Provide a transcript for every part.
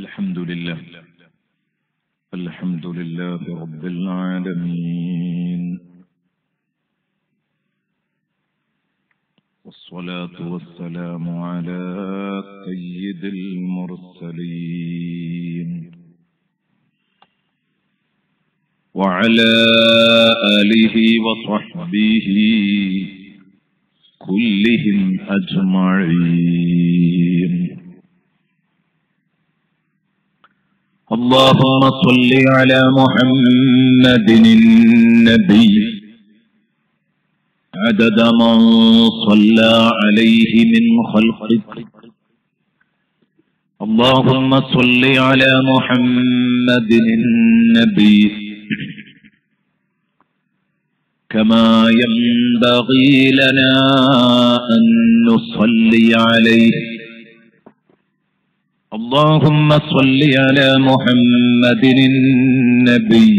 الحمد لله الحمد لله رب العالمين والصلاة والسلام على سيد المرسلين وعلى آله وصحبه كلهم أجمعين اللهم صل على محمد النبي عدد من صلى عليه من خلقك اللهم صل على محمد النبي كما ينبغي لنا أن نصلي عليه اللهم صل على محمد النبي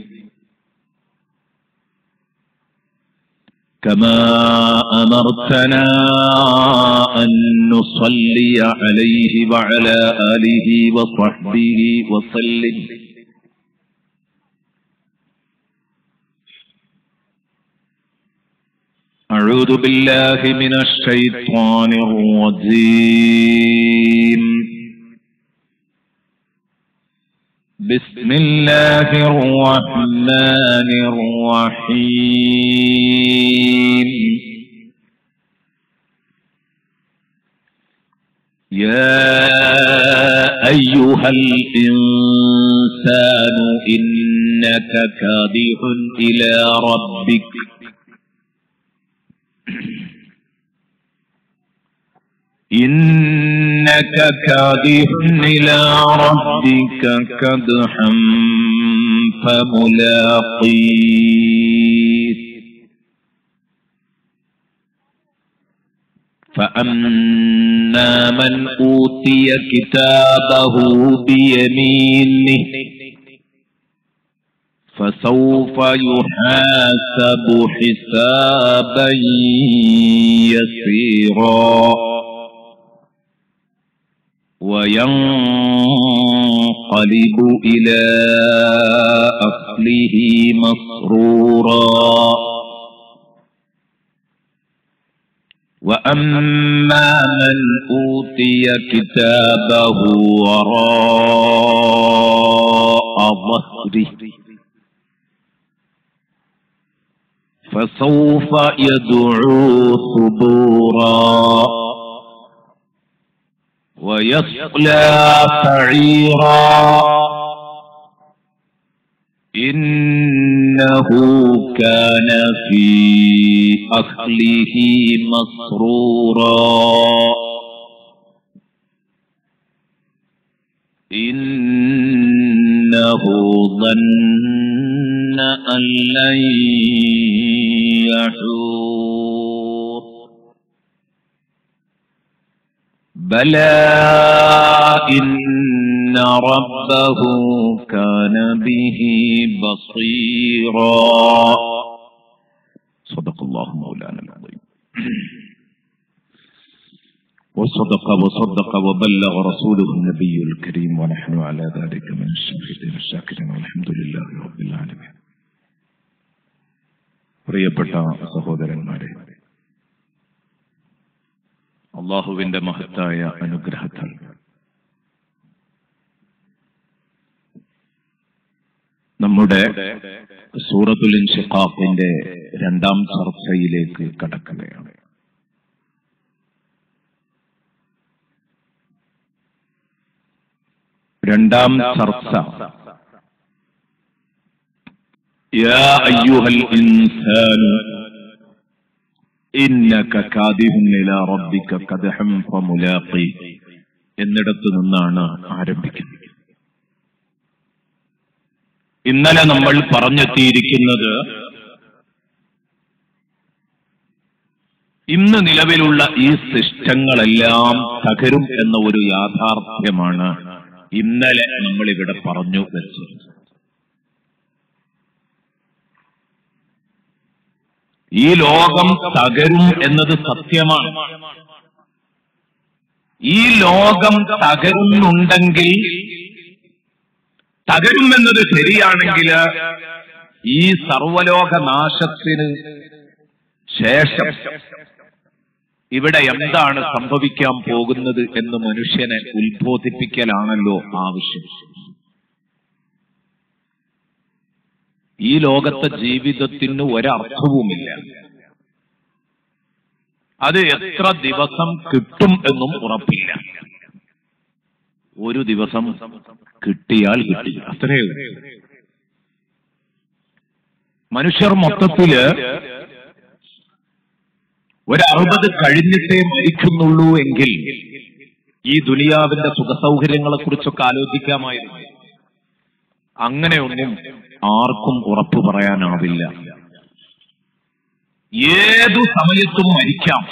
كما أمرتنا أن نصلي عليه وعلى آله وصحبه وسلم أعوذ بالله من الشيطان الرجيم بسم الله الرحمن الرحيم يا أيها الإنسان إنك كادح إلى ربك إنك كادح إلى ربك كدحا فملاقيه فأما من أوتي كتابه بيمينه فسوف يحاسب حسابا يسيرا وينقلب إلى أهله مسرورا وأما من أوتي كتابه وراء ظهره فسوف يدعو ثبورا ويصلى سعيرا إنه كان في أهله مسرورا إنه ظن أن لن يحور بلى إن ربه كان به بصيرا صدق الله مولانا العظيم وصدق وصدق وبلغ رسوله النبي الكريم ونحن على ذلك من الشاهدين الشاكرين والحمد لله رب العالمين പ്രിയപ്പെട്ട സഹോദരന്മാരെ അള്ളാഹുവിന്റെ മഹത്തായ അനുഗ്രഹത്താൽ നമ്മുടെ സൂറത്തുൽ ഇൻഷിഖാഖിന്റെ രണ്ടാം ചർച്ചയിലേക്ക് കടക്കുകയാണ് രണ്ടാം ചർച്ച يا أيها الإنسان إنك كادح إلى ربك كدحا فملاقي എന്നിടത്തു നിന്നാണ് ആരംഭിക്കുന്നത് ഇന്നലെ നമ്മൾ പറഞ്ഞെത്തിയിരിക്കുന്നത് ഇന്ന് നിലവിലുള്ള ഈ സിസ്റ്റങ്ങളെല്ലാം തകരും എന്ന ഒരു യാഥാർത്ഥ്യമാണ് ഇന്നലെ നമ്മൾ ഇവിടെ പറഞ്ഞു വെച്ചത് ഈ ലോകം തകരും എന്നത് സത്യമാണ് ഈ ലോകം തകരുന്നുണ്ടെങ്കിൽ തകരുമെന്നത് ശരിയാണെങ്കിൽ ഈ സർവലോക നാശത്തിന് ശേഷം ഇവിടെ എന്താണ് സംഭവിക്കാൻ പോകുന്നത് എന്ന് മനുഷ്യനെ ഉത്ബോധിപ്പിക്കലാണല്ലോ ആവശ്യം ഈ ലോകത്തെ ജീവിതത്തിന് ഒരർത്ഥവുമില്ല അത് എത്ര ദിവസം കിട്ടും എന്നും ഉറപ്പില്ല ഒരു ദിവസം കിട്ടിയാൽ കിട്ടി അത്രയേ ഉള്ളൂ മനുഷ്യർ മൊത്തത്തില് ഒരു അറുപത് കഴിഞ്ഞിട്ടേ മരിക്കുന്നുള്ളൂ എങ്കിൽ ഈ ദുനിയാവിന്റെ സുഖസൗകര്യങ്ങളെ കുറിച്ചൊക്കെ ആലോചിക്കാമായിരുന്നു അങ്ങനെയൊന്നും ആർക്കും ഉറപ്പു പറയാനാവില്ല ഏതു സമയത്തും മരിക്കാം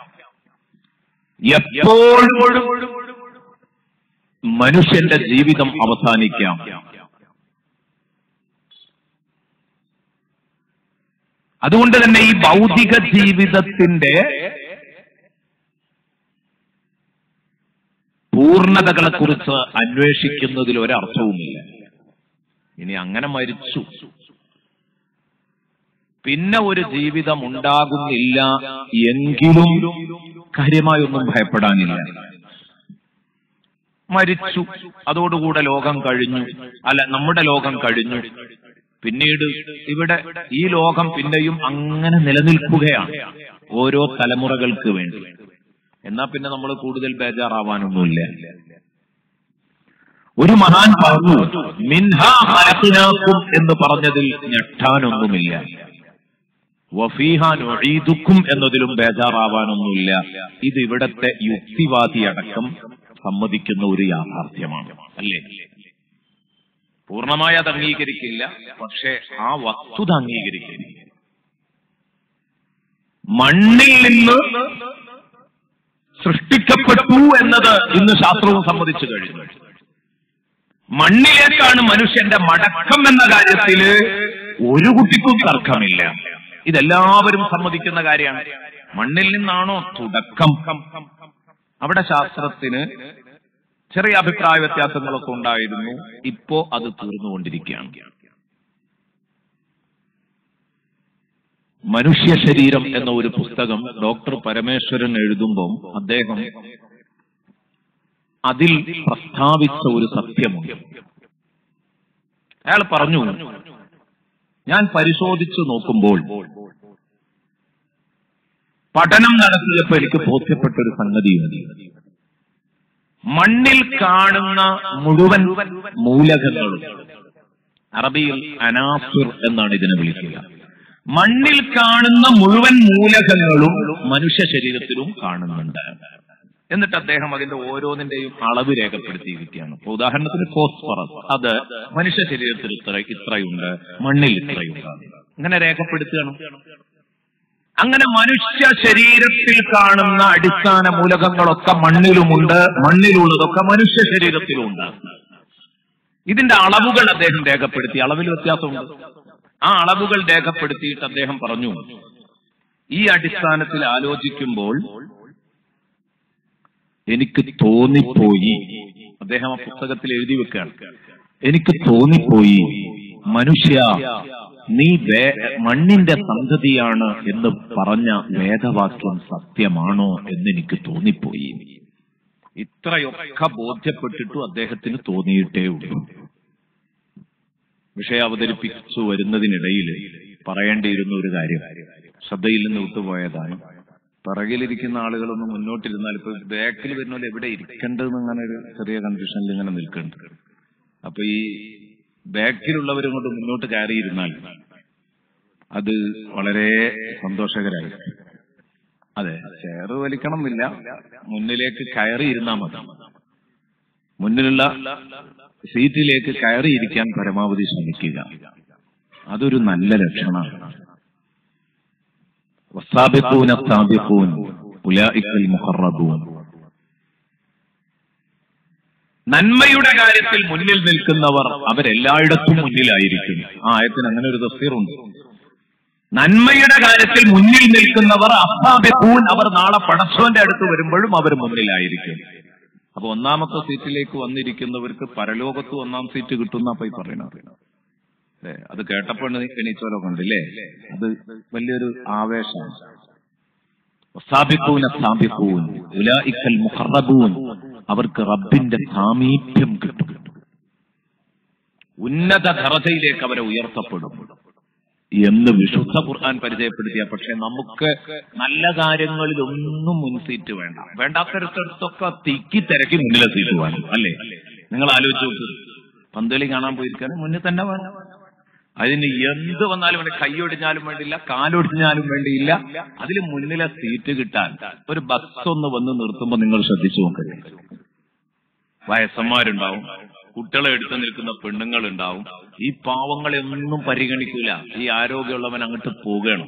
എപ്പോഴും മനുഷ്യന്റെ ജീവിതം അവസാനിക്കാം അതുകൊണ്ട് തന്നെ ഈ ഭൗതിക ജീവിതത്തിന്റെ പൂർണ്ണതകളെ കുറിച്ച് അന്വേഷിക്കുന്നതിൽ ഒരർത്ഥവുമില്ല ഇനി അങ്ങനെ മരിച്ചു പിന്നെ ഒരു ജീവിതം ഉണ്ടാകുന്നില്ല എങ്കിലും കാര്യമായൊന്നും ഭയപ്പെടാനില്ല മരിച്ചു അതോടുകൂടെ ലോകം കഴിഞ്ഞു അല്ല നമ്മുടെ ലോകം കഴിഞ്ഞു പിന്നീട് ഇവിടെ ഈ ലോകം പിന്നെയും അങ്ങനെ നിലനിൽക്കുകയാണ് ഓരോ തലമുറകൾക്ക് വേണ്ടി എന്നാ പിന്നെ നമ്മൾ കൂടുതൽ ബേജാറാവാനൊന്നുമില്ല ഒരു മഹാൻ പറഞ്ഞു മിൻഹാ ഖലഖ്നാകും എന്ന് പറഞ്ഞതിൽ ഞെട്ടാനൊന്നുമില്ല വഫീഹ നുഈദുക്കും എന്നതിലും ബേജാറാവാനൊന്നുമില്ല ഇത് ഇവിടത്തെ യുക്തിവാദി അടക്കം സമ്മതിക്കുന്ന ഒരു യാഥാർത്ഥ്യമാണ് അല്ലേ പൂർണ്ണമായി അത് അംഗീകരിക്കില്ല പക്ഷെ ആ വസ്തുത അംഗീകരിക്കില്ല മണ്ണിൽ നിന്ന് സൃഷ്ടിക്കപ്പെട്ടു എന്നത് ഇന്ന് ശാസ്ത്രവും സമ്മതിച്ചു കഴിഞ്ഞു മണ്ണിലേക്കാണ് മനുഷ്യന്റെ മടക്കം എന്ന കാര്യത്തില് ഒരു കുട്ടിക്കും തർക്കമില്ല ഇതെല്ലാവരും സമ്മതിക്കുന്ന കാര്യമാണ് മണ്ണിൽ നിന്നാണോ തുടക്കം അവിടെ ശാസ്ത്രത്തിന് ചെറിയ അഭിപ്രായ വ്യത്യാസങ്ങളൊക്കെ ഉണ്ടായിരുന്നു ഇപ്പോ അത് തീർന്നുകൊണ്ടിരിക്കുകയാണ് മനുഷ്യ ശരീരം എന്ന ഒരു പുസ്തകം ഡോക്ടർ പരമേശ്വരൻ എഴുതുമ്പോൾ അദ്ദേഹം അതിൽ പ്രസ്താവിച്ച ഒരു സത്യമുണ്ട് അയാൾ പറഞ്ഞു ഞാൻ പരിശോധിച്ചു നോക്കുമ്പോൾ പഠനം നടത്തിയപ്പോൾ എനിക്ക് ബോധ്യപ്പെട്ട ഒരു സംഗതിയുണ്ട് മണ്ണിൽ കാണുന്ന മുഴുവൻ മൂലകങ്ങളും അറബിയിൽ അനാഫിർ എന്നാണ് ഇതിനെ വിളിക്കുക മണ്ണിൽ കാണുന്ന മുഴുവൻ മൂലകങ്ങളും മനുഷ്യ ശരീരത്തിലും കാണുന്നുണ്ട് എന്നിട്ട് അദ്ദേഹം അതിന്റെ ഓരോന്നിന്റെയും അളവ് രേഖപ്പെടുത്തിയിരിക്കുകയാണ് ഇപ്പൊ ഉദാഹരണത്തിന് ഫോസ്ഫറസ് അത് മനുഷ്യ ശരീരത്തിൽ ഇത്ര ഇത്രയുണ്ട് മണ്ണിൽ ഇത്രയുണ്ട് ഇങ്ങനെ രേഖപ്പെടുത്തുകയാണ് അങ്ങനെ മനുഷ്യ ശരീരത്തിൽ കാണുന്ന അടിസ്ഥാന മൂലകങ്ങളൊക്കെ മണ്ണിലുമുണ്ട് മണ്ണിലുള്ളതൊക്കെ മനുഷ്യ ശരീരത്തിലുമുണ്ട് ഇതിന്റെ അളവുകൾ അദ്ദേഹം രേഖപ്പെടുത്തി അളവിൽ വ്യത്യാസമുണ്ട് ആ അളവുകൾ രേഖപ്പെടുത്തിയിട്ട് അദ്ദേഹം പറഞ്ഞു ഈ അടിസ്ഥാനത്തിൽ ആലോചിക്കുമ്പോൾ എനിക്ക് തോന്നിപ്പോയി അദ്ദേഹം ആ പുസ്തകത്തിൽ എഴുതി വെക്കുകയാണ് എനിക്ക് തോന്നിപ്പോയി മനുഷ്യ നീ വേ- മണ്ണിന്റെ സന്തതിയാണ് എന്ന് പറഞ്ഞ വേദവാക്യം സത്യമാണോ എന്ന് എനിക്ക് തോന്നിപ്പോയി ഇത്രയൊക്കെ ബോധ്യപ്പെട്ടിട്ടും അദ്ദേഹത്തിന് തോന്നിയിട്ടേ ഉള്ളൂ വിഷയം അവതരിപ്പിച്ചു വരുന്നതിനിടയിൽ പറയേണ്ടിയിരുന്ന ഒരു കാര്യം ശ്രദ്ധയിൽ നിന്ന് വിട്ടുപോയതാണ് പിറകിലിരിക്കുന്ന ആളുകളൊന്ന് മുന്നോട്ടിരുന്നാൽ ഇപ്പൊ ബാക്കിൽ വരുന്ന പോലെ എവിടെ ഇരിക്കേണ്ടതെന്ന് അങ്ങനെ ഒരു ചെറിയ കൺഫ്യൂഷനിൽ ഇങ്ങനെ നിൽക്കുന്നുണ്ട് അപ്പൊ ഈ ബാക്കിലുള്ളവരും കൊണ്ട് മുന്നോട്ട് കയറിയിരുന്നാൽ അത് വളരെ സന്തോഷകരായി അതെ ചെയർ വലിക്കണം എന്നില്ല മുന്നിലേക്ക് കയറിയിരുന്നാൽ മതി മുന്നിലുള്ള സീറ്റിലേക്ക് കയറിയിരിക്കാൻ പരമാവധി ശ്രമിക്കുക അതൊരു നല്ല ലക്ഷണമാണ് والسابقون السابقون أولئك المقربون നന്മയുടെ കാര്യത്തിൽ മുന്നിൽ നിൽക്കുന്നവർ അവരെല്ലായിടത്തും മുന്നിലായിരിക്കും ആ ആയത്തിന് അങ്ങനെ ഒരു തസ്തീറുണ്ട് നന്മയുടെ കാര്യത്തിൽ മുന്നിൽ നിൽക്കുന്നവർ അസാബിഖൂൻ അവർ നാളെ പടച്ചോന്റെ അടുത്ത് വരുമ്പോഴും അവർ മുന്നിലായിരിക്കും അപ്പൊ ഒന്നാമത്തെ സീറ്റിലേക്ക് വന്നിരിക്കുന്നവർക്ക് പരലോകത്ത് ഒന്നാം സീറ്റ് കിട്ടുന്ന അപ്പൊ ഈ പറയണത് അല്ലേ അത് കേട്ടപ്പോൾ എണീച്ചോലൊക്കെ ഉണ്ടല്ലേ അത് വലിയൊരു ആവേശമാണ് സാബിക്കൂന സാബിക്കൂൻ ഉലായിക്കൽ മുഖറബൂൻ അവർക്ക് റബ്ബിന്റെ സാമീപ്യം കിട്ടും ഉന്നത ധറതയിലേക്ക് അവരെ ഉയർത്തപ്പെടും എന്ന് വിശുദ്ധ ഖുർആൻ പരിചയപ്പെടുത്തിയ പക്ഷെ നമുക്ക് നല്ല കാര്യങ്ങളിൽ ഒന്നും മുൻസീറ്റ് വേണ്ട വേണ്ടാത്തരത്തൊക്കെ തിക്കി തിരക്കി മുന്നിലെ സീറ്റ് വേണം അല്ലേ നിങ്ങൾ ആലോചിച്ച് നോക്ക് പന്തളി കാണാൻ പോയിരിക്കാൻ മുന്നിൽ തന്നെ വേണം അതിന് എന്ത് വന്നാലും വേണ്ട കൈയൊടിഞ്ഞാലും വേണ്ടിയില്ല കാലൊടിഞ്ഞാലും വേണ്ടിയില്ല അതിൽ മുന്നിലെ സീറ്റ് കിട്ടാൻ ഒരു ബസ് ഒന്ന് വന്ന് നിർത്തുമ്പോൾ നിങ്ങൾ ശ്രദ്ധിച്ചു നോക്കരുത് വയസ്സന്മാരുണ്ടാവും കുട്ടികളെ എടുത്തു നിൽക്കുന്ന പെണ്ണുങ്ങൾ ഉണ്ടാവും ഈ പാവങ്ങളെ ഒന്നും പരിഗണിക്കൂല ഈ ആരോഗ്യമുള്ളവൻ അങ്ങോട്ട് പോവുകയാണ്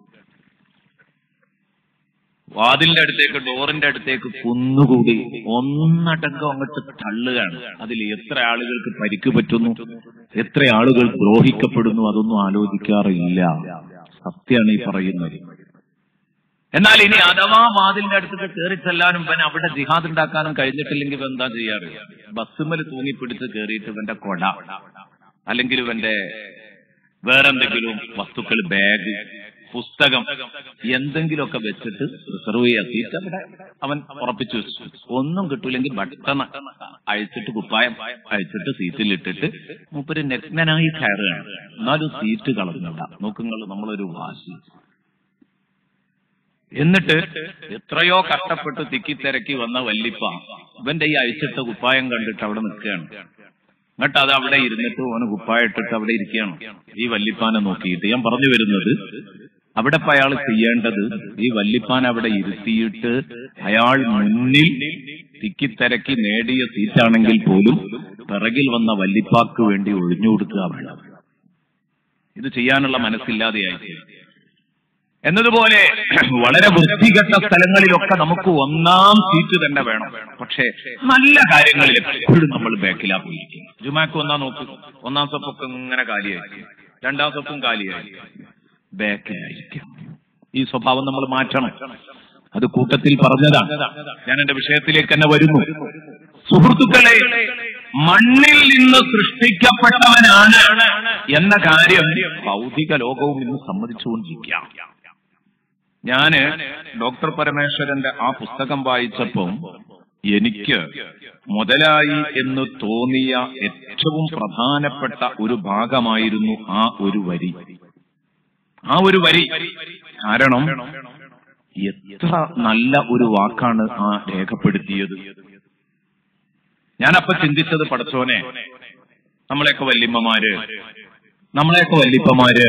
വാതിലിന്റെ അടുത്തേക്ക് ഡോറിന്റെ അടുത്തേക്ക് കുന്നുകൂടി ഒന്നടങ്കം അങ്ങോട്ട് തള്ളുകയാണ് അതിൽ എത്ര ആളുകൾക്ക് പരിക്ക് പറ്റുന്നു എത്ര ആളുകൾ ദ്രോഹിക്കപ്പെടുന്നു അതൊന്നും ആലോചിക്കാറില്ല സത്യമാണ് ഈ പറയുന്നത് എന്നാൽ ഇനി അഥവാ വാതിലിന്റെ അടുത്തേക്ക് കയറി ചെല്ലാനും ഇവൻ അവിടെ ജിഹാദ് ഉണ്ടാക്കാനും കഴിഞ്ഞിട്ടില്ലെങ്കിൽ ഇവൻ എന്താ ചെയ്യാറ് ബസ്സുമൽ തൂങ്ങിപ്പിടിച്ച് കയറിയിട്ട് ഇവന്റെ കൊട അല്ലെങ്കിൽ ഇവന്റെ വേറെന്തെങ്കിലും വസ്തുക്കൾ ബാഗ് പുസ്തകം എന്തെങ്കിലുമൊക്കെ വെച്ചിട്ട് റിസർവ് ചെയ്യാ സീറ്റ് അവിടെ അവൻ ഉറപ്പിച്ചു വെച്ചു ഒന്നും കിട്ടൂലെങ്കിൽ പെട്ടെന്ന് അഴിച്ചിട്ട് കുപ്പായം അഴിച്ചിട്ട് സീറ്റിലിട്ടിട്ട് മൂപ്പര് നഗ്നനായി കയറുകയാണ് എന്നാലും സീറ്റ് കളഞ്ഞില്ല നോക്കുങ്ങൾ നമ്മളൊരു വാശി എന്നിട്ട് എത്രയോ കഷ്ടപ്പെട്ട് തിക്കിത്തിരക്കി വന്ന വല്ലിപ്പ ഇവന്റെ ഈ അഴിച്ചിട്ട കുപ്പായം കണ്ടിട്ട് അവിടെ നിൽക്കുകയാണ് എന്നിട്ട് അത് അവിടെ ഇരുന്നിട്ട് ഓന് കുപ്പായം ഇട്ടിട്ട് അവിടെ ഇരിക്കുകയാണ് ഈ വല്ലിപ്പാനെ നോക്കിയിട്ട് ഞാൻ പറഞ്ഞു വരുന്നത് അവിടെ ഇപ്പൊ അയാൾ ചെയ്യേണ്ടത് ഈ വല്ലിപ്പാൻ അവിടെ ഇരുത്തിയിട്ട് അയാൾ മുന്നിൽ തിക്കിത്തിരക്കി നേടിയ സീറ്റാണെങ്കിൽ പോലും പിറകിൽ വന്ന വല്ലിപ്പാക്ക് വേണ്ടി ഒഴിഞ്ഞു കൊടുക്കുക വേണം ഇത് ചെയ്യാനുള്ള മനസ്സില്ലാതെയായി എന്നതുപോലെ വളരെ വൃത്തികെട്ട സ്ഥലങ്ങളിലൊക്കെ നമുക്ക് ഒന്നാം സീറ്റ് തന്നെ വേണം പക്ഷേ നല്ല കാര്യങ്ങളിൽ എപ്പോഴും നമ്മൾ ബാക്കിലാ പോയിരിക്കും ജുമാക്ക് ഒന്നാം നോക്ക് ഒന്നാം സപ്പൊക്കെ ഇങ്ങനെ കാലിയായിരിക്കും രണ്ടാം സപ്പും കാലിയായിരിക്കും ബാക്കിലായിരിക്കും ഈ സ്വഭാവം നമ്മൾ മാറ്റണം അത് കൂട്ടത്തിൽ പറഞ്ഞതാണ് ഞാൻ എന്റെ വിഷയത്തിലേക്ക് തന്നെ വരുന്നു സുഹൃത്തുക്കളെ മണ്ണിൽ നിന്ന് സൃഷ്ടിക്കപ്പെട്ടവനാണ് എന്ന കാര്യം ഭൗതിക ലോകവും ഇന്ന് സമ്മതിച്ചുകൊണ്ടിരിക്കാം ഞാന് ഡോക്ടർ പരമേശ്വരന്റെ ആ പുസ്തകം വായിച്ചപ്പം എനിക്ക് മുതലായി എന്ന് തോന്നിയ ഏറ്റവും പ്രധാനപ്പെട്ട ഒരു ഭാഗമായിരുന്നു ആ ഒരു വരി ആ ഒരു വരി കാരണം എത്ര നല്ല ഒരു വാക്കാണ് ആ രേഖപ്പെടുത്തിയത് ഞാനപ്പൊ ചിന്തിച്ചത് പടച്ചോനെ നമ്മളെയൊക്കെ വല്യമ്മമാര് നമ്മളെയൊക്കെ വല്യപ്പമാര്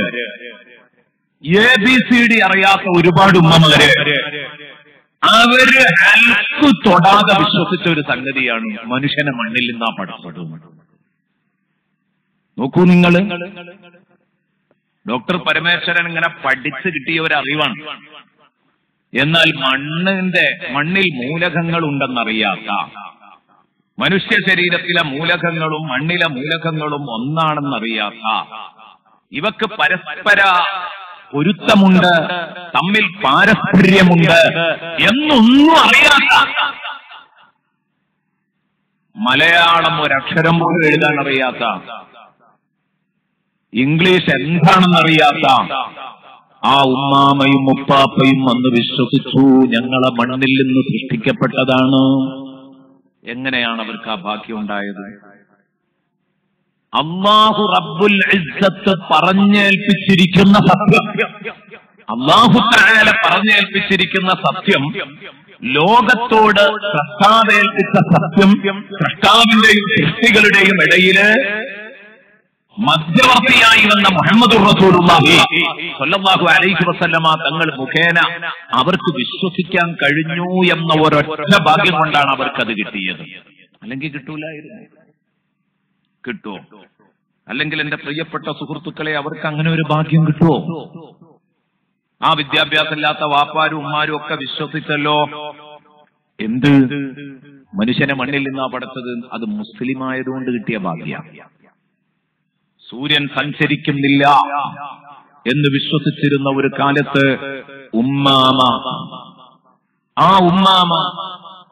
എ ബി സി ഡി അറിയാത്ത ഒരുപാട് ഉമ്മമാര് അവര് അൽക്കു തൊടാതെ വിശ്വസിച്ച ഒരു സംഗതിയാണ് മനുഷ്യനെ മണ്ണിൽ നിന്നാ പടപ്പെടുന്നത് നോക്കൂ നിങ്ങൾ ഡോക്ടർ പരമേശ്വരൻ ഇങ്ങനെ പഠിച്ചു കിട്ടിയ ഒരു അറിവാണ് എന്നാൽ മണ്ണിന്റെ മണ്ണിൽ മൂലകങ്ങൾ ഉണ്ടെന്നറിയാത്ത മനുഷ്യ ശരീരത്തിലെ മൂലകങ്ങളും മണ്ണിലെ മൂലകങ്ങളും ഒന്നാണെന്നറിയാത്ത ഇവക്ക് പരസ്പര പൊരുത്തമുണ്ട് തമ്മിൽ പാരസ്പര്യമുണ്ട് എന്നൊന്നും അറിയാത്ത മലയാളം ഒരക്ഷരം പോലും എഴുതാൻ അറിയാത്ത ഇംഗ്ലീഷ് എന്താണെന്നറിയാത്ത ആ ഉമ്മാമയും ഉപ്പാപ്പയും അന്ന് വിശ്വസിച്ചു ഞങ്ങളെ മണ്ണിൽ നിന്ന് സൃഷ്ടിക്കപ്പെട്ടതാണ് എങ്ങനെയാണ് അവർക്ക് ആ ഭാഗ്യം ഉണ്ടായത് അള്ളാഹു റബ്ബുൽ ഇസ്സത്ത് പറഞ്ഞേൽപ്പിച്ചിരിക്കുന്ന സത്യം അള്ളാഹു താല പറഞ്ഞേൽപ്പിച്ചിരിക്കുന്ന സത്യം ലോകത്തോട് സൃഷ്ടാവേൽപ്പിച്ച സത്യം സൃഷ്ടാവിന്റെയും സൃഷ്ടികളുടെയും ഇടയില് മധ്യവർത്തിയായി വന്ന മുഹമ്മദ് റസൂലുള്ളാഹി സ്വല്ലല്ലാഹു അലൈഹി വസല്ലമ തങ്ങൾ മുഖേന അവർക്ക് വിശ്വസിക്കാൻ കഴിഞ്ഞു എന്ന ഒരൊറ്റ ഭാഗ്യം കൊണ്ടാണ് അവർക്കത് കിട്ടിയത് അല്ലെങ്കിൽ കിട്ടൂലായിരുന്നു കിട്ടുമോ അല്ലെങ്കിൽ എന്റെ പ്രിയപ്പെട്ട സുഹൃത്തുക്കളെ അവർക്ക് അങ്ങനെ ഒരു ഭാഗ്യം കിട്ടുമോ ആ വിദ്യാഭ്യാസമില്ലാത്ത വാപ്പാരും ഉമ്മാരും ഒക്കെ വിശ്വസിച്ചല്ലോ എന്ത് മനുഷ്യനെ മണ്ണിൽ നിന്നാ പടച്ചത് അത് മുസ്ലിം ആയതുകൊണ്ട് കിട്ടിയ ഭാഗ്യ സൂര്യൻ സഞ്ചരിക്കുന്നില്ല എന്ന് വിശ്വസിച്ചിരുന്ന ഒരു കാലത്ത് ഉമ്മാമ ആ ഉമ്മാമ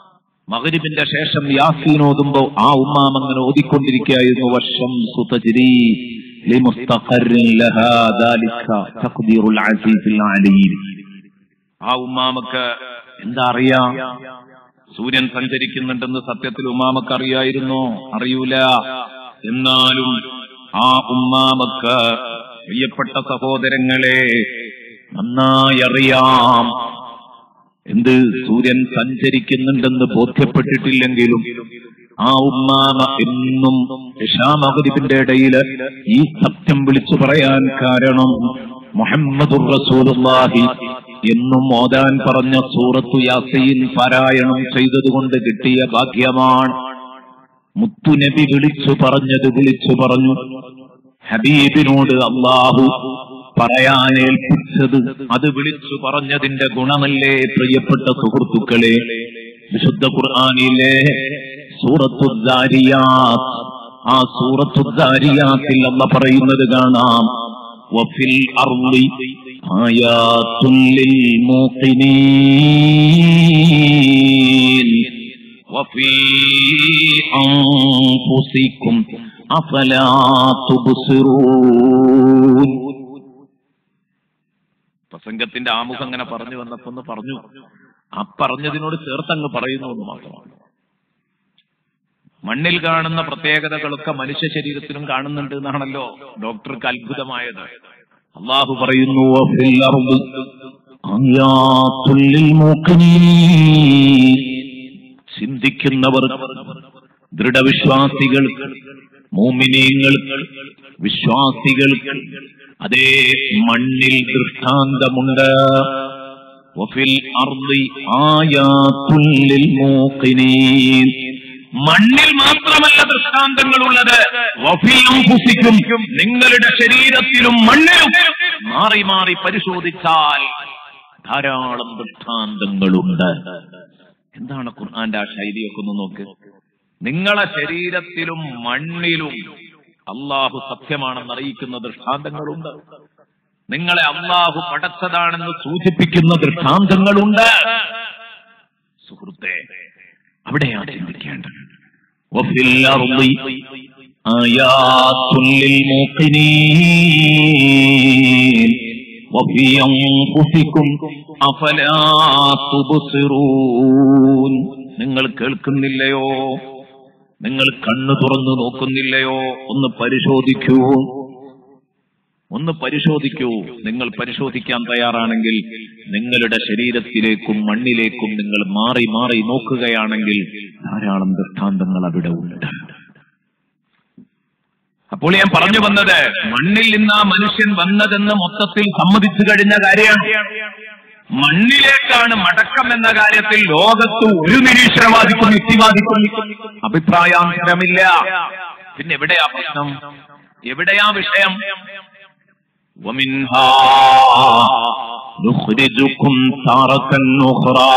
മകരിബിന്റെ ശേഷം യാസീൻ ഓതുമ്പോ ആ ഉമ്മാം അങ്ങനെ ഓതിക്കൊണ്ടിരിക്കുകയായിരുന്നു വർഷം സുതജിരി لمستقر لها ذلك تقدير العزيز العليم ആ ഉമ്മാമക്ക് എന്താ അറിയാ സൂര്യൻ സഞ്ചരിക്കുന്നുണ്ടെന്ന് സത്യത്തിൽ ഉമ്മാമക്ക് അറിയായിരുന്നോ അറിയൂല എന്നാലും ആ ഉമ്മാമക്ക് പ്രിയപ്പെട്ട സഹോദരങ്ങളെ നന്നായി അറിയാം എന്ത് സൂര്യൻ സഞ്ചരിക്കുന്നുണ്ടെന്ന് ബോധ്യപ്പെട്ടിട്ടില്ലെങ്കിലും ആ ഉമ്മാമ എന്നും ഇഷാമഹദിബിന്റെ ഇടയിൽ ഈ സത്യം വിളിച്ചു പറയാൻ കാരണം മുഹമ്മദുർ റസൂലുള്ളാഹി എന്നും ഓതാൻ പറഞ്ഞ സൂറത്തു യാസീൻ പാരായണം ചെയ്തതുകൊണ്ട് കിട്ടിയ ഭാഗ്യമാണ് മുത്തുനബി വിളിച്ചു പറഞ്ഞത് വിളിച്ചു പറഞ്ഞു ഹബീബിനോട് അള്ളാഹു പറയാനേൽപ്പിച്ചത് അത് വിളിച്ചു പറഞ്ഞതിന്റെ ഗുണമല്ലേ പ്രിയപ്പെട്ട സുഹൃത്തുക്കളെ വിശുദ്ധ ഖുർആാനിലെ സൂറത്തുദ്ദാരിയാത്ത് ആ സൂറത്തുദ്ദാരിയാത്തിൽ അല്ല പറയുന്നത് കാണാം വഫിൽ അർളി ആയാത്തുൽ ലിൽ മൂഖിനീൻ വഫീ അൻഫുസികും അഫലാ തുബ്സിറൂൻ പ്രസംഗത്തിന്റെ ആമുഖം അങ്ങനെ പറഞ്ഞു വന്നപ്പോ ഒന്ന് പറഞ്ഞു ആ പറഞ്ഞതിനോട് ചേർത്തങ്ങ് പറയുന്നു എന്ന് മാത്രമാണ് മണ്ണിൽ കാണുന്ന പ്രത്യേകതകളൊക്കെ മനുഷ്യ ശരീരത്തിലും കാണുന്നുണ്ട് എന്നാണല്ലോ ഡോക്ടർക്ക് അത്ഭുതമായത് അള്ളാഹു പറയുന്നു "വഫിൽ അർദി ആയാത്തുൽ ലിൽ മൂഖിനീൻ." ചിന്തിക്കുന്നവർ ദൃഢവിശ്വാസികൾ മോമിനീങ്ങൾ വിശ്വാസികൾ അതേ മണ്ണിൽ ദൃഷ്ടാന്തമുണ്ട് വഫിൽ അർദി ആയാത്തുൽ ലിൽ മൂഖിനീൻ മണ്ണിൽ മാത്രമല്ല ദൃഷ്ടാന്തങ്ങളുള്ളത് വഫിൽ അൻഫുസിക്കും നിങ്ങളുടെ ശരീരത്തിലും മണ്ണിലും മാറി മാറി പരിശോധിച്ചാൽ ധാരാളം ദൃഷ്ടാന്തങ്ങളുണ്ട് എന്താണ് ഖുർആന്റെ ആ ശൈലിയൊക്കെ ഒന്ന് നോക്ക് നിങ്ങളെ ശരീരത്തിലും മണ്ണിലും അള്ളാഹു സത്യമാണെന്ന് അറിയിക്കുന്ന ദൃഷ്ടാന്തങ്ങളുണ്ട് നിങ്ങളെ അള്ളാഹു പടച്ചതാണെന്ന് സൂചിപ്പിക്കുന്ന ദൃഷ്ടാന്തങ്ങളുണ്ട് സുഹൃത്തെ അവിടെയാണ് ചിന്തിക്കേണ്ടത് وفي الأرض آيات للموقنين وفي أنفسكم أفلا تبصرون നിങ്ങൾ കേൾക്കുന്നില്ലയോ നിങ്ങൾ കണ്ണു തുറന്നു നോക്കുന്നില്ലയോ ഒന്ന് പരിശോധിക്കൂ ഒന്ന് പരിശോധിക്കൂ നിങ്ങൾ പരിശോധിക്കാൻ തയ്യാറാണെങ്കിൽ നിങ്ങളുടെ ശരീരത്തിലേക്കും മണ്ണിലേക്കും നിങ്ങൾ മാറി മാറി നോക്കുകയാണെങ്കിൽ ധാരാളം ദൃഷ്ടാന്തങ്ങൾ അവിടെ ഉണ്ട് അപ്പോൾ ഞാൻ പറഞ്ഞു വന്നത് മണ്ണിൽ നിന്ന് ആ മനുഷ്യൻ വന്നതെന്ന് മൊത്തത്തിൽ സമ്മതിച്ചു കഴിഞ്ഞ കാര്യമാണ് മണ്ണിലേക്കാണ് മടക്കം എന്ന കാര്യത്തിൽ ലോകത്ത് ഒരു നിരീശ്വരവാദിക്കും യുക്തിവാദിക്കും അഭിപ്രായാന്തരമില്ല പിന്നെ എവിടെയാ പ്രശ്നം എവിടെയാ വിഷയം ومنها نخرجكم تارة أخرى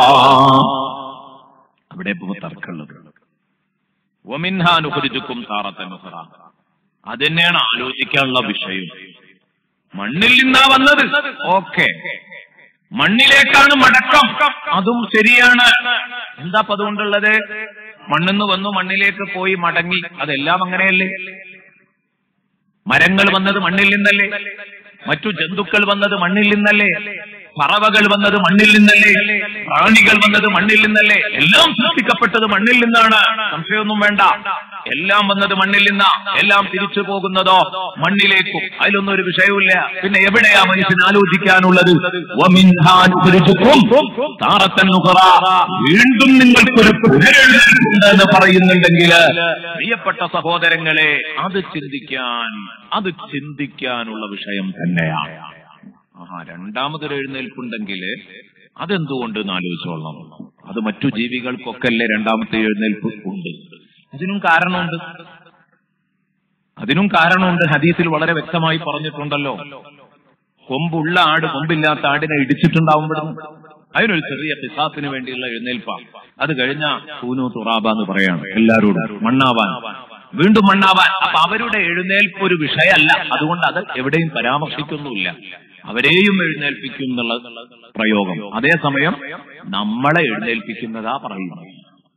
അവിടെ ഇപ്പൊ തർക്കമുള്ളത് വമിൻഹ നുഹരിജുക്കും താറത്തൻ ഉഖറ അത് തന്നെയാണ് ആലോചിക്കാനുള്ള വിഷയം മണ്ണിൽ നിന്നാ വന്നത് ഓക്കെ മണ്ണിലേക്കാണ് മടക്കം അതും ശരിയാണ് എന്താ അപ്പൊ അതുകൊണ്ടുള്ളത് മണ്ണിന്ന് വന്നു മണ്ണിലേക്ക് പോയി മടങ്ങി അതെല്ലാം അങ്ങനെയല്ലേ മരങ്ങൾ വന്നത് മണ്ണിൽ നിന്നല്ലേ മറ്റു ജന്തുക്കൾ വന്നത് മണ്ണിൽ നിന്നല്ലേ പറവകൾ വന്നത് മണ്ണിൽ നിന്നല്ലേ പ്രാണികൾ വന്നത് മണ്ണിൽ നിന്നല്ലേ എല്ലാം സൃഷ്ടിക്കപ്പെട്ടത് മണ്ണിൽ നിന്നാണ് സംശയമൊന്നും വേണ്ട എല്ലാം വന്നത് മണ്ണിൽ നിന്നാ എല്ലാം തിരിച്ചു പോകുന്നതോ മണ്ണിലേക്കും അതിലൊന്നും ഒരു വിഷയവുമില്ല പിന്നെ എവിടെയാ മനുഷ്യൻ ആലോചിക്കാനുള്ളത് വമിൻഹാ നുഖ്രിജുക്കും താറത്തൻ നുഖറ. വീണ്ടും നിങ്ങൾക്കൊരു പുനരെഴുന്നേൽപ്പുണ്ട് എന്ന് പറയുന്നുണ്ടെങ്കിൽ പ്രിയപ്പെട്ട സഹോദരങ്ങളെ അത് ചിന്തിക്കാൻ അത് ചിന്തിക്കാനുള്ള വിഷയം തന്നെയാണ് ആഹാ രണ്ടാമതൊരു എഴുന്നേൽപ്പുണ്ടെങ്കിൽ അതെന്തുകൊണ്ട് എന്ന് ആലോചിച്ചോളണം അത് മറ്റു ജീവികൾക്കൊക്കെ അല്ലേ രണ്ടാമത്തെ എഴുന്നേൽപ്പ് ഉണ്ട് അതിനും കാരണമുണ്ട് അതിനും കാരണമുണ്ട് ഹദീസിൽ വളരെ വ്യക്തമായി പറഞ്ഞിട്ടുണ്ടല്ലോ കൊമ്പുള്ള ആട് കൊമ്പില്ലാത്ത ആടിനെ ഇടിച്ചിട്ടുണ്ടാവുമ്പോഴും അതിനൊരു ചെറിയ പിസാത്തിന് വേണ്ടിയുള്ള എഴുന്നേൽപ്പാണ് അത് കഴിഞ്ഞ കൂനു തുറാബ എന്ന് പറയാണ് എല്ലാരോടും മണ്ണാവാൻ വീണ്ടും മണ്ണാവാൻ അപ്പൊ അവരുടെ എഴുന്നേൽപ്പ് ഒരു വിഷയമല്ല അതുകൊണ്ട് അത് എവിടെയും പരാമർശിക്കുന്നുമില്ല അവരെയും എഴുന്നേൽപ്പിക്കും എന്നുള്ള പ്രയോഗം അതേസമയം നമ്മളെ എഴുന്നേൽപ്പിക്കുന്നതാ പറയുന്നത്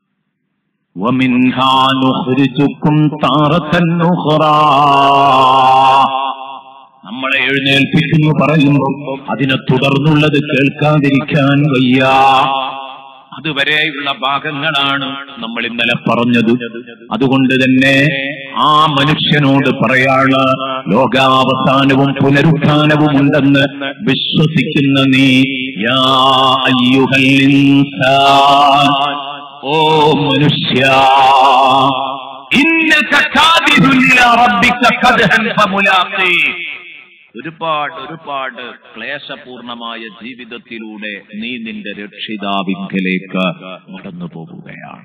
ومنها نخرجكم تارة أخرى നമ്മളെ എഴുന്നേൽപ്പിക്കുന്നു പറയുമ്പോൾ അതിനെ തുടർന്നുള്ളത് കേൾക്കാതിരിക്കാൻ വയ്യ അതുവരെയുള്ള ഭാഗങ്ങളാണ് നമ്മൾ ഇന്നലെ പറഞ്ഞത് അതുകൊണ്ട് തന്നെ ആ മനുഷ്യനോട് പറയാനുള്ള ലോകാവസാനവും പുനരുത്ഥാനവും ഉണ്ടെന്ന് വിശ്വസിക്കുന്ന നീ യാ അയ്യുഹൽ ഇൻസാൻ ഓ മനുഷ്യ ഇന്നക കാദിഹുൻ ഇലാ റബ്ബിക ഖദ്ഹൻ ഫമുലാഖീ ഒരുപാട് ഒരുപാട് ക്ലേശപൂർണമായ ജീവിതത്തിലൂടെ നീ നിന്റെ രക്ഷിതാവിങ്കലേക്ക് നടന്നു പോകുകയാണ്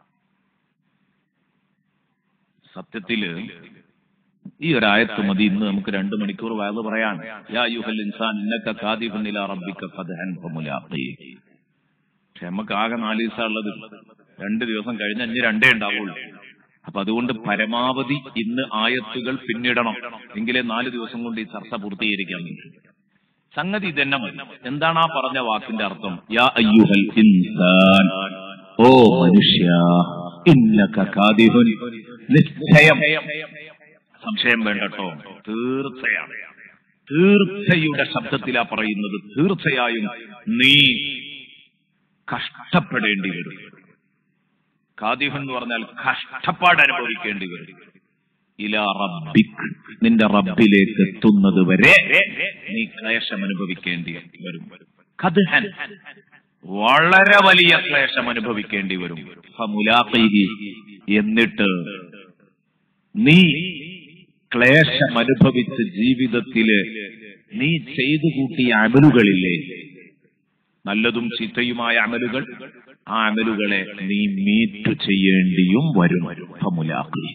സത്യത്തില് ഈ ഒരായത്ത് മതി ഇന്ന് നമുക്ക് രണ്ടു മണിക്കൂർ വയത് പറയാൻ യാ യുഹൽ ഇൻസാൻ ഇന്നക്ക കാദിഫുന്നില റബ്ബിക്ക ഖദ്ഹൻ ഫമുലാഖീ പക്ഷെ നമുക്ക് ആകെ നാല് ദിവസം ഉള്ളത് രണ്ട് ദിവസം കഴിഞ്ഞ് അഞ്ഞ് രണ്ടേ ഉണ്ടാവുള്ളൂ അപ്പൊ അതുകൊണ്ട് പരമാവധി ഇന്ന് ആയത്തുകൾ പിന്നിടണം എങ്കിലേ നാല് ദിവസം കൊണ്ട് ഈ ചർച്ച പൂർത്തീകരിക്കാൻ പറ്റും സംഗതി ഇതന്നെ മതി എന്താണ് ആ പറഞ്ഞ വാക്കിന്റെ അർത്ഥം യാ അയ്യുഹൽ ഇൻസാൻ ഓ മനുഷ്യ ഇന്നക കാദിഹുൻ നിശ്ചയം സംശയം വേണ്ടട്ടോ തീർച്ചയാണ് തീർച്ചയുടെ ശബ്ദത്തിലാ പറയുന്നത് തീർച്ചയായും നീ കഷ്ടപ്പെടേണ്ടി വരും കാദിഫ് എന്ന് പറഞ്ഞാൽ കഷ്ടപ്പാട് അനുഭവിക്കേണ്ടി വരും ഇല റബ്ബിക് നിന്റെ റബ്ബിലേക്ക് എത്തുന്നത് വരെ നീ ക്ലേശം അനുഭവിക്കേണ്ടി വരും കദ്ഹൻ വളരെ വലിയ ക്ലേശം അനുഭവിക്കേണ്ടി വരും ഫമുലാഖിഹി. എന്നിട്ട് നീ ക്ലേശം അനുഭവിച്ച ജീവിതത്തില് നീ ചെയ്തു കൂട്ടിയ അമലുകളില്ലേ നല്ലതും ചീത്തയുമായ അമലുകൾ ആ അമലുകളെ നീ മീറ്റ് ചെയ്യേണ്ടിയും വരും ഫമുലാഖി.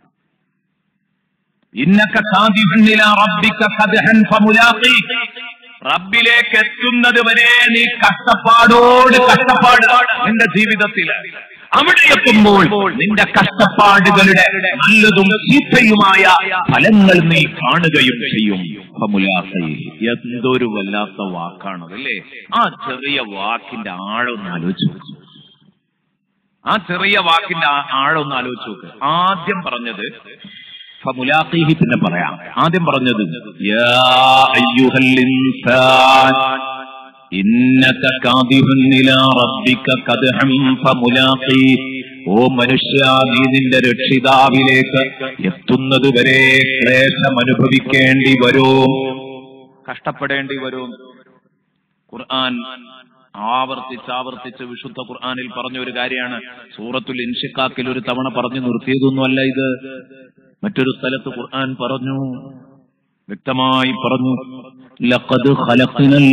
ഇന്നക സാദിഖുൻ ഇലാ റബ്ബിക ഖദ്ഹൻ ഫമുലാഖി. റബ്ബിലേക്ക് എത്തുന്നത് വരെ നീ കഷ്ടപ്പാടോട് കഷ്ടപ്പാട് നിന്റെ ജീവിതത്തിൽ അവിടെ എത്തുമ്പോൾ നിന്റെ കഷ്ടപ്പാടുകളുടെ നല്ലതും ചീത്തയുമായ ഫലങ്ങൾ നീ കാണുകയും ചെയ്യും ഫമുലാഖി. എന്തൊരു വല്ലാത്ത വാക്കാണത് അല്ലേ ആ ചെറിയ വാക്കിന്റെ ആഴം ആലോചിച്ചു നോക്കൂ. ആ ചെറിയ വാക്കിന്റെ ആ- ആഴം ഒന്ന് ആലോചിച്ച് നോക്ക് ആദ്യം പറഞ്ഞത് ഫമുലാഖീഹി പിന്നെ പറയാം ആദ്യം പറഞ്ഞത് യാ അയ്യുഹൽ ഇൻസാൻ ഇന്നക കാദിഹുൻ ഇലാ റബ്ബിക ഖദ്ഹൻ ഫമുലാഖീ ഓ മനുഷ്യ നീ നിന്റെ രക്ഷിതാവിലേക്ക് എത്തുന്നത് വരെ ക്ലേശം അനുഭവിക്കേണ്ടി വരും കഷ്ടപ്പെടേണ്ടി വരും ഖുർആൻ ആവർത്തിച്ച് ആവർത്തിച്ച് വിശുദ്ധ ഖുർആനിൽ പറഞ്ഞ ഒരു കാര്യമാണ് സൂറത്തുൽ ഇൻഷിക്കാക്കിൽ ഒരു തവണ പറഞ്ഞു നിർത്തിയതൊന്നുമല്ല ഇത് മറ്റൊരു സ്ഥലത്ത് ഖുർആൻ പറഞ്ഞു വ്യക്തമായി പറഞ്ഞു ലഖദ് ഖലഖ്നൽ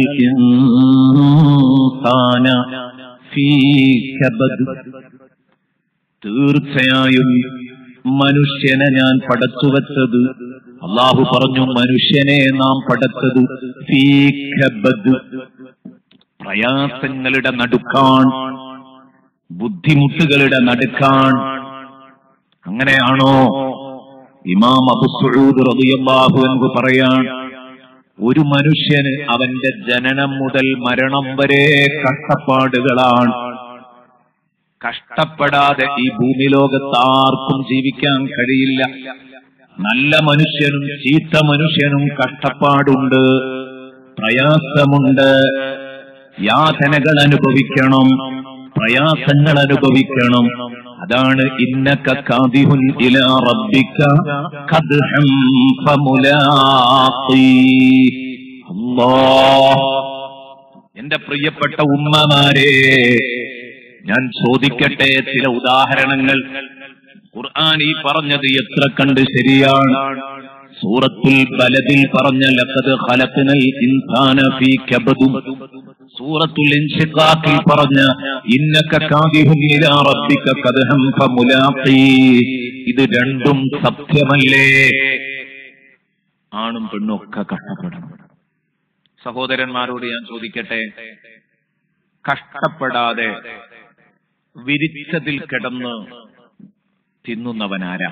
ഇൻസാന ഫീ കബദ് തീർച്ചയായും മനുഷ്യനെ ഞാൻ പടച്ചുവച്ചത് അള്ളാഹു പറഞ്ഞു മനുഷ്യനെ നാം പടച്ചത് ഫീ കബദ് പ്രയാസങ്ങളുടെ നടുക്കാൺ ബുദ്ധിമുട്ടുകളുടെ നടുക്കാൺ അങ്ങനെയാണോ ഇമാം അബു സുഊദ് റളിയല്ലാഹു അൻഹു പറയാൻ ഒരു മനുഷ്യന് അവന്റെ ജനനം മുതൽ മരണം വരെ കഷ്ടപ്പാടുകളാണ് കഷ്ടപ്പെടാതെ ഈ ഭൂമി ലോകത്ത് ആർക്കും ജീവിക്കാൻ കഴിയില്ല നല്ല മനുഷ്യനും ചീത്ത മനുഷ്യനും കഷ്ടപ്പാടുണ്ട് പ്രയാസമുണ്ട് യാതനകൾ അനുഭവിക്കണം പ്രയാസങ്ങൾ അനുഭവിക്കണം അതാണ് ഇന്നക കാദിഹുൻ ഇലാ റബ്ബിക ഖദ്ഹം ഫമുലാഖി അല്ലാഹ് എന്റെ പ്രിയപ്പെട്ട ഉമ്മമാരെ ഞാൻ ചോദിക്കട്ടെ ചില ഉദാഹരണങ്ങൾ ഖുർആൻ ഈ പറഞ്ഞത് എത്ര കണ്ട് ശരിയാണ് സൂറത്തുൽ ബലദിൽ പറഞ്ഞ ലഖദ് ഖലഖ്നൽ ഇൻസാന ഫീ കബദ് സൂറത്തുൽ ഇൻഷിഖാഖിൽ പറഞ്ഞ ഇന്നക കാദിഹുൻ ഇലാ റബ്ബിക ഖദ്ഹം ഫമുലാഖി ഇത് രണ്ടും സത്യമല്ലേ ആണും പെണ്ണും ഒക്കെ കഷ്ടപ്പെടണം സഹോദരന്മാരോട് ഞാൻ ചോദിക്കട്ടെ കഷ്ടപ്പെടാതെ വിരിച്ചതിൽ കിടന്ന് തിന്നുന്നവനാരാ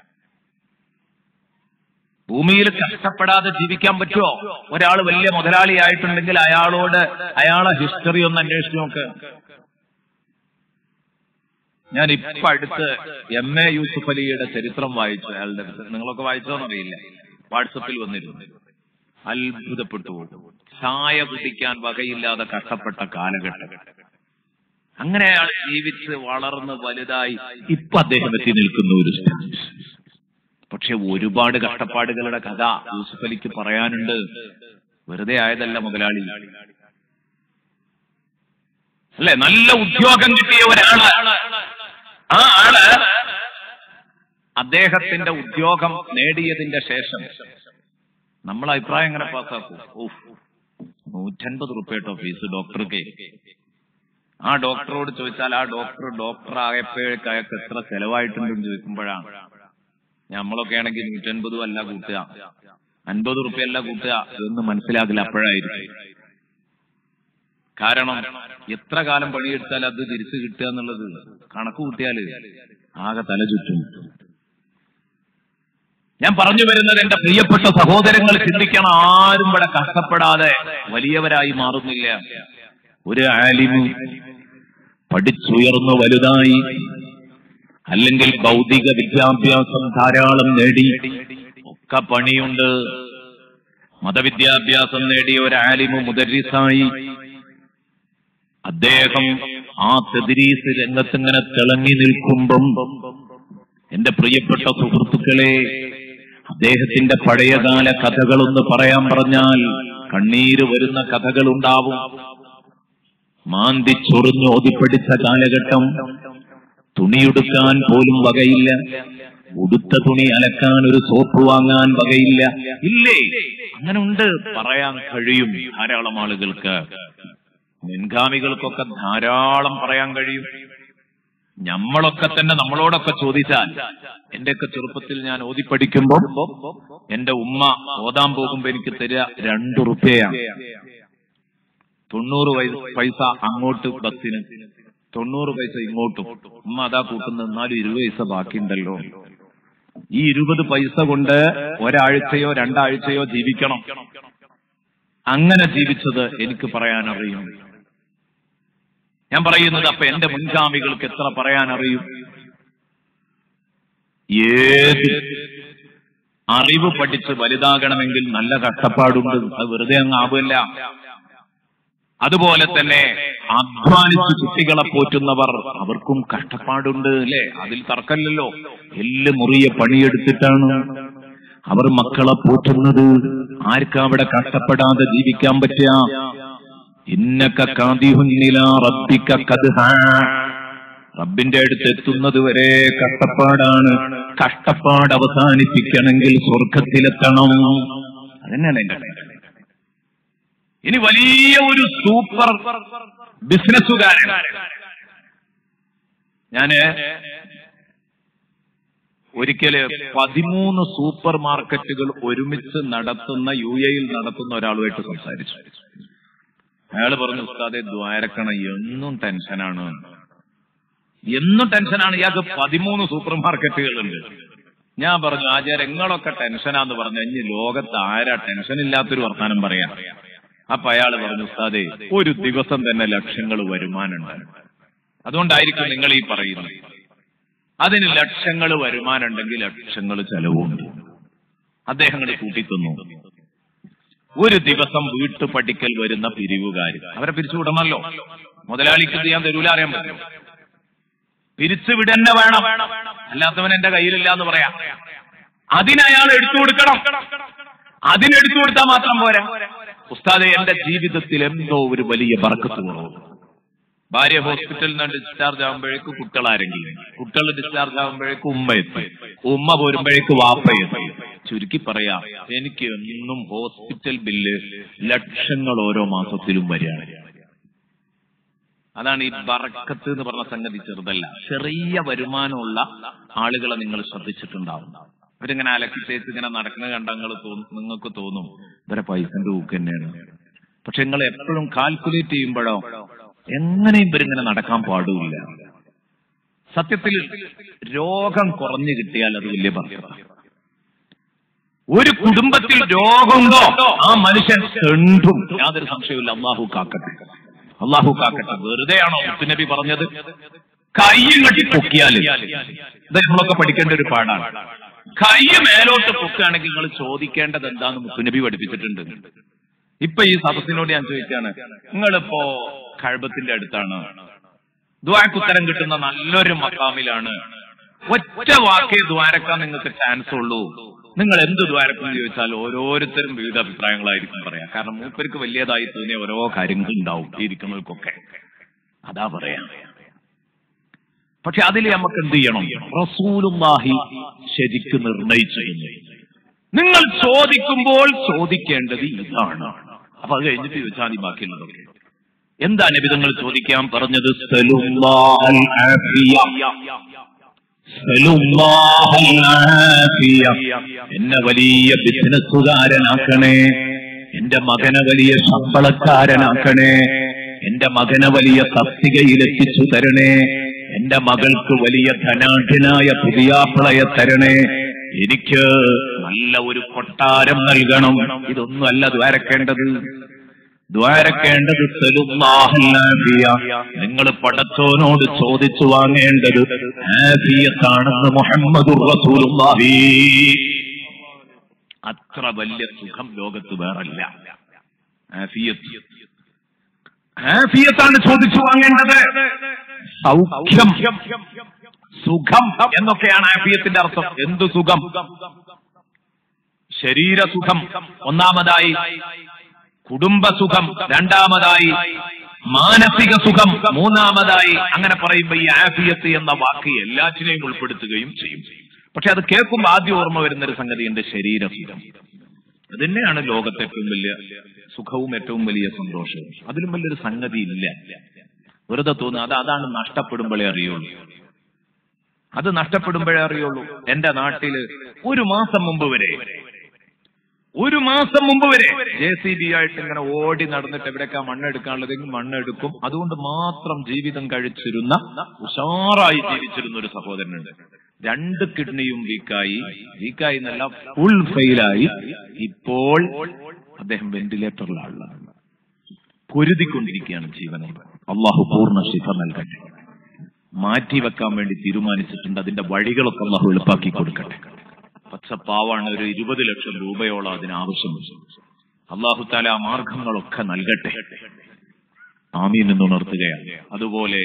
ഭൂമിയിൽ കഷ്ടപ്പെടാതെ ജീവിക്കാൻ പറ്റുമോ ഒരാൾ വലിയ മുതലാളിയായിട്ടുണ്ടെങ്കിൽ അയാളോട് അയാളെ ഹിസ്റ്ററി ഒന്ന് അന്വേഷിച്ച് നോക്ക് ഞാൻ ഇപ്പൊ അടുത്ത് എം എ യൂസുഫ് അലിയുടെ ചരിത്രം വായിച്ചു അയാളുടെ നിങ്ങളൊക്കെ വായിച്ചോന്നറിയില്ല വാട്സപ്പിൽ വന്നിരുന്നു അത്ഭുതപ്പെട്ടു പോകും ചായ കുടിക്കാൻ വകയില്ലാതെ കഷ്ടപ്പെട്ട കാലഘട്ടം അങ്ങനെ അയാൾ ജീവിച്ച് വളർന്ന് വലുതായി ഇപ്പൊ അദ്ദേഹം എത്തി നിൽക്കുന്ന ഒരു സ്റ്റേജ് പക്ഷെ ഒരുപാട് കഷ്ടപ്പാടുകളുടെ കഥ യൂസുഫ് അലിക്ക് പറയാനുണ്ട് വെറുതെ ആയതല്ല മുതലാളി അല്ലെ നല്ല ഉദ്യോഗം കിട്ടിയ ഒരാള് ആ ആള് അദ്ദേഹത്തിന്റെ ഉദ്യോഗം നേടിയതിന്റെ ശേഷം നമ്മൾ അഭിപ്രായം എങ്ങനെ പാസ്സാക്കും ഓഹ് നൂറ്റൻപത് റുപ്യട്ടോ ഫീസ് ഡോക്ടർക്ക് ആ ഡോക്ടറോട് ചോദിച്ചാൽ ആ ഡോക്ടർ ഡോക്ടർ ആയപ്പോഴേക്ക് അയാൾക്ക് എത്ര ചെലവായിട്ടുണ്ടെന്ന് ചോദിക്കുമ്പോഴാണ് നമ്മളൊക്കെ ആണെങ്കിൽ നൂറ്റൻപതും അല്ല കൂട്ടുക അൻപത് റുപ്യ അല്ല കൂട്ടുക ഇതൊന്നും മനസ്സിലാകില്ല അപ്പോഴായിരിക്കും കാരണം എത്ര കാലം പണിയെടുത്താൽ അത് തിരിച്ചു കിട്ടുക എന്നുള്ളത് കണക്ക് കൂട്ടിയാല് ആകെ തല ചുറ്റും ഞാൻ പറഞ്ഞു വരുന്നത് എന്റെ പ്രിയപ്പെട്ട സഹോദരങ്ങൾ ചിന്തിക്കണം ആരും ഇവിടെ കഷ്ടപ്പെടാതെ വലിയവരായി മാറുന്നില്ല ഒരു ആലിമ് പഠിച്ചുയർന്നു വലുതായി അല്ലെങ്കിൽ ഭൗതിക വിദ്യാഭ്യാസം ധാരാളം നേടി ഒക്കെ പണിയുണ്ട് മതവിദ്യാഭ്യാസം നേടിയ ഒരു ആലിമ് മുദരിസായി അദ്ദേഹം ആ തെതിരീസ് രംഗത്തിങ്ങനെ തിളങ്ങി നിൽക്കുമ്പം എന്റെ പ്രിയപ്പെട്ട സുഹൃത്തുക്കളെ അദ്ദേഹത്തിന്റെ പഴയകാല കഥകളൊന്ന് പറയാൻ പറഞ്ഞാൽ കണ്ണീര് വരുന്ന കഥകളുണ്ടാവും മാന്തി ചൊറിഞ്ഞ് ഓതിപ്പടിച്ച കാലഘട്ടം തുണിയുടുക്കാൻ പോലും വകയില്ല ഉടുത്ത തുണി അലക്കാൻ ഒരു സോപ്പ് വാങ്ങാൻ വകയില്ല ഇല്ലേ അങ്ങനെ ഉണ്ട് പറയാൻ കഴിയും ധാരാളം ആളുകൾക്ക് മുൻഗാമികൾക്കൊക്കെ ധാരാളം പറയാൻ കഴിയും നമ്മളൊക്കെ തന്നെ നമ്മളോടൊക്കെ ചോദിച്ചാൽ എന്റെയൊക്കെ ചെറുപ്പത്തിൽ ഞാൻ ഓതി പഠിക്കുമ്പോ എന്റെ ഉമ്മ ഓതാൻ പോകുമ്പോ എനിക്ക് തരിക രണ്ടു റുപ്യയാണ് തൊണ്ണൂറ് വയ- പൈസ അങ്ങോട്ട് ബസ്സിന് തൊണ്ണൂറ് പൈസ ഇങ്ങോട്ടും ഉമ്മ അതാ കൂട്ടുന്ന എന്നാലും ഇരുപത് പൈസ ബാക്കിയുണ്ടല്ലോ ഈ ഇരുപത് പൈസ കൊണ്ട് ഒരാഴ്ചയോ രണ്ടാഴ്ചയോ ജീവിക്കണം അങ്ങനെ ജീവിച്ചത് എനിക്ക് പറയാൻ അറിയും ഞാൻ പറയുന്നത് അപ്പൊ എന്റെ മുൻഗാമികൾക്ക് എത്ര പറയാൻ അറിയും ഏത് അറിവ് പഠിച്ച് വലുതാകണമെങ്കിൽ നല്ല കഷ്ടപ്പാടുണ്ട് അത് വെറുതെ അങ്ങ് ആവില്ല അതുപോലെ തന്നെ അധ്വാനിച്ച് കുട്ടികളെ പോറ്റുന്നവർ അവർക്കും കഷ്ടപ്പാടുണ്ട് അല്ലെ അതിൽ തർക്കമില്ലല്ലോ എല്ല് മുറിയ പണിയെടുത്തിട്ടാണ് അവർ മക്കളെ പോറ്റുന്നത് ആർക്കാ അവിടെ കഷ്ടപ്പെടാതെ ജീവിക്കാൻ പറ്റുക ഇന്നക്ക കാതിഹുന്നില റബ്ബിക്ക കദ്ഹാ. റബ്ബിന്റെ അടുത്ത് എത്തുന്നത് വരെ കഷ്ടപ്പാടാണ് കഷ്ടപ്പാട് അവസാനിപ്പിക്കണമെങ്കിൽ സ്വർഗത്തിലെത്തണം അതന്നെയാണ് എന്റെ കാര്യം. ഇനി വലിയ ഒരു സൂപ്പർ ബിസിനസ്സുകാരൻ ഞാന് ഒരിക്കല് പതിമൂന്ന് സൂപ്പർ മാർക്കറ്റുകൾ ഒരുമിച്ച് നടത്തുന്ന യു എയിൽ നടത്തുന്ന ഒരാളുമായിട്ട് സംസാരിച്ചു അയാൾ പറഞ്ഞു ഉസ്താദെ ദ്വാരക്കണ എന്നും ടെൻഷനാണ് എന്നും ടെൻഷനാണ് ഇയാൾക്ക് പതിമൂന്ന് സൂപ്പർ മാർക്കറ്റുകളുണ്ട് ഞാൻ പറഞ്ഞു ആചാര്യ നിങ്ങളൊക്കെ ടെൻഷനാന്ന് പറഞ്ഞു ഇനി ലോകത്ത് ആരാ ടെൻഷൻ ഇല്ലാത്തൊരു വർത്താനം പറയാം അപ്പൊ അയാൾ പറഞ്ഞു ഉസ്താദെ ഒരു ദിവസം തന്നെ ലക്ഷങ്ങൾ വരുമാനമുണ്ട് അതുകൊണ്ടായിരിക്കും നിങ്ങൾ ഈ പറയുന്നത് അതിന് ലക്ഷങ്ങൾ വരുമാനമുണ്ടെങ്കിൽ ലക്ഷങ്ങൾ ചെലവുണ്ട് അദ്ദേഹം കൂടി കൂട്ടിത്തന്നു ഒരു ദിവസം വീട്ടു പഠിക്കൽ വരുന്ന പിരിവുകാർ അവരെ പിരിച്ചുവിടണമല്ലോ മുതലാളിക്ക് ഇത് ഞാൻ തരൂല അറിയാൻ പറ്റും പിരിച്ചു വിടന്നെ വേണം അല്ലാത്തവൻ എന്റെ കയ്യിലില്ല എന്ന് പറയാം അതിനയാൾ എടുത്തു കൊടുക്കണം അതിനെടുത്തു കൊടുത്താൽ മാത്രം പോരാ ഉസ്താദെ എന്റെ ജീവിതത്തിൽ എന്തോ ഒരു വലിയ ബർക്കത്ത് കുറവ് ഭാര്യ ഹോസ്പിറ്റലിൽ നിന്ന് ഡിസ്ചാർജ് ആകുമ്പോഴേക്ക് കുട്ടികൾ ആരെങ്കിലും കുട്ടികൾ ഡിസ്ചാർജ് ആകുമ്പോഴേക്ക് ഉമ്മ എത്തി ഉമ്മ പോരുമ്പോഴേക്ക് വാപ്പ എത്തി ചുരുക്കി പറയാം എനിക്ക് എന്നും ഹോസ്പിറ്റൽ ബില്ല് ലക്ഷങ്ങൾ ഓരോ മാസത്തിലും വരികയാണ് അതാണ് ഈ ബറക്കത്ത് എന്ന് പറഞ്ഞ സംഗതി ചെറുതല്ല ചെറിയ വരുമാനമുള്ള ആളുകളെ നിങ്ങൾ ശ്രദ്ധിച്ചിട്ടുണ്ടാവും അവരിങ്ങനെ അലക്കി തേച്ച് ഇങ്ങനെ നടക്കുന്ന കണ്ട നിങ്ങൾ നിങ്ങൾക്ക് തോന്നും ഇവരെ പൈസന്റെ ഊക്ക് തന്നെയാണ് പക്ഷെ നിങ്ങൾ എപ്പോഴും കാൽക്കുലേറ്റ് ചെയ്യുമ്പോഴോ എങ്ങനെ ഇവരിങ്ങനെ നടക്കാൻ പാടില്ല സത്യത്തിൽ രോഗം കുറഞ്ഞു കിട്ടിയാൽ അത് വലിയ ബർക്കത്താണ് ഒരു കുടുംബത്തിൽ രോഗമുണ്ടോ ആ മനുഷ്യൻ തെണ്ടും യാതൊരു സംശയമില്ല അള്ളാഹു കാക്കട്ടെ അള്ളാഹു കാക്കട്ടെ വെറുതെയാണോ നബി പറഞ്ഞത് കൈ ഇങ്ങോട്ട് പൊക്കിയാല് ഇത് നമ്മളൊക്കെ പഠിക്കേണ്ട ഒരു പാടാണ് കൈ മേലോട്ട് പൊക്കുകയാണെങ്കിൽ നിങ്ങൾ ചോദിക്കേണ്ടത് എന്താന്ന് മുത്തുനബി പഠിപ്പിച്ചിട്ടുണ്ട് ഇപ്പൊ ഈ സദസ്സിനോട് ഞാൻ ചോദിക്കാണ് നിങ്ങളിപ്പോ കഴബത്തിന്റെ അടുത്താണ് ദ്വാരക്കുത്തരം കിട്ടുന്ന നല്ലൊരു മക്കാമിലാണ് ഒറ്റ വാക്കേ ദ്വാരക്കാൻ നിങ്ങൾക്ക് ചാൻസ് ഉള്ളൂ നിങ്ങൾ എന്ത് ദ്വാരക്കും എന്ന് ചോദിച്ചാൽ ഓരോരുത്തരും വിവിധ അഭിപ്രായങ്ങളായിരിക്കും പറയാം കാരണം മൂപ്പർക്ക് വലിയതായി തോന്നിയ ഓരോ കാര്യങ്ങൾ ഉണ്ടാവും ഈ ഇരിക്കുന്നവർക്കൊക്കെ അതാ പറയാം പക്ഷെ അതിൽ നമുക്ക് എന്ത് ചെയ്യണം റസൂലുള്ളാഹി ശരിക്ക് നിർണയിച്ചു നിങ്ങൾ ചോദിക്കുമ്പോൾ ചോദിക്കേണ്ടത് ഇതാണ് അപ്പൊ അത് കഴിഞ്ഞിട്ട് ചോദിച്ചാൽ മതി ബാക്കിയുള്ളതൊക്കെ എന്താ നിബിധങ്ങൾ ചോദിക്കാൻ പറഞ്ഞത് സലുല്ലാഹൽ ആഫിയ. സലുല്ലാഹൽ ആഫിയ. എന്നെ വലിയ ബിസിനസ്സുകാരനാക്കണേ എന്റെ മകനെ വലിയ ശമ്പളക്കാരനാക്കണേ എന്റെ മകനെ വലിയ തസ്തികയിലെത്തിച്ചു തരണേ എന്റെ മകൾക്ക് വലിയ ധനാഢ്യനായ പുതിയാപ്പിളയെ തരണേ എനിക്ക് നല്ല ഒരു കൊട്ടാരം നൽകണം ഇതൊന്നുമല്ല ദ്വാരക്കേണ്ടത് ദ്വാരക്കേണ്ടത് നിങ്ങൾ പടച്ചോനോട് ചോദിച്ചു വാങ്ങേണ്ടത് ആഫിയത്താണെന്ന് മുഹമ്മദ് റസൂലുള്ളാഹി അത്ര വലിയ സുഖം ലോകത്ത് വേറല്ല ആഫിയത്ത് ആഫിയത്താണ് ചോദിച്ചു വാങ്ങേണ്ടത് സൗഖ്യം സുഖം എന്നൊക്കെയാണ് ആഫിയത്തിന്റെ അർത്ഥം എന്ത് സുഖം ശരീരസുഖം ഒന്നാമതായി കുടുംബസുഖം രണ്ടാമതായി മാനസിക സുഖം മൂന്നാമതായി അങ്ങനെ പറയുമ്പോ ഈ ആഫിയത്ത് എന്ന വാക്ക് എല്ലാറ്റിനെയും ഉൾപ്പെടുത്തുകയും ചെയ്യും പക്ഷെ അത് കേൾക്കുമ്പോൾ ആദ്യം ഓർമ്മ വരുന്ന ഒരു സംഗതിയുണ്ട് ശരീരസുഖം അത് തന്നെയാണ് ലോകത്തെ ഏറ്റവും വലിയ സുഖവും ഏറ്റവും വലിയ സന്തോഷവും അതിലും വലിയൊരു സംഗതി ഇല്ല വെറുതെ തോന്നുക അത് അതാണ് നഷ്ടപ്പെടുമ്പോഴേ അറിയുള്ളൂ അത് നഷ്ടപ്പെടുമ്പോഴേ അറിയുള്ളൂ എന്റെ നാട്ടില് ഒരു മാസം മുമ്പ് വരെ ഒരു മാസം മുമ്പ് വരെ ജെ സി ബി ആയിട്ട് ഇങ്ങനെ ഓടി നടന്നിട്ട് എവിടെയൊക്കെ മണ്ണെടുക്കാനുള്ളതെങ്കിൽ മണ്ണെടുക്കും അതുകൊണ്ട് മാത്രം ജീവിതം കഴിച്ചിരുന്ന ഉഷാറായി ജീവിച്ചിരുന്ന ഒരു സഹോദരനുണ്ട് രണ്ട് കിഡ്നിയും വീക്കായി വീക്കായി എന്നല്ല ഫുൾ ഫെയിലായി ഇപ്പോൾ അദ്ദേഹം വെന്റിലേറ്ററിലാണ് പൊരുതിക്കൊണ്ടിരിക്കുകയാണ് ജീവനെ അള്ളാഹു പൂർണ്ണ ശിഫ നൽകട്ടെ മാറ്റിവെക്കാൻ വേണ്ടി തീരുമാനിച്ചിട്ടുണ്ട് അതിന്റെ വഴികളൊക്കെ അള്ളാഹു എളുപ്പാക്കി കൊടുക്കട്ടെ പച്ചപ്പാവാണ് ഒരു ഇരുപത് ലക്ഷം രൂപയോളം അതിന് ആവശ്യമുണ്ട് അള്ളാഹു താല ആ മാർഗങ്ങളൊക്കെ നൽകട്ടെ ആമീൻ എന്ന് ഉണർത്തുകയാണ് അതുപോലെ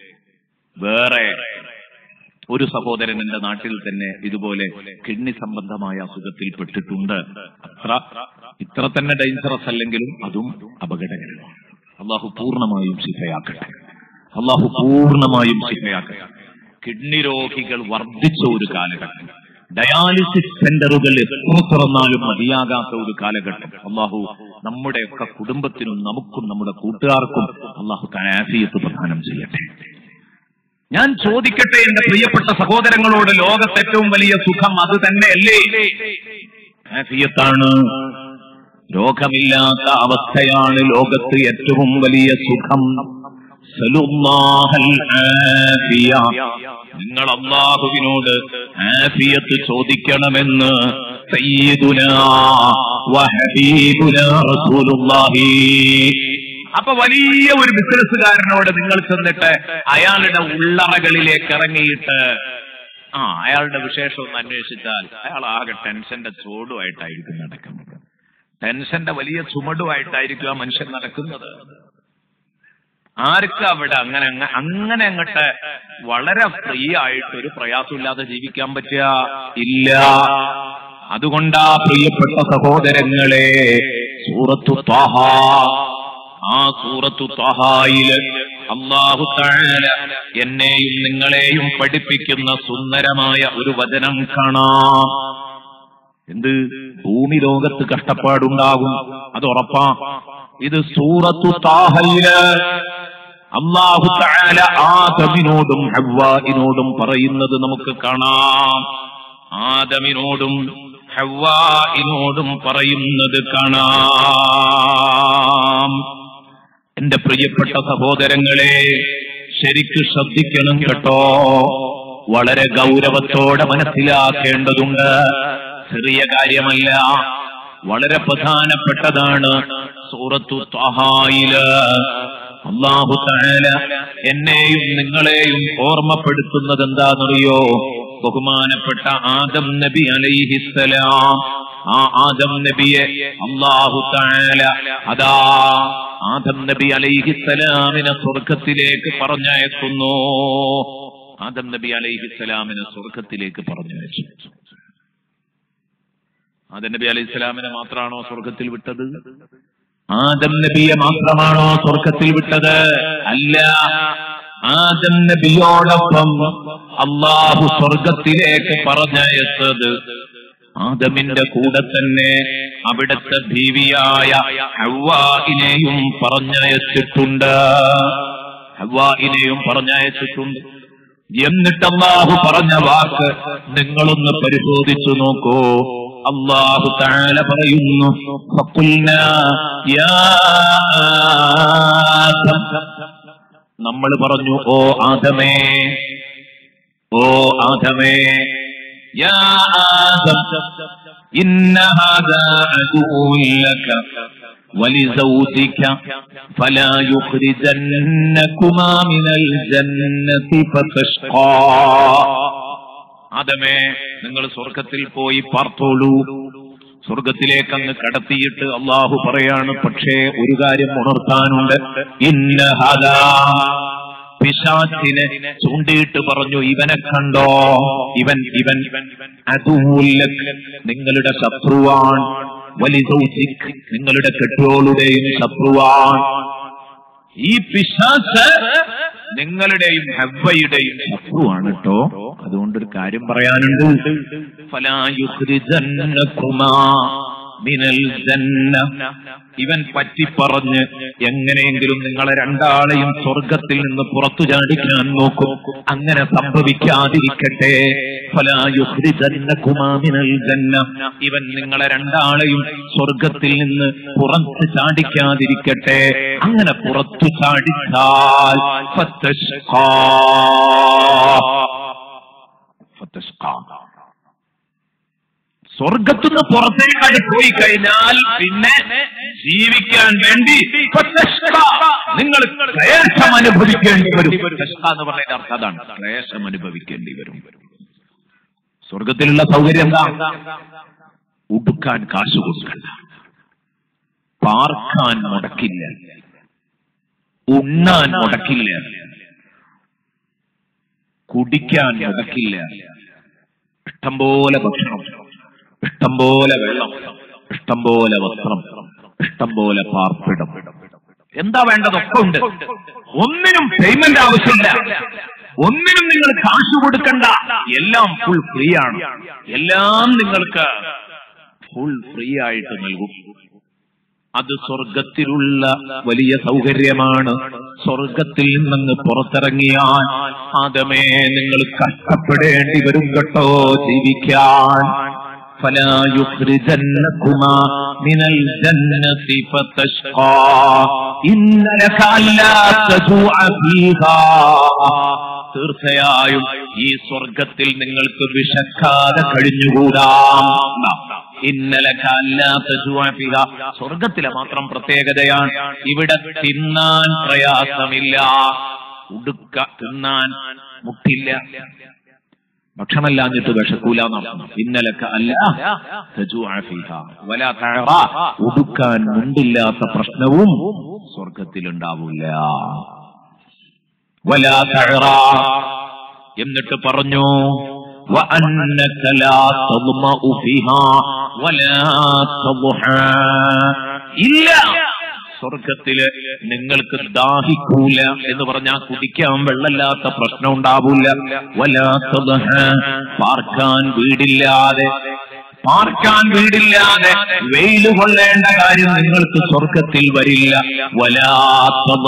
വേറെ ഒരു സഹോദരൻ എന്റെ നാട്ടിൽ തന്നെ ഇതുപോലെ കിഡ്നി സംബന്ധമായ അസുഖത്തിൽ പെട്ടിട്ടുണ്ട് അത്ര ഇത്ര തന്നെ ഡേഞ്ചറസ് അല്ലെങ്കിലും അതും അപകടകരമാണ് അള്ളാഹു പൂർണ്ണമായും ശിഫയാക്കട്ടെ അള്ളാഹു പൂർണ്ണമായും ശിഫയാക്കട്ടെ കിഡ്നി രോഗികൾ വർദ്ധിച്ച ഒരു കാലഘട്ടം ഡയാലിസിസ് സെന്ററുകൾ എത്ര തുറന്നാലും മതിയാകാത്ത ഒരു കാലഘട്ടം അള്ളാഹു നമ്മുടെയൊക്കെ കുടുംബത്തിനും നമുക്കും നമ്മുടെ കൂട്ടുകാർക്കും അള്ളാഹു ആഫിയത്ത് പ്രദാനം ചെയ്യട്ടെ ഞാൻ ചോദിക്കട്ടെ എന്റെ പ്രിയപ്പെട്ട സഹോദരങ്ങളോട് ലോകത്ത് ഏറ്റവും വലിയ സുഖം അത് തന്നെയല്ലേ ആഫിയത്താണ് രോഗമില്ലാത്ത അവസ്ഥയാണ് ലോകത്ത് ഏറ്റവും വലിയ സുഖം സലുല്ലാഹൽ ആഫിയ. നിങ്ങൾ അള്ളാഹുവിനോട് ആഫിയത്ത് ചോദിക്കണമെന്ന് സയ്യിദുനാ വഹബീബുനാ റസൂലുള്ളാഹി അപ്പൊ വലിയ ഒരു ബിസിനസ്സുകാരനോട് നിങ്ങൾ ചെന്നിട്ട് അയാളുടെ ഉള്ളറകളിലേക്ക് ഇറങ്ങിയിട്ട് ആ അയാളുടെ വിശേഷം ഒന്ന് അന്വേഷിച്ചാൽ അയാൾ ആകെ ടെൻഷന്റെ ചൂടുമായിട്ടായിരിക്കും നടക്കുന്നത് ടെൻഷന്റെ വലിയ ചുമടുമായിട്ടായിരിക്കും ആ മനുഷ്യൻ നടക്കുന്നത് ആർക്കും അവിടെ അങ്ങനെ അങ്ങ- അങ്ങനെ അങ്ങോട്ട് വളരെ ഫ്രീ ആയിട്ട് ഒരു പ്രയാസമില്ലാതെ ജീവിക്കാൻ പറ്റുക ഇല്ല അതുകൊണ്ടാ പ്രിയപ്പെട്ട സഹോദരങ്ങളെ സൂറത്തു ത്വാഹ ആ സൂറത്തു ത്വാഹായില് അള്ളാഹു താഴ എന്നെയും നിങ്ങളെയും പഠിപ്പിക്കുന്ന സുന്ദരമായ ഒരു വചനം കാണാം എന്ത് ഭൂമി ലോകത്ത് കഷ്ടപ്പാടുണ്ടാകും അത് ഉറപ്പാ ഇത് സൂറത്തു താഹയില് അള്ളാഹു തആല ആദമിനോടും ഹവ്വായിനോടും പറയുന്നത് നമുക്ക് കാണാം ആദമിനോടും ഹവ്വായിനോടും പറയുന്നത് കാണാം എന്റെ പ്രിയപ്പെട്ട സഹോദരങ്ങളെ ശരിക്ക് ശ്രദ്ധിക്കണം കേട്ടോ വളരെ ഗൗരവത്തോടെ മനസ്സിലാക്കേണ്ടതുണ്ട് ചെറിയ കാര്യമല്ല വളരെ പ്രധാനപ്പെട്ടതാണ് സൂറത്തു ത്വഹായില് അള്ളാഹു താല എന്നെയും നിങ്ങളെയും ഓർമ്മപ്പെടുത്തുന്നത് എന്താണെന്നറിയോ ബഹുമാനപ്പെട്ട ആദം നബി അലൈഹിസ്സലാം ആ ആദം നബിയെ അള്ളാഹു താല അതാ ആദം നബി അലൈഹിസ്സലാമിനെ സ്വർഗത്തിലേക്ക് പറഞ്ഞയക്കുന്നു ആദം നബി അലൈഹിസ്സലാമിനെ സ്വർഗത്തിലേക്ക് പറഞ്ഞയച്ചു ആദം നബി അലൈഹി സ്വലാമിനെ മാത്രമാണോ സ്വർഗത്തിൽ വിട്ടത് ആദം നബിയെ മാത്രമാണോ സ്വർഗത്തിൽ വിട്ടത് അല്ല ആദം നബിയോടൊപ്പം അള്ളാഹു സ്വർഗത്തിലേക്ക് പറഞ്ഞയച്ചത് ആദമിന്റെ കൂടെ തന്നെ അവിടുത്തെ ബീവിയായ ഹവ്വായിനെയും പറഞ്ഞയച്ചിട്ടുണ്ട് ഹവ്വായിനെയും പറഞ്ഞയച്ചിട്ടുണ്ട് എന്നിട്ട് അള്ളാഹു പറഞ്ഞ വാക്ക് നിങ്ങളൊന്ന് പരിശോധിച്ചു നോക്കൂ അള്ളാഹു താല പറയുന്നു ഫഖുൽനാ യാ ആദം. നമ്മൾ പറഞ്ഞു ഓ ആദമേ ഓ ആദമേ യാ ആദം ഇന്ന ഹാദാ അദുഉൻ ലക ولزوجك فلا يخرجنكما من الجنة فتشقى ആദമേ നിങ്ങൾ സ്വർഗത്തിൽ പോയി പാർത്തോളൂ സ്വർഗത്തിലേക്ക് അങ്ങ് കടത്തിയിട്ട് അള്ളാഹു പറയാണ് പക്ഷേ ഒരു കാര്യം ഉണർത്താനുണ്ട് ഇന്ന ഹദാ പിശാച്ചിനെ ചൂണ്ടിയിട്ട് പറഞ്ഞു ഇവനെ കണ്ടോ ഇവൻ ഇവൻ അതുമൂല്ല നിങ്ങളുടെ ശത്രുവാൻ വലിസൗചിക് നിങ്ങളുടെ കെട്ടുകളുടെയും ശത്രുവാൻ ഈ പിശാച്ച് നിങ്ങളുടെയും ഹബ്ബയുടെയും ശത്രുവാണ് കേട്ടോ അതുകൊണ്ടൊരു കാര്യം പറയാനുണ്ട് ഫലായുഹ്രിജന്നകുമാ മിനൽ ജന്ന ഇവൻ പറ്റിപ്പറഞ്ഞ് എങ്ങനെയെങ്കിലും നിങ്ങളെ രണ്ടാളെയും സ്വർഗത്തിൽ നിന്ന് പുറത്തു ചാടിക്കാൻ നോക്കും അങ്ങനെ സംഭവിക്കാതിരിക്കട്ടെ ഫലായുഹ്രിജന്നകുമാ മിനൽ ജന്ന ഇവൻ നിങ്ങളെ രണ്ടാളെയും സ്വർഗത്തിൽ നിന്ന് പുറത്ത് ചാടിക്കാതിരിക്കട്ടെ അങ്ങനെ പുറത്തു ചാടിച്ചാൽ ഫത്തശ്കാ. ഫത്തശ്കാ. സ്വർഗത്തുനിന്ന് പുറത്തേക്കാടി പോയി കഴിഞ്ഞാൽ പിന്നെ ജീവിക്കാൻ വേണ്ടി ഫത്തശ്കാ. നിങ്ങൾ ക്ലേശം അനുഭവിക്കേണ്ടി വരും ഫത്തശ്കാ എന്ന് പറയുന്ന അർത്ഥം അതാണ് ക്ലേശം അനുഭവിക്കേണ്ടി വരും സ്വർഗത്തിലുള്ള സൗകര്യം എന്താ ഉടുക്കാൻ കാശ് കൊടുക്കണ്ട പാർക്കാൻ മുടക്കില്ല ഉണ്ണാൻ മുടക്കില്ല കുടിക്കാൻ മുടക്കില്ല ഇഷ്ടംപോലെ ഭക്ഷണം ഇഷ്ടംപോലെ വെള്ളം ഇഷ്ടംപോലെ വസ്ത്രം ഇഷ്ടംപോലെ പാർപ്പിടം എന്താ വേണ്ടതൊക്കെ ഉണ്ട് ഒന്നിനും പേയ്മെന്റ് ആവശ്യമില്ല ഒന്നിനും നിങ്ങൾ കാശ് കൊടുക്കണ്ട എല്ലാം ഫുൾ ഫ്രീ ആണ് എല്ലാം നിങ്ങൾക്ക് ഫുൾ ഫ്രീ ആയിട്ട് നൽകും അത് സ്വർഗത്തിലുള്ള വലിയ സൗകര്യമാണ് സ്വർഗത്തിൽ നിന്ന് പുറത്തിറങ്ങിയാൽ ആദമേ നിങ്ങൾ കഷ്ടപ്പെടേണ്ടി വരും കേട്ടോ ജീവിക്കാൻ فلا يخرجنكما من الجنة فتشقى إن لك ألا تجوع فيها തീർച്ചയായും ഈ സ്വർഗത്തിൽ നിങ്ങൾക്ക് വിശക്കാതെ കഴിഞ്ഞുകൂടാം ഇന്നലെ കാല്ലാത്ത സ്വർഗത്തിലെ മാത്രം പ്രത്യേകതയാണ് ഇവിടെ തിന്നാൻ പ്രയാസമില്ല ഉടുക്ക തിന്നാൻ മുട്ടില്ല ഭക്ഷണമല്ലാഞ്ഞിട്ട് വിശക്കൂല ഇന്നലക്ക് അല്ല തജുഅ ഫീഹാ. വലാ തഅറ. ഉടുക്കാൻ മുണ്ടില്ലാത്ത പ്രശ്നവും സ്വർഗത്തിലുണ്ടാവില്ല വലാ തഅറ. എന്നിട്ട് പറഞ്ഞു وأنك لا تظمأ فيها ولا تضحى ഇല്ല സ്വർഗത്തില് നിങ്ങൾക്ക് ദാഹിക്കൂല എന്ന് പറഞ്ഞാൽ കുടിക്കാൻ വെള്ളമില്ലാത്ത പ്രശ്നം ഉണ്ടാവൂല വലാത്തത് പാർക്കാൻ വീടില്ലാതെ പാർക്കാൻ വീടില്ലാതെ വെയിൽ കൊള്ളേണ്ട കാര്യം നിങ്ങൾക്ക് സ്വർഗത്തിൽ വരില്ല വലാത്തത്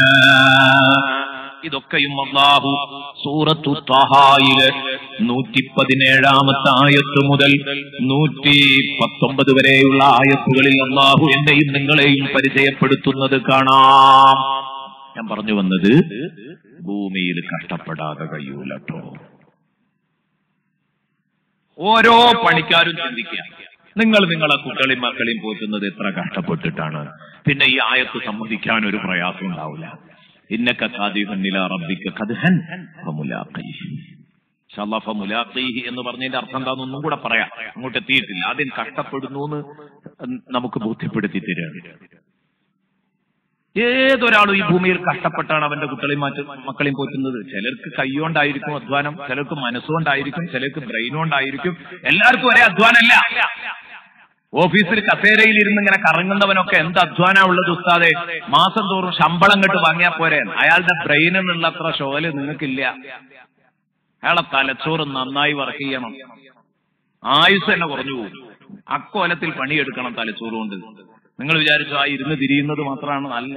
ഇതൊക്കെയും അള്ളാഹു സൂറത്തു തഹായില് നൂറ്റി പതിനേഴാമത്തെ ആയത്ത് മുതൽ നൂറ്റി പത്തൊമ്പത് വരെയുള്ള ആയത്തുകളിൽ അള്ളാഹു എന്നെയും നിങ്ങളെയും പരിചയപ്പെടുത്തുന്നത് കാണാം ഞാൻ പറഞ്ഞു വന്നത് ഭൂമിയിൽ കഷ്ടപ്പെടാതെ കഴിയൂലട്ടോ ഓരോ പണിക്കാരും ചിന്തിക്കുക നിങ്ങൾ നിങ്ങളെ കുട്ടികളെയും മക്കളെയും പോറ്റുന്നത് എത്ര കഷ്ടപ്പെട്ടിട്ടാണ് പിന്നെ ഈ ആയത്ത് സംബന്ധിക്കാൻ ഒരു പ്രയാസം ഉണ്ടാവില്ല ഇന്നക്ക കാദിഹന്നില റബ്ബിക്ക കദ്ഹൻ ഫമുലാഖീഹി. ഇൻഷാല്ലാ ഫമുലാഖീഹി എന്ന് പറഞ്ഞതിന്റെ അർത്ഥം എന്താണെന്നൊന്നും കൂടെ പറയാം അങ്ങോട്ട് എത്തിയിട്ടില്ല ആദ്യം കഷ്ടപ്പെടുന്നു എന്ന് നമുക്ക് ബോധ്യപ്പെടുത്തി തരികയാണ് ഏതൊരാളും ഈ ഭൂമിയിൽ കഷ്ടപ്പെട്ടാണ് അവന്റെ കുട്ടികളെയും മാറ്റി മക്കളെയും പോറ്റുന്നത് ചിലർക്ക് കൈകൊണ്ടായിരിക്കും അധ്വാനം ചിലർക്ക് മനസ്സുകൊണ്ടായിരിക്കും ചിലർക്ക് ബ്രെയിൻ കൊണ്ടായിരിക്കും എല്ലാവർക്കും ഒരേ അധ്വാനമല്ല ഓഫീസിൽ കസേരയിൽ ഇരുന്ന് ഇങ്ങനെ കറങ്ങുന്നവനൊക്കെ എന്ത് അധ്വാന ഉള്ളത് ഉസ്താദെ മാസം തോറും ശമ്പളം കെട്ട് വാങ്ങിയാ പോരെ അയാളുടെ ബ്രെയിനിനുള്ള അത്ര ഷോല് നിങ്ങൾക്കില്ല അയാളെ തലച്ചോറ് നന്നായി വർക്ക് ചെയ്യണം ആയുസ് തന്നെ കുറഞ്ഞു പോകും അക്കോലത്തിൽ പണിയെടുക്കണം തലച്ചോറ് കൊണ്ട് നിങ്ങൾ വിചാരിച്ചു ആ ഇരുന്ന് തിരിയുന്നത് മാത്രമാണ് നല്ല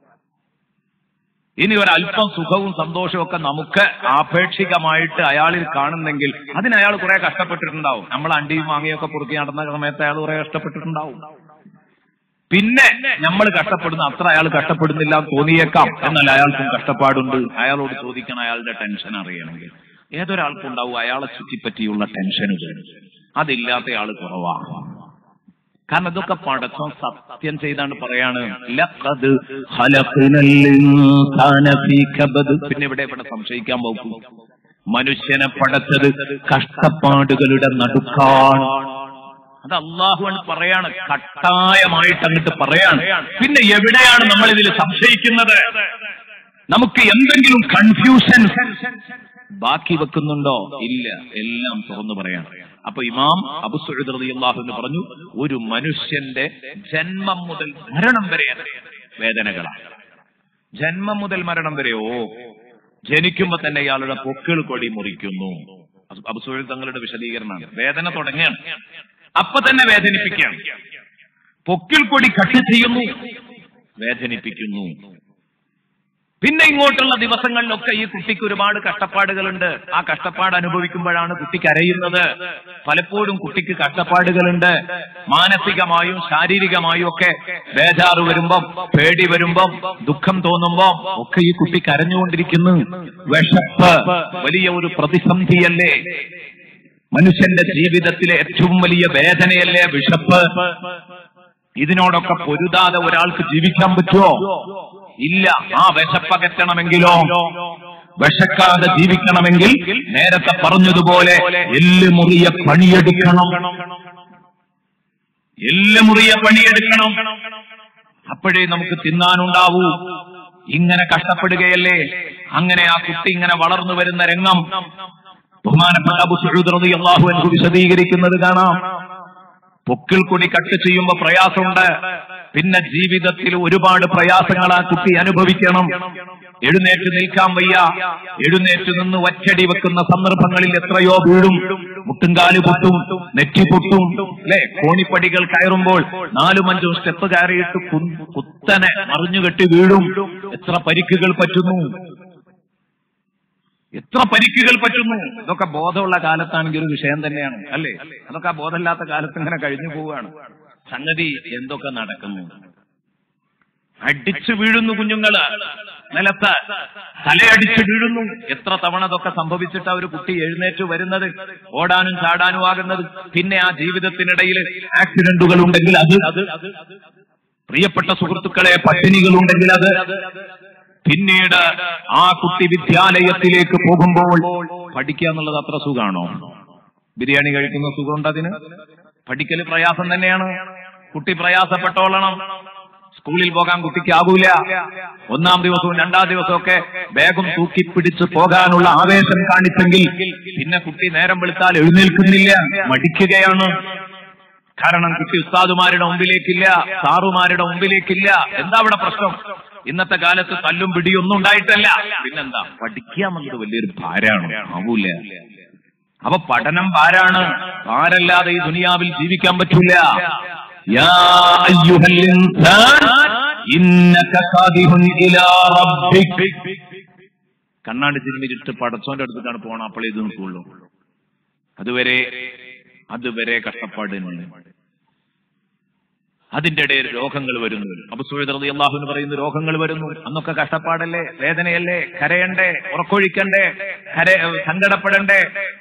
ഇനി ഒരല്പം സുഖവും സന്തോഷവും ഒക്കെ നമുക്ക് ആപേക്ഷികമായിട്ട് അയാളിൽ കാണുന്നെങ്കിൽ അതിന് അയാൾ കുറെ കഷ്ടപ്പെട്ടിട്ടുണ്ടാവും നമ്മൾ അണ്ടിയും മാങ്ങയൊക്കെ പൊറുക്കി നടന്ന സമയത്ത് അയാൾ കുറെ കഷ്ടപ്പെട്ടിട്ടുണ്ടാവും പിന്നെ നമ്മൾ കഷ്ടപ്പെടുന്ന അത്ര അയാൾ കഷ്ടപ്പെടുന്നില്ല എന്ന് തോന്നിയേക്കാം എന്നാൽ അയാൾക്കും കഷ്ടപ്പാടുണ്ട് അയാളോട് ചോദിക്കണം അയാളുടെ ടെൻഷൻ അറിയണമെങ്കിൽ ഏതൊരാൾക്കുണ്ടാവും അയാളെ ചുറ്റിപ്പറ്റിയുള്ള ടെൻഷനുകൾ അതില്ലാത്ത ആള് കുറവാണ് കാരണം ഇതൊക്കെ പടച്ചോൻ സത്യം ചെയ്താണ് പറയാണ് ലഖദ് ഖലഖ്നൽ ഇൻസാന ഫീ കബദ് പിന്നെ ഇവിടെ ഇവിടെ സംശയിക്കാൻ പോകും മനുഷ്യനെ പടച്ചത് കഷ്ടപ്പാടുകളുടെ നടുക്കാണ് അത് അള്ളാഹുവാണ് പറയാണ് കട്ടായമായിട്ട് അങ്ങോട്ട് പറയാണ് പിന്നെ എവിടെയാണ് നമ്മൾ ഇതിൽ സംശയിക്കുന്നത് നമുക്ക് എന്തെങ്കിലും കൺഫ്യൂഷൻ ബാക്കി വെക്കുന്നുണ്ടോ ഇല്ല എല്ലാം തുറന്നു പറയാം അപ്പൊ ഇമാം അബു സുഹൃദ് റളിയല്ലാഹു പറഞ്ഞു ഒരു മനുഷ്യന്റെ ജന്മം മുതൽ മരണം വരെ വേദനകളാണ് ജന്മം മുതൽ മരണം വരെയോ ജനിക്കുമ്പോ തന്നെ ഇയാളുടെ പൊക്കിൾ കൊടി മുറിക്കുന്നു അബു സുഹൃദ് തങ്ങളുടെ വിശദീകരണമാണ് വേദന തുടങ്ങുകയാണ് അപ്പൊ തന്നെ വേദനിപ്പിക്കുകയാണ് പൊക്കിൾ കൊടി കട്ട് ചെയ്യുന്നു വേദനിപ്പിക്കുന്നു പിന്നെ ഇങ്ങോട്ടുള്ള ദിവസങ്ങളിലൊക്കെ ഈ കുട്ടിക്ക് ഒരുപാട് കഷ്ടപ്പാടുകളുണ്ട് ആ കഷ്ടപ്പാട് അനുഭവിക്കുമ്പോഴാണ് കുട്ടി കരയുന്നത് പലപ്പോഴും കുട്ടിക്ക് കഷ്ടപ്പാടുകളുണ്ട് മാനസികമായും ശാരീരികമായും ഒക്കെ ബേജാറ് വരുമ്പം പേടി വരുമ്പം ദുഃഖം തോന്നുമ്പം ഒക്കെ ഈ കുട്ടി കരഞ്ഞുകൊണ്ടിരിക്കുന്നു വിഷപ്പ് വലിയ ഒരു പ്രതിസന്ധിയല്ലേ മനുഷ്യന്റെ ജീവിതത്തിലെ ഏറ്റവും വലിയ വേദനയല്ലേ വിഷപ്പ് ഇതിനോടൊക്കെ പൊരുതാതെ ഒരാൾക്ക് ജീവിക്കാൻ പറ്റുമോ ഇല്ല ആ വിശപ്പകറ്റണമെങ്കിലോ വിശക്കാതെ ജീവിക്കണമെങ്കിൽ നേരത്തെ പറഞ്ഞതുപോലെ എല്ല് മുറിയ പണിയെടുക്കണം എല്ല് മുറിയ പണിയെടുക്കണം അപ്പോഴേ നമുക്ക് തിന്നാനുണ്ടാവൂ ഇങ്ങനെ കഷ്ടപ്പെടുകയല്ലേ അങ്ങനെ ആ കുട്ടി ഇങ്ങനെ വളർന്നു വരുന്ന രംഗം ബഹുമാനപ്പെട്ട അബു സുഹൃദ് റളിയല്ലാഹു അൻഹു വിശദീകരിക്കുന്നത് കാണാം പൊക്കിൾ കൊടി കട്ട് ചെയ്യുമ്പോ പ്രയാസമുണ്ട് പിന്നെ ജീവിതത്തിൽ ഒരുപാട് പ്രയാസങ്ങൾ ആ കുട്ടി അനുഭവിക്കണം എഴുന്നേറ്റ് നിൽക്കാൻ വയ്യ എഴുന്നേറ്റ് നിന്ന് ഒറ്റടി വെക്കുന്ന സന്ദർഭങ്ങളിൽ എത്രയോ വീഴും മുട്ടുംകാല് പൊട്ടും നെറ്റി പൊട്ടും അല്ലെ കോണിപ്പടികൾ കയറുമ്പോൾ നാലും അഞ്ചും സ്റ്റെപ്പ് കയറിയിട്ട് കു- കുത്തനെ മറിഞ്ഞുകെട്ടി വീഴും എത്ര പരിക്കുകൾ പറ്റുന്നു എത്ര പരിക്കുകൾ പറ്റുന്നു ഇതൊക്കെ ബോധമുള്ള കാലത്താണെങ്കിൽ ഒരു വിഷയം തന്നെയാണ് അല്ലേ അതൊക്കെ ആ ബോധമില്ലാത്ത കാലത്ത് ഇങ്ങനെ കഴിഞ്ഞു പോവുകയാണ് സംഗതി എന്തൊക്കെ നടക്കുന്നു അടിച്ചു വീഴുന്നു കുഞ്ഞുങ്ങള് നിലത്ത് തലയടിച്ചു വീഴുന്നു എത്ര തവണ അതൊക്കെ സംഭവിച്ചിട്ട് ഒരു കുട്ടി എഴുന്നേറ്റ് വരുന്നത് ഓടാനും ചാടാനും ആകുന്നത് പിന്നെ ആ ജീവിതത്തിനിടയിൽ ആക്സിഡന്റുകൾ ഉണ്ടെങ്കിൽ അത് അത് പ്രിയപ്പെട്ട സുഹൃത്തുക്കളെ പട്ടിണികൾ ഉണ്ടെങ്കിൽ അത് പിന്നീട് ആ കുട്ടി വിദ്യാലയത്തിലേക്ക് പോകുമ്പോൾ പഠിക്കുക എന്നുള്ളത് അത്ര സുഖാണോ ബിരിയാണി കഴിക്കുന്ന സുഖമുണ്ട് അതിന് പഠിക്കൽ പ്രയാസം തന്നെയാണ് കുട്ടി പ്രയാസപ്പെട്ടോളണം സ്കൂളിൽ പോകാൻ കുട്ടിക്ക് ആകൂല ഒന്നാം ദിവസവും രണ്ടാം ദിവസവും ഒക്കെ ബാഗും തൂക്കി പിടിച്ച് പോകാനുള്ള ആവേശം കാണിച്ചെങ്കിൽ പിന്നെ കുട്ടി നേരം വെളുത്താൽ എഴുന്നേൽക്കുന്നില്ല മടിക്കുകയാണ് കാരണം കുട്ടി ഉസ്താദുമാരുടെ മുമ്പിലേക്കില്ല സാറുമാരുടെ മുമ്പിലേക്കില്ല എന്താ അവിടെ പ്രശ്നം ഇന്നത്തെ കാലത്ത് തല്ലും പിടിയൊന്നും ഉണ്ടായിട്ടല്ല പിന്നെന്താ പഠിക്കുക എന്നുള്ളത് വലിയൊരു ഭാരാണ് ആവൂല അപ്പൊ പഠനം ഭാരാണ് ഭാരല്ലാതെ ഈ ദുനിയാവിൽ ജീവിക്കാൻ പറ്റൂല യാ അയ്യുഹൽ ഇൻസാൻ ഇന്നക കാദിഹുൻ ഇലാ റബ്ബിക് കണ്ണാടി തിരുമ്മിച്ചിട്ട് പടച്ചോന്റെ അടുത്തേക്കാണ് പോകണം അപ്പോൾ ഇത് നിൽക്കുള്ളൂ അതുവരെ അതുവരെ കഷ്ടപ്പാട് തന്നെ അതിന്റെ ഇടയിൽ രോഗങ്ങൾ വരുന്നു അപ്പൊ സുഹൃതി അള്ളാഹുന്ന് പറയുന്ന രോഗങ്ങൾ വരുന്നു അന്നൊക്കെ കഷ്ടപ്പാടല്ലേ വേദനയല്ലേ കരയണ്ടേ ഉറക്കൊഴിക്കണ്ടേ കര സങ്കടപ്പെടണ്ടേ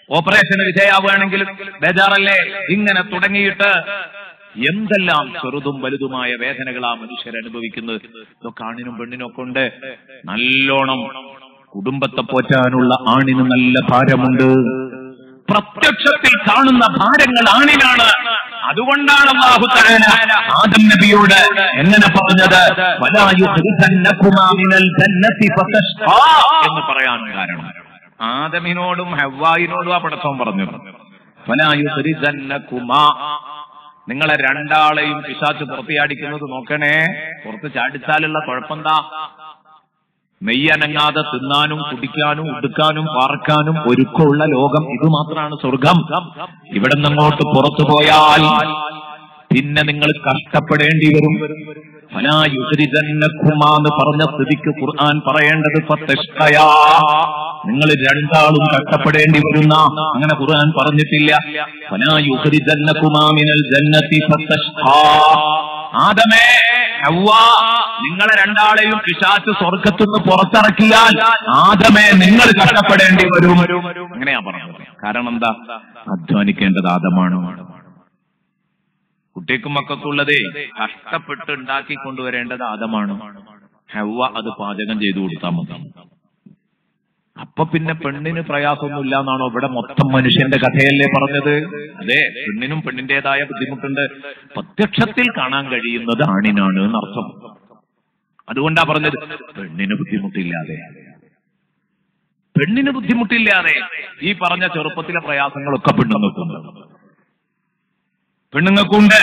ഓപ്പറേഷന് വിധേയാവുകയാണെങ്കിലും ബേജാറല്ലേ ഇങ്ങനെ തുടങ്ങിയിട്ട് എന്തെല്ലാം ചെറുതും വലുതുമായ വേദനകളാ മനുഷ്യർ അനുഭവിക്കുന്നത് ഇതൊക്കെ ആണിനും പെണ്ണിനും ഒക്കെ ഉണ്ട് നല്ലോണം കുടുംബത്തെ പോറ്റാനുള്ള ആണിന് നല്ല ഭാരമുണ്ട് പ്രത്യക്ഷത്തിൽ കാണുന്ന ഭാരങ്ങൾ ആണിനാണ് അതുകൊണ്ടാണ് അള്ളാഹു തആല ആദം നബിയോട് എങ്ങനെ പറഞ്ഞത് വലാ യുഖ്രിജന്നകുമാ മിനൽ ജന്നതി ഫതഷ്ഖാ എന്ന് പറയാൻ കാരണം ആദമിനോടും ഹവ്വായിനോടും ആ പടച്ചവൻ പറഞ്ഞു വലാ യുഖ്രിജന്നകുമാ നിങ്ങളെ രണ്ടാളെയും പിശാച്ച് പുറത്തിയാടിക്കുന്നത് നോക്കണേ പുറത്ത് ചാടിച്ചാലുള്ള കുഴപ്പമെന്താ മെയ്യനങ്ങാതെ തിന്നാനും കുടിക്കാനും ഉടുക്കാനും പാർക്കാനും ഒരുക്കമുള്ള ലോകം ഇത് മാത്രമാണ് സ്വർഗം ഇവിടെ നിന്നങ്ങോട്ട് പുറത്തു പോയാൽ പിന്നെ നിങ്ങൾ കഷ്ടപ്പെടേണ്ടി വരും ഫലായുസരിതന്നക്കുമാന്ന് പറഞ്ഞ സ്ഥിതിക്ക് ഖുർആൻ പറയേണ്ടത് ഫത്തഷ്കയാ നിങ്ങൾ രണ്ടാളും കഷ്ടപ്പെടേണ്ടി വരുന്ന അങ്ങനെ ഖുർആൻ പറഞ്ഞിട്ടില്ല ഫലായുസരിതന്നക്കുമാമിനൽ ജന്നത്തി ഫത്തഷ്കാ ആദമേ ഹവ്വ നിങ്ങളെ രണ്ടാളെയും പിശാച്ച് സ്വർഗത്തുനിന്ന് പുറത്തിറക്കിയാൽ ആദമേ നിങ്ങൾ കഷ്ടപ്പെടേണ്ടി വരും അങ്ങനെയാ പറഞ്ഞത് കാരണം എന്താ അധ്വാനിക്കേണ്ടത് ആദമാണ് കുട്ടിക്കും മക്കൾക്കുള്ളതേ കഷ്ടപ്പെട്ട് ഉണ്ടാക്കി കൊണ്ടുവരേണ്ടത് ആദമാണ് ഹവ്വ അത് പാചകം ചെയ്തു കൊടുത്താൽ മതി അപ്പൊ പിന്നെ പെണ്ണിന് പ്രയാസമൊന്നുമില്ല എന്നാണോ ഇവിടെ മൊത്തം മനുഷ്യന്റെ കഥയല്ലേ പറഞ്ഞത് അതെ പെണ്ണിനും പെണ്ണിന്റേതായ ബുദ്ധിമുട്ടുണ്ട് പ്രത്യക്ഷത്തിൽ കാണാൻ കഴിയുന്നത് ആണിനാണ് എന്നർത്ഥം അതുകൊണ്ടാ പറഞ്ഞത് പെണ്ണിന് ബുദ്ധിമുട്ടില്ലാതെ പെണ്ണിന് ബുദ്ധിമുട്ടില്ലാതെ ഈ പറഞ്ഞ ചെറുപ്പത്തിലെ പ്രയാസങ്ങളൊക്കെ പെണ്ണുങ്ങൾക്കുണ്ട് പെണ്ണുങ്ങൾക്കുണ്ട്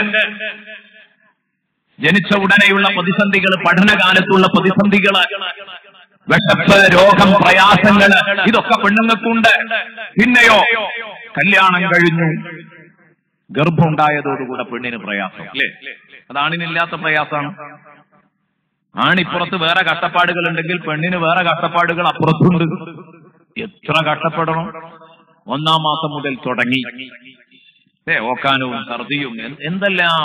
ജനിച്ച ഉടനെയുള്ള പ്രതിസന്ധികൾ പഠനകാലത്തുള്ള പ്രതിസന്ധികൾ വിശപ്പ് രോഗം പ്രയാസങ്ങൾ ഇതൊക്കെ പെണ്ണുങ്ങൾക്കുണ്ട് പിന്നെയോ കല്യാണം കഴിഞ്ഞു ഗർഭമുണ്ടായതോടുകൂടെ പെണ്ണിന് പ്രയാസം അല്ലേ അതാണിനില്ലാത്ത പ്രയാസമാണ് ആണിപ്പുറത്ത് വേറെ കഷ്ടപ്പാടുകൾ ഉണ്ടെങ്കിൽ പെണ്ണിന് വേറെ കഷ്ടപ്പാടുകൾ അപ്പുറത്തുണ്ട് എത്ര കഷ്ടപ്പെടണം ഒന്നാം മാസം മുതൽ തുടങ്ങി ഏ ഓക്കാനവും ഛർദിയും എ- എന്തെല്ലാം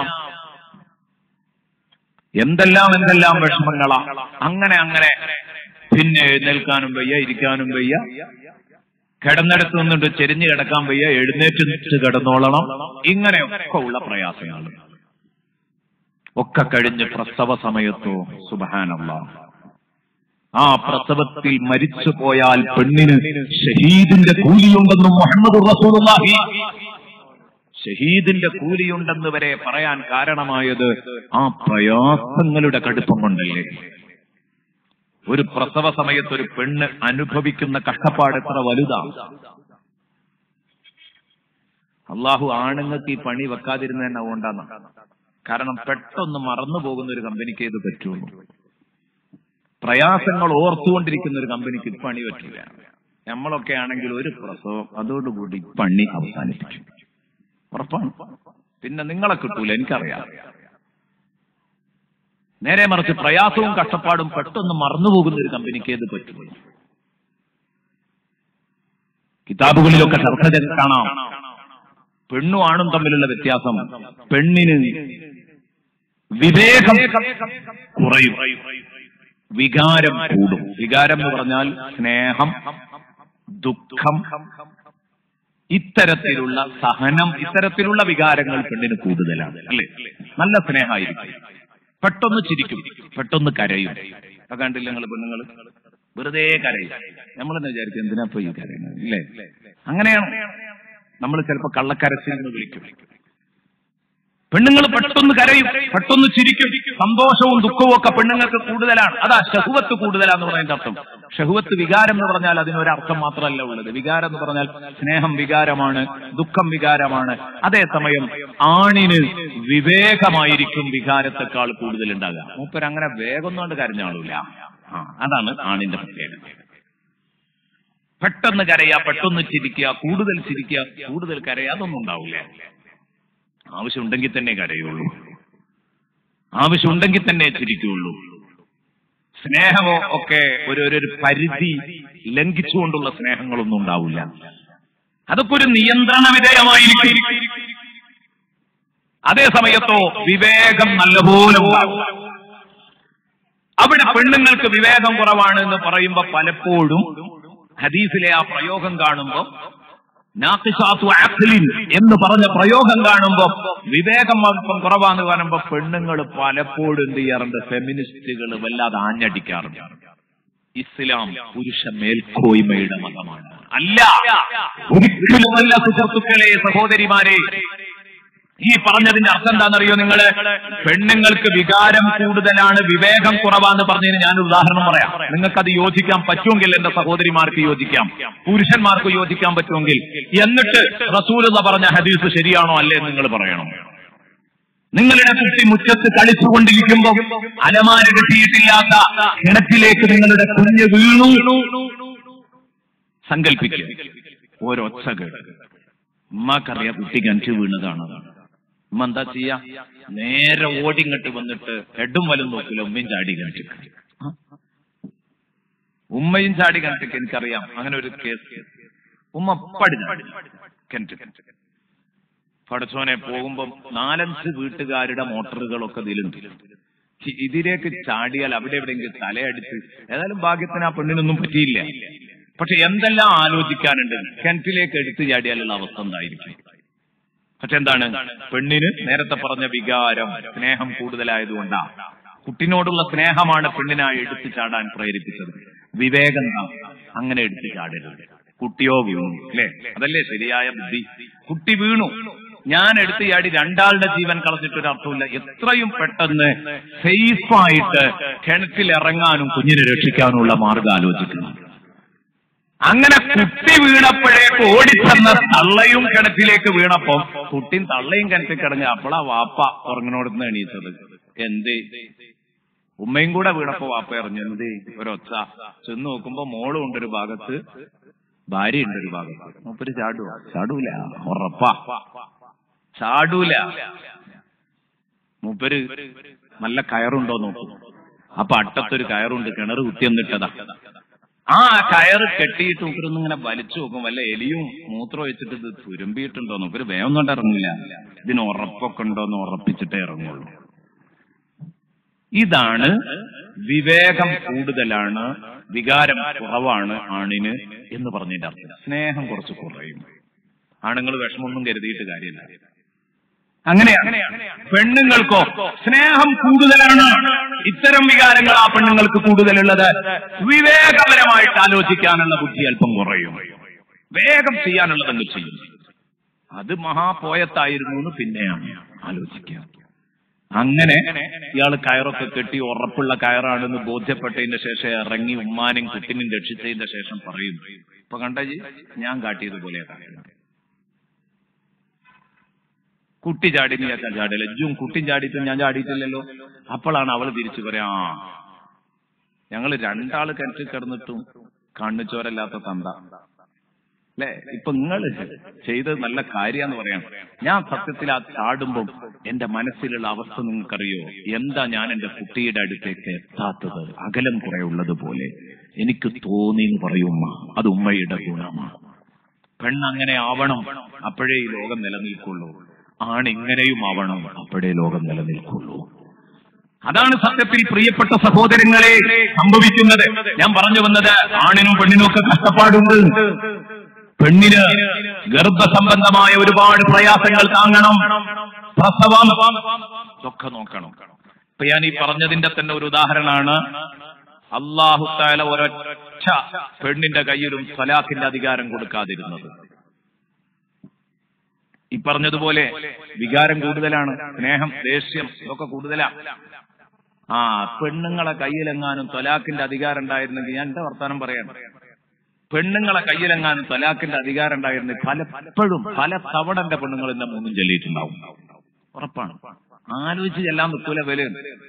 എന്തെല്ലാം എന്തെല്ലാം വിഷമങ്ങളാ അങ്ങനെ അങ്ങനെ പിന്നെ എഴുന്നേൽക്കാനും വയ്യ ഇരിക്കാനും വയ്യ കിടന്നിടത്ത് നിന്നിട്ട് ചെരിഞ്ഞു കിടക്കാൻ വയ്യ എഴുന്നേറ്റ് നിന്നിട്ട് കിടന്നോളണം ഇങ്ങനെയൊക്കെ ഉള്ള പ്രയാസങ്ങൾ ഒക്കെ കഴിഞ്ഞ് പ്രസവ സമയത്തോ സുബഹാനല്ല ആ പ്രസവത്തിൽ മരിച്ചു പോയാൽ പെണ്ണിന് ഷഹീദിന്റെ കൂലിയുണ്ടെന്നും മുഹമ്മദ് റസൂലുള്ളാഹി ഷഹീദിന്റെ കൂലിയുണ്ടെന്ന് വരെ പറയാൻ കാരണമായത് ആ പ്രയാസങ്ങളുടെ കടുപ്പം കൊണ്ടല്ലേ ഒരു പ്രസവ സമയത്ത് ഒരു പെണ്ണ് അനുഭവിക്കുന്ന കഷ്ടപ്പാട് എത്ര വലുതാണ് അള്ളാഹു ആണുങ്ങൾക്ക് ഈ പണി വെക്കാതിരുന്ന തന്നെ അതുകൊണ്ടാണ് കാരണം പെട്ടെന്ന് മറന്നു പോകുന്ന ഒരു കമ്പനിക്ക് ഇത് പറ്റുള്ളൂ പ്രയാസങ്ങൾ ഓർത്തുകൊണ്ടിരിക്കുന്ന ഒരു കമ്പനിക്ക് ഇത് പണി പറ്റില്ല നമ്മളൊക്കെ ആണെങ്കിൽ ഒരു പ്രസവം അതോടുകൂടി പണി അവസാനിപ്പിക്കും ഉറപ്പാണ് പിന്നെ നിങ്ങളെ കിട്ടൂല എനിക്കറിയാം നേരെ മറിച്ച് പ്രയാസവും കഷ്ടപ്പാടും പെട്ടെന്ന് മറന്നുപോകുന്ന ഒരു കമ്പനിക്ക് ഏത് പറ്റും കിതാബുകളിലൊക്കെ ചർച്ച ചെയ്ത് കാണാം പെണ്ണും ആണും തമ്മിലുള്ള വ്യത്യാസം പെണ്ണിന് വിവേകം കുറയും വികാരം കൂടും വികാരം എന്ന് പറഞ്ഞാൽ സ്നേഹം ദുഃഖം ഇത്തരത്തിലുള്ള സഹനം ഇത്തരത്തിലുള്ള വികാരങ്ങൾ പെണ്ണിന് കൂടുതലാണ് അല്ലേ നല്ല സ്നേഹമായിരിക്കും പെട്ടെന്ന് ചിരിക്കും പെട്ടെന്ന് കരയും അപ്പൊ കണ്ടില്ല നിങ്ങൾ പെണ്ണുങ്ങൾ വെറുതെ കരയും നമ്മൾ തന്നെ വിചാരിക്കും എന്തിനാ ഇപ്പൊ ഈ കരയുന്നത് ഇല്ലേ അങ്ങനെയാണ് നമ്മൾ ചിലപ്പോ കള്ളക്കരച്ചിൽ എന്ന് വിളിക്കും പെണ്ണുങ്ങൾ പെട്ടെന്ന് കരയും പെട്ടെന്ന് ചിരിക്കും സന്തോഷവും ദുഃഖവും ഒക്കെ പെണ്ണുങ്ങൾക്ക് കൂടുതലാണ് അതാ ഷഹുവത്ത് കൂടുതലാന്ന് പറയുന്ന അർത്ഥം ഷഹുവത്ത് വികാരം എന്ന് പറഞ്ഞാൽ അതിനൊരർത്ഥം മാത്രമല്ല ഉള്ളത് വികാരം എന്ന് പറഞ്ഞാൽ സ്നേഹം വികാരമാണ് ദുഃഖം വികാരമാണ് അതേസമയം ആണിന് വിവേകമായിരിക്കും വികാരത്തെക്കാൾ കൂടുതൽ ഉണ്ടാകുക മൂപ്പർ അങ്ങനെ വേഗം കൊണ്ട് കരഞ്ഞാളില്ല ആ അതാണ് ആണിന്റെ പ്രത്യേകത പെട്ടെന്ന് കരയുക പെട്ടെന്ന് ചിരിക്കുക കൂടുതൽ ചിരിക്കുക കൂടുതൽ കരയുക അതൊന്നും ഉണ്ടാവില്ല ആവശ്യമുണ്ടെങ്കിൽ തന്നെ കരയുള്ളൂ ആവശ്യമുണ്ടെങ്കിൽ തന്നെ ചിരിക്കുള്ളൂ സ്നേഹമോ ഒക്കെ ഒരു ഒരു- ഒരു പരിധി ലംഘിച്ചുകൊണ്ടുള്ള സ്നേഹങ്ങളൊന്നും ഉണ്ടാവില്ല അതൊക്കെ ഒരു നിയന്ത്രണ വിധേയമായിരിക്കും അതേ സമയത്തോ വിവേകം നല്ലപോലെ ഉണ്ടാവും അവിടെ പെണ്ണുങ്ങൾക്ക് വിവേകം കുറവാണ് എന്ന് പറയുമ്പോ പലപ്പോഴും ഹദീസിലെ ആ പ്രയോഗം കാണുമ്പോ നാഖിസാത്തു അഖ്ലിൻ എന്ന് പറഞ്ഞ പ്രയോഗം കാണുമ്പോ വിവേകം അല്പം കുറവാന്ന് കാണുമ്പോ പെണ്ണുങ്ങൾ പലപ്പോഴും എന്ത് ചെയ്യാറുണ്ട് ഫെമിനിസ്റ്റുകൾ വല്ലാതെ ആഞ്ഞടിക്കാറുണ്ട് ഇസ്ലാം പുരുഷ മേൽക്കോയ്മയുടെ മതമാണ് അല്ല ഒരിക്കലുമല്ല സുഹൃത്തുക്കളെ സഹോദരിമാരെ ഈ പറഞ്ഞതിന്റെ അർത്ഥം എന്താണെന്നറിയോ നിങ്ങള് പെണ്ണുങ്ങൾക്ക് വികാരം കൂടുതലാണ് വിവേകം കുറവാന്ന് പറഞ്ഞതിന് ഞാൻ ഉദാഹരണം പറയാം നിങ്ങൾക്കത് യോജിക്കാൻ പറ്റുമെങ്കിൽ എന്റെ സഹോദരിമാർക്ക് യോജിക്കാം പുരുഷന്മാർക്ക് യോജിക്കാൻ പറ്റുമെങ്കിൽ എന്നിട്ട് റസൂൽ എന്ന് പറഞ്ഞ ഹദീസ് ശരിയാണോ അല്ലേ എന്ന് നിങ്ങൾ പറയണം നിങ്ങളുടെ കുട്ടി മുറ്റത്ത് കളിച്ചുകൊണ്ടിരിക്കുമ്പോ അലമാര കെട്ടിയിട്ടില്ലാത്ത കിണറ്റിലേക്ക് നിങ്ങളുടെ കുഞ്ഞ് വീണു സങ്കല്പിക്കുക ഓരൊച്ച കേട്ട് ഉമ്മാക്കറിയാം കുട്ടി കിണറ്റ് വീണതാണ് ഉമ്മ എന്താ ചെയ്യാ നേരെ ഓടിങ്ങട്ട് വന്നിട്ട് ഹെഡും വലും നോക്കില്ല ഉമ്മയും ചാടി കിണറ്റിക്ക് ഉമ്മയും ചാടി കിണറ്റിക്ക് എനിക്കറിയാം അങ്ങനെ ഒരു കേസ് ഉമ്മ പടി കിണറ്റ് പടച്ചോനെ പോകുമ്പം നാലഞ്ച് വീട്ടുകാരുടെ മോട്ടറുകളൊക്കെ ഇതിലുണ്ട് ചി- ഇതിലേക്ക് ചാടിയാൽ അവിടെ എവിടെയെങ്കിലും തലയടിച്ച് ഏതായാലും ഭാഗ്യത്തിന് ആ പെണ്ണിനൊന്നും പറ്റിയില്ല പക്ഷെ എന്തെല്ലാം ആലോചിക്കാനുണ്ട് കിണറ്റിലേക്ക് എടുത്തു ചാടിയാലുള്ള അവസ്ഥ എന്തായിരിക്കും പക്ഷെ എന്താണ് പെണ്ണിന് നേരത്തെ പറഞ്ഞ വികാരം സ്നേഹം കൂടുതലായതുകൊണ്ടാ കുട്ടിനോടുള്ള സ്നേഹമാണ് പെണ്ണിനായി എടുത്തു ചാടാൻ പ്രേരിപ്പിച്ചത് വിവേകം എന്താ? അങ്ങനെ എടുത്തു ചാടരുത് കുട്ടിയോ വീണു അല്ലേ അതല്ലേ ശരിയായ ബുദ്ധി കുട്ടി വീണു ഞാൻ എടുത്തു ചാടി രണ്ടാളുടെ ജീവൻ കളഞ്ഞിട്ടൊരു അർത്ഥമില്ല എത്രയും പെട്ടെന്ന് സേഫായിട്ട് കിണറ്റിൽ ഇറങ്ങാനും കുഞ്ഞിനെ രക്ഷിക്കാനുമുള്ള മാർഗം ആലോചിക്കണം അങ്ങനെ കുട്ടി വീണപ്പോഴേക്ക് ഓടിച്ചെന്ന തള്ളയും കിണറ്റിലേക്ക് വീണപ്പോ കുട്ടിയും തള്ളയും കിണറ്റിൽ കിടങ്ങി അപ്പോളാ വാപ്പ ഉറങ്ങിനോടുന്ന് എണീച്ചത് എന്തേ ഉമ്മയും കൂടെ വീണപ്പോ വാപ്പ എറിഞ്ഞു എന്തേ ഒരൊച്ച ചെന്ന് നോക്കുമ്പോ മോളും ഉണ്ട് ഒരു ഭാഗത്ത് ഭാര്യ ഉണ്ട് ഒരു ഭാഗത്ത് മൂപ്പര് ചാടുവോ ചാടൂല ഉറപ്പാ ചാടൂല മൂപ്പര് നല്ല കയറുണ്ടോ നോക്കും അപ്പൊ അട്ടത്തൊരു കയറുണ്ട് കിണർ കുത്തിയെന്നിട്ടതാ ആ കയറ് കെട്ടിയിട്ട് മൂപ്പരൊന്നും ഇങ്ങനെ വലിച്ചു നോക്കും വല്ല എലിയും മൂത്രം വെച്ചിട്ട് ഇത് തുരുമ്പിയിട്ടുണ്ടോ മൂപ്പര് വേഗം കൊണ്ട് ഇറങ്ങില്ല ഇതിന് ഉറപ്പൊക്കെ ഉണ്ടോന്ന് ഉറപ്പിച്ചിട്ടേ ഇറങ്ങുള്ളൂ ഇതാണ് വിവേകം കൂടുതലാണ് വികാരം കുറവാണ് ആണിന് എന്ന് പറഞ്ഞതിന്റെ അർത്ഥം സ്നേഹം കുറച്ച് കുറയും ആണുങ്ങൾ വിഷമമൊന്നും കരുതിയിട്ട് കാര്യമില്ല അങ്ങനെയാണ് പെണ്ണുങ്ങൾക്കോ സ്നേഹം കൂടുതലാണ് ഇത്തരം വികാരങ്ങൾ ആ പെണ്ണുങ്ങൾക്ക് കൂടുതലുള്ളത് വിവേകപരമായിട്ട് ആലോചിക്കാനുള്ള ബുദ്ധി അല്പം കുറയും വേഗം ചെയ്യാനുള്ളതങ്ങ് ചെയ്യും അത് മഹാപോയത്തായിരുന്നു എന്ന് പിന്നെയാണ് ആലോചിക്കുക അങ്ങനെ ഇയാൾ കയറൊക്കെ കെട്ടി ഉറപ്പുള്ള കയറാണെന്ന് ബോധ്യപ്പെട്ടതിന്റെ ശേഷം ഇറങ്ങി ഉമ്മാനും കുട്ടിനും രക്ഷിച്ചതിന്റെ ശേഷം പറയും ഇപ്പൊ കണ്ടജി ഞാൻ കാട്ടിയതുപോലെ കാട്ടുന്നത് കുട്ടി ചാടി നീ ഞാൻ ചാടില്ല ജും കുട്ടി ചാടിയിട്ട് ഞാൻ ചാടിയിട്ടില്ലല്ലോ അപ്പോഴാണ് അവൾ തിരിച്ചു പറയാ ആ ഞങ്ങൾ രണ്ടാള് കിണറ്റിൽ കിടന്നിട്ടും കണ്ണു ചോരല്ലാത്ത തന്ത അല്ലെ ഇപ്പൊ നിങ്ങൾ ചെയ്തത് നല്ല കാര്യാന്ന് പറയാം ഞാൻ സത്യത്തിൽ ആ ചാടുമ്പോൾ എന്റെ മനസ്സിലുള്ള അവസ്ഥ നിങ്ങൾക്കറിയോ എന്താ ഞാൻ എന്റെ കുട്ടിയുടെ അടുത്തേക്ക് എത്താത്തത് അകലം കുറെ ഉള്ളതുപോലെ എനിക്ക് തോന്നി എന്ന് പറയും ഉമ്മ അത് ഉമ്മയുടെ ഗുണമാണ് പെണ്ണങ്ങനെ ആവണം അപ്പോഴേ ഈ ലോകം നിലനിൽക്കുള്ളൂ ആണ് ഇങ്ങനെയും ആവണം അപ്പോഴേ ലോകം നിലനിൽക്കുള്ളൂ അതാണ് സത്യത്തിൽ പ്രിയപ്പെട്ട സഹോദരങ്ങളെ സംഭവിക്കുന്നത് ഞാൻ പറഞ്ഞു വന്നത് ആണിനും പെണ്ണിനും ഒക്കെ കഷ്ടപ്പാടുണ്ട് പെണ്ണിന് ഗർഭസംബന്ധമായ ഒരുപാട് പ്രയാസങ്ങൾ താങ്ങണം പ്രസവം ഒക്കെ നോക്കണം ഇപ്പൊ ഞാൻ ഈ പറഞ്ഞതിന്റെ തന്നെ ഒരു ഉദാഹരണമാണ് അള്ളാഹുത്താല ഒരൊറ്റ പെണ്ണിന്റെ കയ്യിലും സ്വലാഖിന്റെ അധികാരം കൊടുക്കാതിരുന്നത് ഈ പറഞ്ഞതുപോലെ വികാരം കൂടുതലാണ് സ്നേഹം ദേഷ്യം ഇതൊക്കെ കൂടുതലാ ആ പെണ്ണുങ്ങളെ കയ്യിലെങ്ങാനും തൊലാഖിന്റെ അധികാരം ഉണ്ടായിരുന്നെങ്കിൽ ഞാൻ എന്റെ വർത്താനം പറയാം പെണ്ണുങ്ങളെ കയ്യിലെങ്ങാനും തൊലാഖിന്റെ അധികാരം ഉണ്ടായിരുന്നെങ്കിൽ പലപ്പോഴും പല തവണ എന്റെ പെണ്ണുങ്ങൾ എന്റെ മൂന്നും ചൊല്ലിയിട്ടുണ്ടാവും ഉറപ്പാണ് ആലോചിച്ച് ചെല്ലാൻ നിൽക്കൂല വില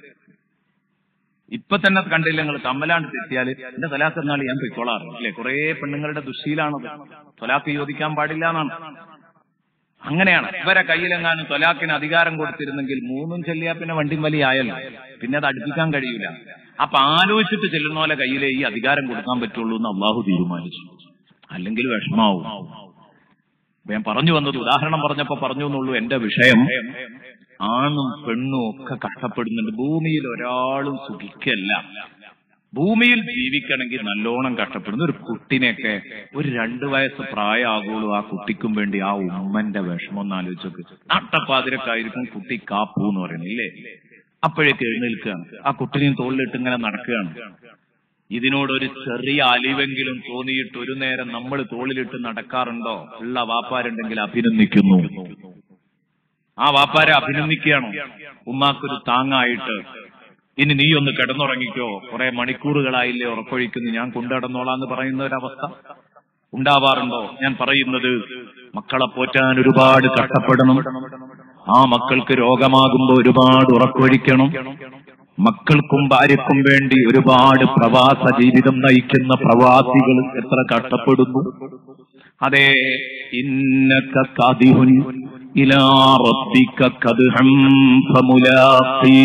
ഇപ്പൊ തന്നെ കണ്ടില്ല നിങ്ങൾ തമ്മലാണ്ട് തെറ്റിയാൽ എന്റെ തൊലാഖ് എന്നാൾ ഞാൻ പൊയ്ക്കോളാറ് അല്ലെ കുറെ പെണ്ണുങ്ങളുടെ ദുശീലാണത് തൊലാഖ് ചോദിക്കാൻ പാടില്ല എന്നാണ് അങ്ങനെയാണ് ഇവരെ കയ്യിലെങ്ങാനും തൊലാക്കിന് അധികാരം കൊടുത്തിരുന്നെങ്കിൽ മൂന്നും ചെല്ലിയാ പിന്നെ വണ്ടിയും വലിയ ആയല്ലോ പിന്നെ അത് അടുപ്പിക്കാൻ കഴിയൂല അപ്പൊ ആലോചിച്ചിട്ട് ചെല്ലുന്ന പോലെ കയ്യിലെ ഈ അധികാരം കൊടുക്കാൻ പറ്റുള്ളൂ എന്ന് അള്ളാഹു തീരുമാനിച്ചു അല്ലെങ്കിൽ വിഷമാവും അപ്പൊ ഞാൻ പറഞ്ഞു വന്നത് ഉദാഹരണം പറഞ്ഞപ്പോ പറഞ്ഞു എന്നുള്ളൂ എന്റെ വിഷയം ആണും പെണ്ണും ഒക്കെ കഷ്ടപ്പെടുന്നുണ്ട് ഭൂമിയിൽ ഒരാളും സുഖിക്കല്ല ഭൂമിയിൽ ജീവിക്കണമെങ്കിൽ നല്ലോണം കഷ്ടപ്പെടുന്ന ഒരു കുട്ടിനെയൊക്കെ ഒരു രണ്ടു വയസ്സ് പ്രായമാകുള്ളൂ ആ കുട്ടിക്കും വേണ്ടി ആ ഉമ്മന്റെ വിഷമം ഒന്ന് ആലോചിച്ചോക്ക് നട്ടപ്പാതിരക്കായിരിക്കും കുട്ടി കാപ്പു എന്ന് പറയുന്നില്ലേ അപ്പോഴേക്ക് എഴുന്നേൽക്കുകയാണ് ആ കുട്ടിനെയും തോളിലിട്ട് ഇങ്ങനെ നടക്കുകയാണ് ഇതിനോട് ഒരു ചെറിയ അലിവെങ്കിലും തോന്നിയിട്ട് ഒരു നേരം നമ്മൾ തോളിലിട്ട് നടക്കാറുണ്ടോ ഉള്ള വാപ്പാരുണ്ടെങ്കിൽ അഭിനന്ദിക്കുന്നു ആ വാപ്പാരെ അഭിനന്ദിക്കുകയാണോ ഉമ്മാക്കൊരു താങ്ങായിട്ട് ഇനി നീ ഒന്ന് കിടന്നുറങ്ങിക്കോ കുറെ മണിക്കൂറുകളായില്ലേ ഉറക്കൊഴിക്കുന്നു ഞാൻ കൊണ്ടുനടന്നോളാന്ന് പറയുന്ന ഒരവസ്ഥ ഉണ്ടാവാറുണ്ടോ ഞാൻ പറയുന്നത് മക്കളെ പോറ്റാൻ ഒരുപാട് കഷ്ടപ്പെടണം ആ മക്കൾക്ക് രോഗമാകുമ്പോ ഒരുപാട് ഉറക്കൊഴിക്കണം മക്കൾക്കും ഭാര്യക്കും വേണ്ടി ഒരുപാട് പ്രവാസ ജീവിതം നയിക്കുന്ന പ്രവാസികൾ എത്ര കഷ്ടപ്പെടുന്നു അതെ ഇന്നക്ക കതിഹുൻ ഇലാ റബ്ബിക കദ്ഹം ഫമുലാഖീ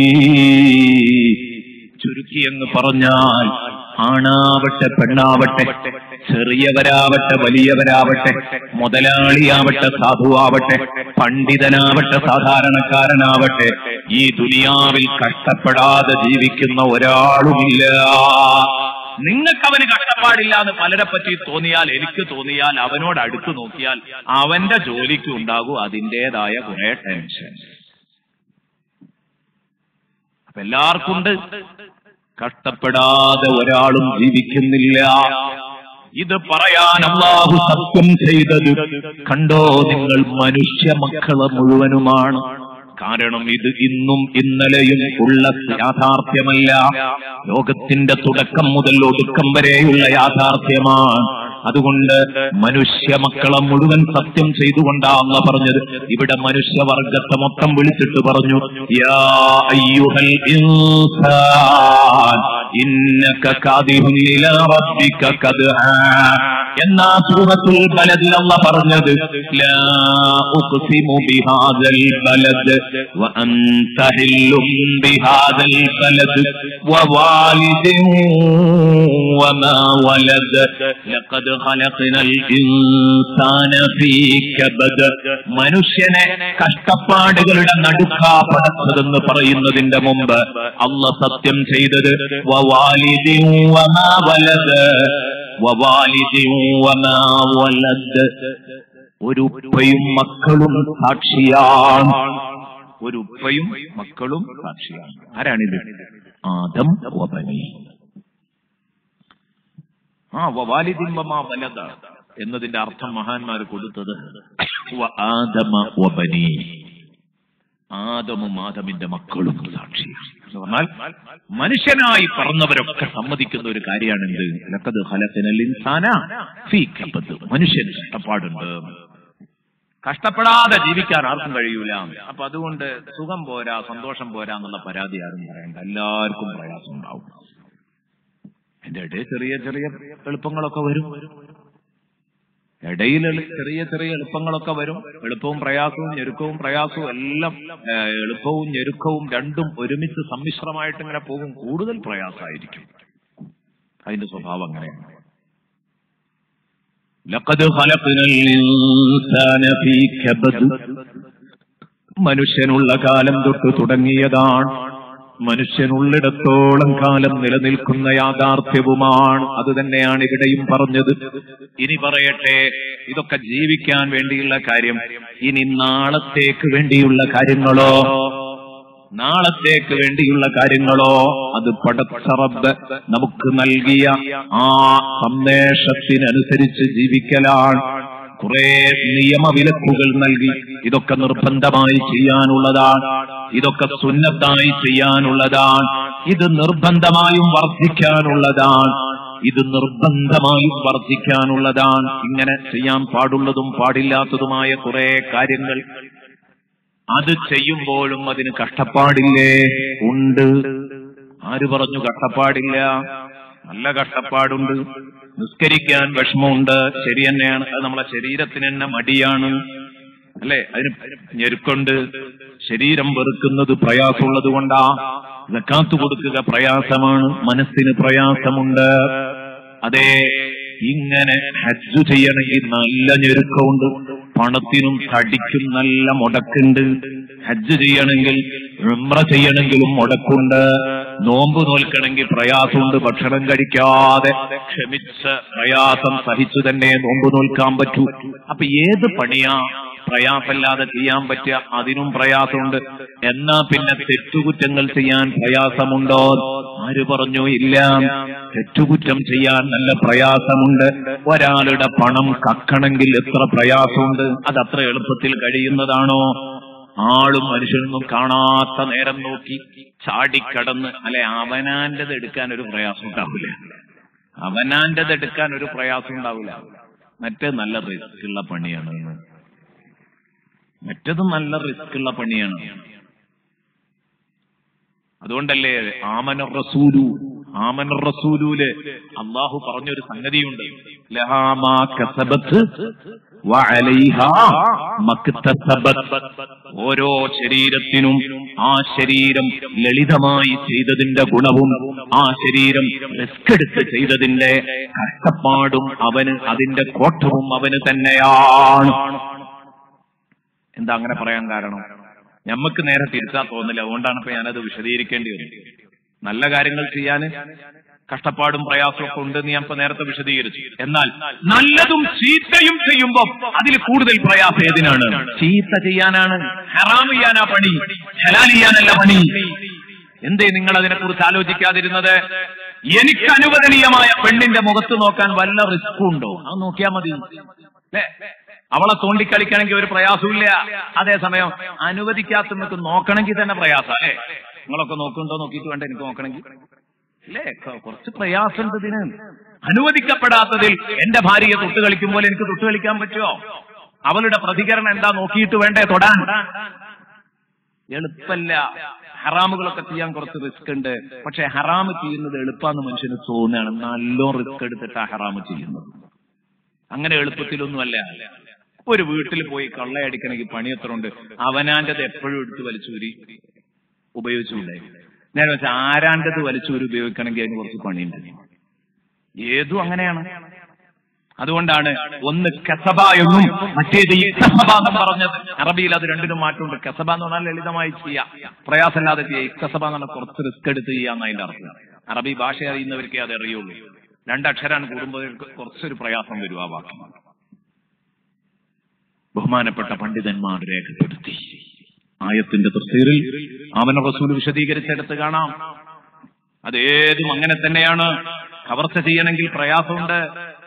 ചുരുക്കി എന്ന് പറഞ്ഞാൽ ആണാവട്ടെ പെണ്ണാവട്ടെ ചെറിയവരാവട്ടെ വലിയവരാവട്ടെ മുതലാളിയാവട്ടെ സാധുവാവട്ടെ പണ്ഡിതനാവട്ടെ സാധാരണക്കാരനാവട്ടെ ഈ ദുനിയാവിൽ കഷ്ടപ്പെടാതെ ജീവിക്കുന്ന ഒരാളുമില്ല നിങ്ങൾക്ക് അവന് കഷ്ടപ്പാടില്ല എന്ന് പലരെ പറ്റി തോന്നിയാൽ എനിക്ക് തോന്നിയാൽ അവനോട് അടുത്ത് നോക്കിയാൽ അവന്റെ ജോലിക്ക് ഉണ്ടാകും അതിൻ്റെതായ കുറെ ടെൻഷൻ അപ്പൊ എല്ലാവർക്കും ഉണ്ട് കഷ്ടപ്പെടാതെ ഒരാളും ജീവിക്കുന്നില്ല ഇത് പറയാൻ അള്ളാഹു സത്യം ചെയ്തത് കണ്ടോ നിങ്ങൾ മനുഷ്യ മക്കളെ മുഴുവനുമാണ് കാരണം ഇത് ഇന്നും ഇന്നലെയും ഉള്ള യാഥാർത്ഥ്യമല്ല ലോകത്തിന്റെ തുടക്കം മുതൽ ഒടുക്കം വരെയുള്ള യാഥാർത്ഥ്യമാണ് അതുകൊണ്ട് മനുഷ്യ മക്കളെ മുഴുവൻ സത്യം ചെയ്തുകൊണ്ടാണ് പറഞ്ഞത് ഇവിടെ മനുഷ്യവർഗത്തെ മൊത്തം വിളിച്ചിട്ട് പറഞ്ഞു യാ അയ്യുഹൽ ഇൻസാൻ ഇന്നക കാദിഹുൻ ഇലാ റബ്ബിക കദ്ഹാ എന്നാ സൂറത്തുൽ ബലദിൽ അല്ല പറഞ്ഞത് ലാ ഉഖ്സിമു ബിഹാദൽ ബലദ് വഅൻത ഹില്ലും ബിഹാദൽ ബലദ് വവാലിദിൻ വമാ വലദ് ലഖദ് ഖലഖനൽ ഇൻസാന ഫീ കബദ് മനുഷ്യനെ കഷ്ടപ്പാടുകളുടെ നടുക്കാ പടച്ചതെന്ന് പറയുന്നതിന്റെ മുമ്പ് അല്ല സത്യം ചെയ്തത് വവാലിദിൻ വമാ വലദ് വവാലിദിൻ വമാ വലദ് ഒരു ഉപ്പയും മക്കളും സാക്ഷിയാണ് ഒരു ഉപ്പയും മക്കളും സാക്ഷിയാണ് ആരാണിത് ആദം വബനി ആ വവാലിദിൻ വമാ വലദ എന്നതിന്റെ അർത്ഥം മഹാന്മാർ കൊടുത്തത് വ ആദമ വബനി ആദമും ആദമിന്റെ മക്കളും സാക്ഷിയാണ് എന്ന് പറഞ്ഞാൽ മനുഷ്യനായി പറഞ്ഞവരൊക്കെ സമ്മതിക്കുന്ന ഒരു കാര്യമാണെന്ത് ലക്കത് ഹലത്തിനൽ ഇൻസാന ഫീ കബദ് മനുഷ്യന് കഷ്ടപ്പാടുണ്ട് കഷ്ടപ്പെടാതെ ജീവിക്കാൻ ആർക്കും കഴിയൂല അപ്പൊ അതുകൊണ്ട് സുഖം പോരാ സന്തോഷം പോരാ എന്നുള്ള പരാതി ആരും പറയണ്ട എല്ലാവർക്കും പ്രയാസം ഉണ്ടാവും എന്റെ ഇടയിൽ ചെറിയ ചെറിയ എളുപ്പങ്ങളൊക്കെ വരും ഇടയിൽ എളു- ചെറിയ ചെറിയ എളുപ്പങ്ങളൊക്കെ വരും എളുപ്പവും പ്രയാസവും ഞെരുക്കവും പ്രയാസവും എല്ലാം ഏ, എളുപ്പവും ഞെരുക്കവും രണ്ടും ഒരുമിച്ച് സമ്മിശ്രമായിട്ട് ഇങ്ങനെ പോകും കൂടുതൽ പ്രയാസമായിരിക്കും അതിന്റെ സ്വഭാവം അങ്ങനെയാണ് ലഖദ് ഖലഖ്നൽ ഇൻസാന ഫീ കബദ് മനുഷ്യനുള്ള കാലം തൊട്ട് തുടങ്ങിയതാണ് മനുഷ്യനുള്ളിടത്തോളം കാലം നിലനിൽക്കുന്ന യാഥാർത്ഥ്യവുമാണ് അത് തന്നെയാണ് ഇവിടെയും പറഞ്ഞത് ഇനി പറയട്ടെ ഇതൊക്കെ ജീവിക്കാൻ വേണ്ടിയുള്ള കാര്യം ഇനി നാളത്തേക്ക് വേണ്ടിയുള്ള കാര്യങ്ങളോ നാളത്തേക്ക് വേണ്ടിയുള്ള കാര്യങ്ങളോ അത് പടച്ചറബ് നമുക്ക് നൽകിയ ആ സന്ദേശത്തിനനുസരിച്ച് ജീവിക്കലാണ് കുറെ നിയമവിലക്കുകൾ നൽകി ഇതൊക്കെ നിർബന്ധമായി ചെയ്യാനുള്ളതാണ് ഇതൊക്കെ സുന്നത്തായി ചെയ്യാനുള്ളതാണ് ഇത് നിർബന്ധമായും വർദ്ധിക്കാനുള്ളതാണ് ഇത് നിർബന്ധമായും വർദ്ധിക്കാനുള്ളതാണ് ഇങ്ങനെ ചെയ്യാൻ പാടുള്ളതും പാടില്ലാത്തതുമായ കുറെ കാര്യങ്ങൾ അത് ചെയ്യുമ്പോഴും അതിന് കഷ്ടപ്പാടില്ലേ ഉണ്ട് ആര് പറഞ്ഞു കഷ്ടപ്പാടില്ല നല്ല കഷ്ടപ്പാടുണ്ട് നിസ്കരിക്കാൻ വിഷമമുണ്ട് ശരി തന്നെയാണ് അത് നമ്മളെ ശരീരത്തിന് തന്നെ മടിയാണ് അല്ലെ അതിന് ഞെരുക്കൊണ്ട് ശരീരം വെറുക്കുന്നത് പ്രയാസമുള്ളത് കൊണ്ടാ ജക്കാത്ത് കൊടുക്കുക പ്രയാസമാണ് മനസ്സിന് പ്രയാസമുണ്ട് അതെ ഇങ്ങനെ ഹജ്ജ് ചെയ്യണമെങ്കിൽ നല്ല ഞെരുക്കമുണ്ട് പണത്തിനും തടിക്കും നല്ല മുടക്കുണ്ട് ഹജ്ജ് ചെയ്യണമെങ്കിൽ ഉംറ ചെയ്യണമെങ്കിലും മുടക്കുണ്ട് നോമ്പ് നോൽക്കണമെങ്കിൽ പ്രയാസമുണ്ട് ഭക്ഷണം കഴിക്കാതെ ക്ഷമിച്ച് പ്രയാസം സഹിച്ചു തന്നെ നോമ്പ് നോൽക്കാൻ പറ്റൂ അപ്പൊ ഏത് പണിയാ പ്രയാസമില്ലാതെ ചെയ്യാൻ പറ്റുക അതിനും പ്രയാസമുണ്ട് എന്നാ പിന്നെ തെറ്റുകുറ്റങ്ങൾ ചെയ്യാൻ പ്രയാസമുണ്ടോ ആര് പറഞ്ഞു ഇല്ല തെറ്റുകുറ്റം ചെയ്യാൻ നല്ല പ്രയാസമുണ്ട് ഒരാളുടെ പണം കക്കണമെങ്കിൽ എത്ര പ്രയാസമുണ്ട് അത് അത്ര എളുപ്പത്തിൽ കഴിയുന്നതാണോ ആളും മനുഷ്യനൊന്നും കാണാത്ത നേരം നോക്കി ചാടിക്കടന്ന് അല്ലെ അവനാന്റത് എടുക്കാൻ ഒരു പ്രയാസം ഉണ്ടാവില്ല അവനാന്റത് എടുക്കാൻ ഒരു പ്രയാസം ഉണ്ടാവില്ല മറ്റേ നല്ല റിസ്ക് ഉള്ള പണിയാണ് മറ്റതും നല്ല റിസ്ക് ഉള്ള പണിയാണ് അതുകൊണ്ടല്ലേ ആമന റസൂലു ആമന റസൂലൂല് അള്ളാഹു പറഞ്ഞൊരു സംഗതിയുണ്ട് ലഹാമാ കസബത്ത് വഅലൈഹാ മക്തസബത്ത് ഓരോ ശരീരത്തിനും ആ ശരീരം ലളിതമായി ചെയ്തതിന്റെ ഗുണവും ആ ശരീരം റിസ്ക് എടുത്ത് ചെയ്തതിന്റെ കഷ്ടപ്പാടും അവന് അതിന്റെ കോട്ടവും അവന് തന്നെയാണ് എന്താ അങ്ങനെ പറയാൻ കാരണം ഞമ്മക്ക് നേരെ തിരിച്ചാ തോന്നില്ല അതുകൊണ്ടാണ് ഇപ്പൊ ഞാനത് വിശദീകരിക്കേണ്ടി വരുന്നത് നല്ല കാര്യങ്ങൾ ചെയ്യാൻ കഷ്ടപ്പാടും പ്രയാസവും ഒക്കെ ഉണ്ടെന്ന് ഞാൻ ഇപ്പൊ നേരത്തെ വിശദീകരിച്ചു എന്നാൽ നല്ലതും ചീത്തയും ചെയ്യുമ്പോൾ അതിൽ കൂടുതൽ പ്രയാസം ഏതിനാണ് ചീത്ത ചെയ്യാനാണ് ഹറാം ചെയ്യാനാ പണി ഹലാൽ ചെയ്യാനല്ല പണി എന്തേ നിങ്ങൾ അതിനെക്കുറിച്ച് ആലോചിക്കാതിരുന്നത് എനിക്ക് അനുവദനീയമായ പെണ്ണിന്റെ മുഖത്ത് നോക്കാൻ വല്ല റിസ്ക്കും ഉണ്ടോ അത് നോക്കിയാൽ മതി അല്ലേ അവളെ തോണ്ടിക്കളിക്കണമെങ്കിൽ ഒരു പ്രയാസമില്ല അതേസമയം അനുവദിക്കാത്ത നമുക്ക് നോക്കണമെങ്കിൽ തന്നെ പ്രയാസം അല്ലേ നിങ്ങളൊക്കെ നോക്കുന്നുണ്ടോ നോക്കിയിട്ട് വേണ്ട എനിക്ക് നോക്കണമെങ്കിൽ അല്ലേ കൊ- കുറച്ച് പ്രയാസമുണ്ട് ഇതിന് അനുവദിക്കപ്പെടാത്തതിൽ എന്റെ ഭാര്യയെ തൊട്ട് കളിക്കുമ്പോൾ എനിക്ക് തൊട്ട് കളിക്കാൻ പറ്റുമോ അവളുടെ പ്രതികരണം എന്താ നോക്കിയിട്ട് വേണ്ടേ തൊടാൻ എളുപ്പല്ല ഹറാമുകളൊക്കെ ചെയ്യാൻ കുറച്ച് റിസ്ക് ഉണ്ട് പക്ഷെ ഹറാമ് ചെയ്യുന്നത് എളുപ്പാന്ന് മനുഷ്യന് തോന്നുകയാണ് നല്ലോ റിസ്ക് എടുത്തിട്ടാ ഹറാമ് ചെയ്യുന്നത് അങ്ങനെ എളുപ്പത്തിലൊന്നുമല്ല ഒരു വീട്ടിൽ പോയി കള്ളയടിക്കണമെങ്കിൽ പണി എത്ര ഉണ്ട് അവനാന്റത് എപ്പോഴും എടുത്ത് വലിച്ചൂരി ഉപയോഗിച്ചൂടെ നേരെ വെച്ചാൽ ആരാന്റത് വലിച്ചൂരി ഉപയോഗിക്കണമെങ്കിൽ അതിന് കുറച്ച് പണിയുണ്ട് ഏതും അങ്ങനെയാണ് അതുകൊണ്ടാണ് ഒന്ന് കസബ എന്നും മറ്റേത് ഈ കസബ എന്നും പറഞ്ഞത് അറബിയിൽ അത് രണ്ടിനും മാറ്റമുണ്ട് കസബ എന്ന് പറഞ്ഞാൽ ലളിതമായി ചെയ്യാം പ്രയാസമില്ലാതെ ചെയ്യാം ഇക്കസബ എന്ന് പറഞ്ഞാൽ കുറച്ച് റിസ്ക് എടുത്ത് ചെയ്യാന്ന് അതിന്റെ അർത്ഥം അറബി ഭാഷ അറിയുന്നവർക്കേ അത് അറിയുള്ളൂ രണ്ടക്ഷരാണ് കൂടുമ്പോൾ കുറച്ചൊരു പ്രയാസം വരും ആ വാക്ക് ബഹുമാനപ്പെട്ട പണ്ഡിതന്മാർ രേഖപ്പെടുത്തി ആയത്തിന്റെ തഫ്സീറിൽ അവന റസൂൽ വിശദീകരിച്ചെടുത്ത് കാണാം അത് ഏതും അങ്ങനെ തന്നെയാണ് കവർച്ച ചെയ്യണമെങ്കിൽ പ്രയാസമുണ്ട്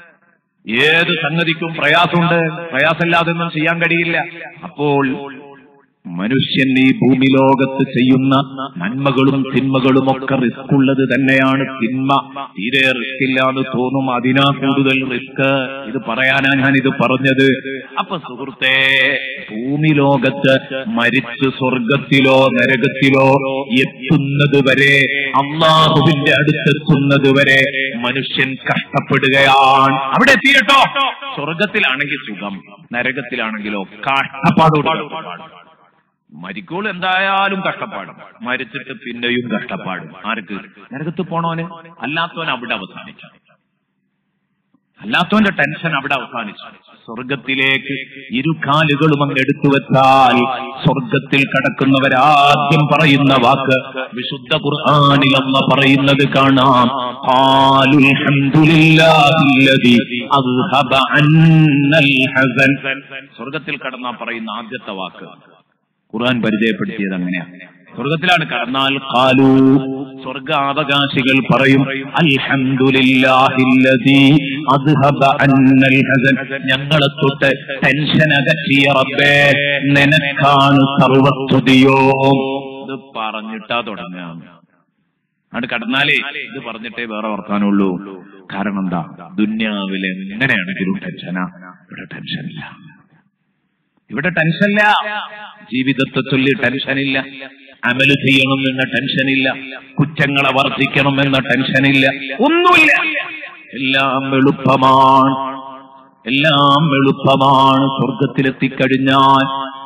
ഏത് സംഗതിക്കും പ്രയാസമുണ്ട് പ്രയാസമില്ലാതെ ഒന്നും ചെയ്യാൻ കഴിയില്ല അപ്പോൾ മനുഷ്യൻ ഈ ഭൂമി ലോകത്ത് ചെയ്യുന്ന നന്മകളും തിന്മകളും ഒക്കെ റിസ്ക് ഉള്ളത് തന്നെയാണ് തിന്മ തീരെ റിസ്ക് ഇല്ലാന്ന് തോന്നും അതിനാ കൂടുതൽ റിസ്ക് ഇത് പറയാനാ ഞാൻ ഇത് പറഞ്ഞത് അപ്പൊ സുഹൃത്തെ ഭൂമി ലോകത്ത് മരിച്ച് സ്വർഗത്തിലോ നരകത്തിലോ എത്തുന്നത് വരെ അള്ളാഹുവിന്റെ അടുത്തെത്തുന്നത് വരെ മനുഷ്യൻ കഷ്ടപ്പെടുകയാണ് അവിടെ എത്തിയിട്ടോ സ്വർഗത്തിലാണെങ്കിൽ സുഖം നരകത്തിലാണെങ്കിലോ കഷ്ടപ്പാടോട് മരിക്കോൾ എന്തായാലും കഷ്ടപ്പാടും മരിച്ചിട്ട് പിന്നെയും കഷ്ടപ്പാടും ആർക്ക് നരകത്ത് പോണോന് അല്ലാത്തവൻ അവിടെ അവസാനിച്ചു അല്ലാത്തവന്റെ ടെൻഷൻ അവിടെ അവസാനിച്ചു സ്വർഗത്തിലേക്ക് ഇരു കാലുകളും അങ്ങ് എടുത്തു വെച്ചാൽ സ്വർഗത്തിൽ കടക്കുന്നവരാദ്യം പറയുന്ന വാക്ക് വിശുദ്ധ ഖുർആനിൽ അമ്മ പറയുന്നത് കാണാം ഖാലുൽ ഹംദുലില്ലാഹില്ലദി അദ്ഹബ അന്നൽ ഹസൻ സ്വർഗത്തിൽ കടന്നാ പറയുന്ന ആദ്യത്തെ വാക്ക് ഖുർആൻ പരിചയപ്പെടുത്തിയത് അങ്ങനെയാണ് സ്വർഗത്തിലാണ് കടന്നാൽ കാലു സ്വർഗാവകാശികൾ പറയും അൽഹംദുലില്ലാഹില്ലദീ അദ്ഹബ അന്നൽ ഹസൻ ഞങ്ങളെ തൊട്ട് ടെൻഷൻ അകറ്റിയ റബ്ബേ നിനക്കാണ് സർവസ്തുതിയോ ഇത് പറഞ്ഞിട്ടാ തുടങ്ങാം അവിടെ കടന്നാലേ ഇത് പറഞ്ഞിട്ടേ വേറെ വർത്താനുള്ളൂ കാരണം എന്താ ദുന്യാവിലെ എങ്ങനെയാണെങ്കിലും ടെൻഷനാ ഇവിടെ ടെൻഷനില്ല ഇവിടെ ടെൻഷനില്ല ജീവിതത്തെ ചൊല്ലി ടെൻഷനില്ല അമല് ചെയ്യണം എന്ന ടെൻഷനില്ല കുറ്റങ്ങളെ വർദ്ധിക്കണം എന്ന ടെൻഷനില്ല ഒന്നുമില്ല എല്ലാം എളുപ്പമാണ് എല്ലാം എളുപ്പമാണ് സ്വർഗത്തിലെത്തിക്കഴിഞ്ഞാൽ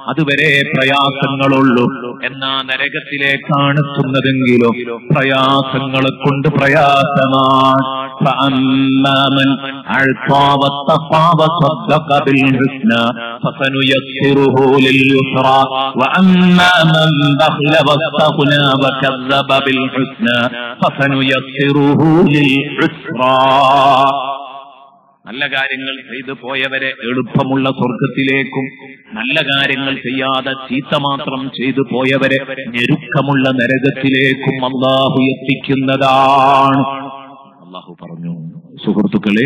അതുവരെ പ്രയാസങ്ങളുള്ളൂ എന്നാ നരകത്തിലേക്കാണ് എത്തുന്നതെങ്കിലോ പ്രയാസങ്ങളെ കൊണ്ട് പ്രയാസമാണ് فأما من أعطى واتقى وصدق بالحسنى فسنيسره لليسرى وأما من بخل واستغنى وكذب بالحسنى فسنيسره للعسرى നല്ല കാര്യങ്ങൾ ചെയ്തു പോയവരെ എളുപ്പമുള്ള സ്വർഗത്തിലേക്കും നല്ല കാര്യങ്ങൾ ചെയ്യാതെ ചീത്ത മാത്രം ചെയ്തു പോയവരെ ഞെരുക്കമുള്ള നരകത്തിലേക്കും അള്ളാഹു എത്തിക്കുന്നതാണ് അള്ളാഹു പറഞ്ഞു സുഹൃത്തുക്കളെ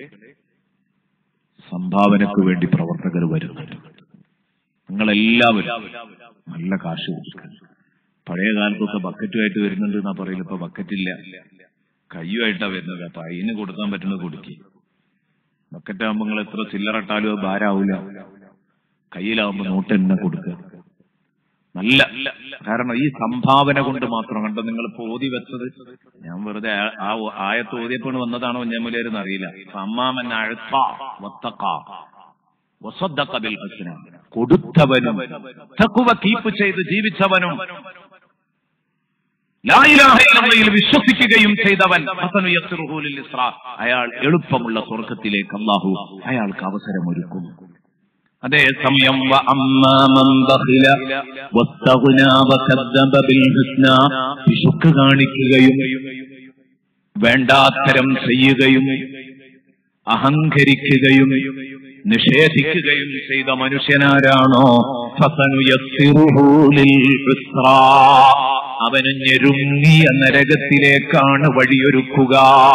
സംഭാവനക്ക് വേണ്ടി പ്രവർത്തകർ വരുന്നുണ്ട് നിങ്ങളെല്ലാവരും നല്ല കാശ് കൊടുക്കുക പഴയ കാലത്തൊക്കെ ബക്കറ്റുമായിട്ട് വരുന്നുണ്ട് എന്നാ പറയില്ല ഇപ്പൊ ബക്കറ്റില്ല കയ്യുമായിട്ടാ വരുന്നത് അപ്പൊ അതിന് കൊടുക്കാൻ പറ്റുന്നത് കൊടുക്കി ബക്കറ്റാകുമ്പോ നിങ്ങൾ എത്ര ചില്ലറട്ടാലും അത് ഭാരാവൂല കയ്യിലാവുമ്പോ നോട്ട് തന്നെ കൊടുക്കുക നല്ല കാരണം ഈ സംഭാവന കൊണ്ട് മാത്രം കണ്ടോ നിങ്ങൾ ഇപ്പൊ ഓതി വെച്ചത് ഞാൻ വെറുതെ ആ- ആ ആയത്ത് ഓതിയപ്പോൾ വന്നതാണോ ഞമ്മലേരെന്ന് അറിയില്ല അമ്മാമൻ അഴുത്ത വത്തക്ക വസദ്ദഖ ബിൽ ഹസ്ന. കൊടുത്തവനും തക്കുവ കീപ്പ് ചെയ്ത് ജീവിച്ചവനും ലാ ഇലാഹ ഇല്ലല്ലയിൽ വിശ്വസിക്കുകയും ചെയ്തവൻ ഹസനു യസ്റുഹു ലിൽ ഇസ്രാ. അയാൾ എളുപ്പമുള്ള സ്വർഗത്തിലേക്ക് അള്ളാഹു അയാൾക്ക് അവസരമൊരുക്കും അതേസമയം വ അമ്മാ മൻ ബഖില വസ്തഗ്നാ വകദ്ദബ ബിൽ ഹുസ്നാ പിശുക്ക് കാണിക്കുകയും വേണ്ടാത്തരം ചെയ്യുകയും അഹങ്കരിക്കുകയും നിഷേധിക്കുകയും ചെയ്ത മനുഷ്യനാരാണോ ഫസനുയസ്സിറുഹു ലിൽ ഉസ്രാ. അവന് ഞെരുങ്ങിയ നരകത്തിലേക്കാണ് വഴിയൊരുക്കുക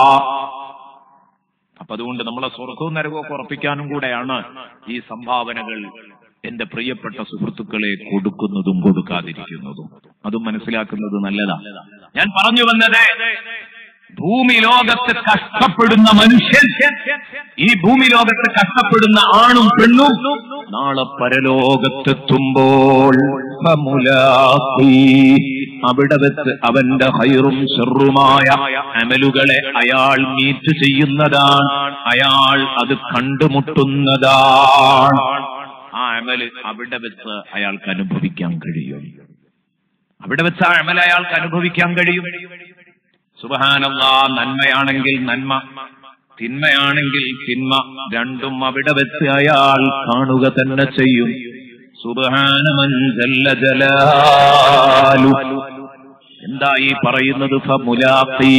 അപ്പൊ അതുകൊണ്ട് നമ്മളെ സ്വർഗവും നരകവും ഉറപ്പിക്കാനും കൂടെയാണ് ഈ സംഭാവനകൾ എന്റെ പ്രിയപ്പെട്ട സുഹൃത്തുക്കളെ കൊടുക്കുന്നതും കൊടുക്കാതിരിക്കുന്നതും അതും മനസ്സിലാക്കുന്നത് നല്ലതാണ് ഞാൻ പറഞ്ഞു വന്നത് ഭൂമി ലോകത്ത് കഷ്ടപ്പെടുന്ന മനുഷ്യൻ ഈ ഭൂമി ലോകത്ത് കഷ്ടപ്പെടുന്ന ആണും പെണ്ണും നാളെ പരലോകത്തെത്തുമ്പോൾ ഫമുലാഖി. അവിടെ വെച്ച് അവന്റെ ഹൈറും ഷെറുമായ അമലുകളെ അയാൾ മീറ്റ് ചെയ്യുന്നതാണ് അയാൾ അത് കണ്ടുമുട്ടുന്നതാണ് ആ അമല് അവിടെ വെച്ച് അയാൾക്ക് അനുഭവിക്കാൻ കഴിയും അവിടെ വെച്ച് ആ അമൽ അയാൾക്ക് അനുഭവിക്കാൻ കഴിയും സുബഹാനല്ലാ നന്മയാണെങ്കിൽ നന്മ തിന്മയാണെങ്കിൽ തിന്മ രണ്ടും അവിടെ വെച്ച് അയാൾ കാണുക തന്നെ ചെയ്യും സുബഹാനമൻ ജല്ല ജലാലു എന്താ ഈ പറയുന്നത് ഫമുലാഖി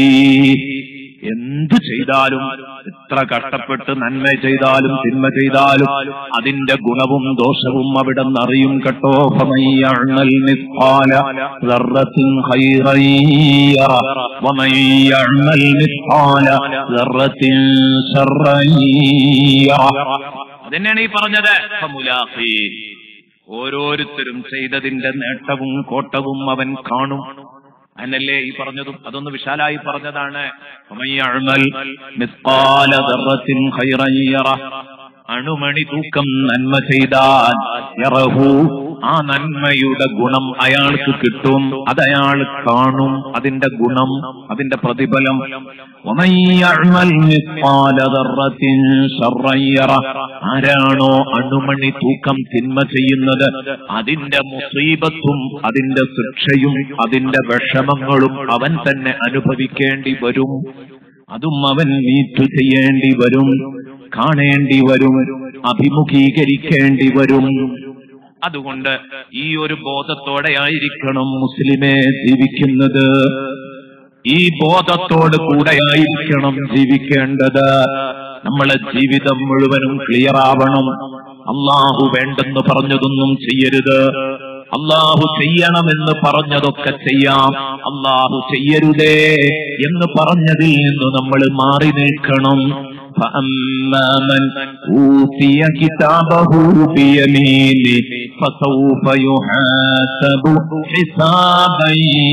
എന്ത് ചെയ്താലും എത്ര കഷ്ടപ്പെട്ട് നന്മ ചെയ്താലും തിന്മ ചെയ്താലും അതിന്റെ ഗുണവും ദോഷവും അവിടെ അറിയും കേട്ടോ ഫമയ്യഅ്മൽ മിസ്ഖാല ദർറത്തിൻ ഖൈറൻ യറ വമയ്യഅ്മൽ മിസ്ഖാല ദർറത്തിൻ ശർറൻ യറ അതന്നെയാണ് ഈ പറഞ്ഞത് ഫമുലാഖി ഓരോരുത്തരും ചെയ്തതിന്റെ നേട്ടവും കോട്ടവും അവൻ കാണും എന്നല്ലേ ഈ പറഞ്ഞതും അതൊന്ന് വിശാലായി പറഞ്ഞതാണ് ഫമയ്യഅ്മൽ മിസ്ഖാല ദർറത്തിൻ ഖൈറൻ യറ. അണുമണി തൂക്കം നന്മ ചെയ്താൽ യറഹു ആ നന്മയുടെ ഗുണം അയാൾക്ക് കിട്ടും അതയാൾ കാണും അതിന്റെ ഗുണം അതിന്റെ പ്രതിഫലം വമയ്യഅ്മൽ മിസ്ഖാല ദർറത്തിൻ ശർറൻ യറ. ആരാണോ അണുമണി തൂക്കം തിന്മ ചെയ്യുന്നത് അതിന്റെ മുസീബത്തും അതിന്റെ ശിക്ഷയും അതിന്റെ വിഷമങ്ങളും അവൻ തന്നെ അനുഭവിക്കേണ്ടി വരും അതും അവൻ മീറ്റ് ചെയ്യേണ്ടി വരും കാണേണ്ടി വരും അഭിമുഖീകരിക്കേണ്ടി വരും അതുകൊണ്ട് ഈ ഒരു ബോധത്തോടെ ആയിരിക്കണം മുസ്ലിമെ ജീവിക്കുന്നത് ഈ ബോധത്തോട് കൂടെയായിരിക്കണം ജീവിക്കേണ്ടത് നമ്മളെ ജീവിതം മുഴുവനും ക്ലിയർ ആവണം അള്ളാഹു വേണ്ടെന്ന് പറഞ്ഞതൊന്നും ചെയ്യരുത് അള്ളാഹു ചെയ്യണമെന്ന് പറഞ്ഞതൊക്കെ ചെയ്യാം അള്ളാഹു ചെയ്യരുതേ എന്ന് പറഞ്ഞതിൽ നിന്ന് നമ്മൾ മാറി നിൽക്കണം فأما من أوتي كتابه بيمينه فسوف يحاسب حسابا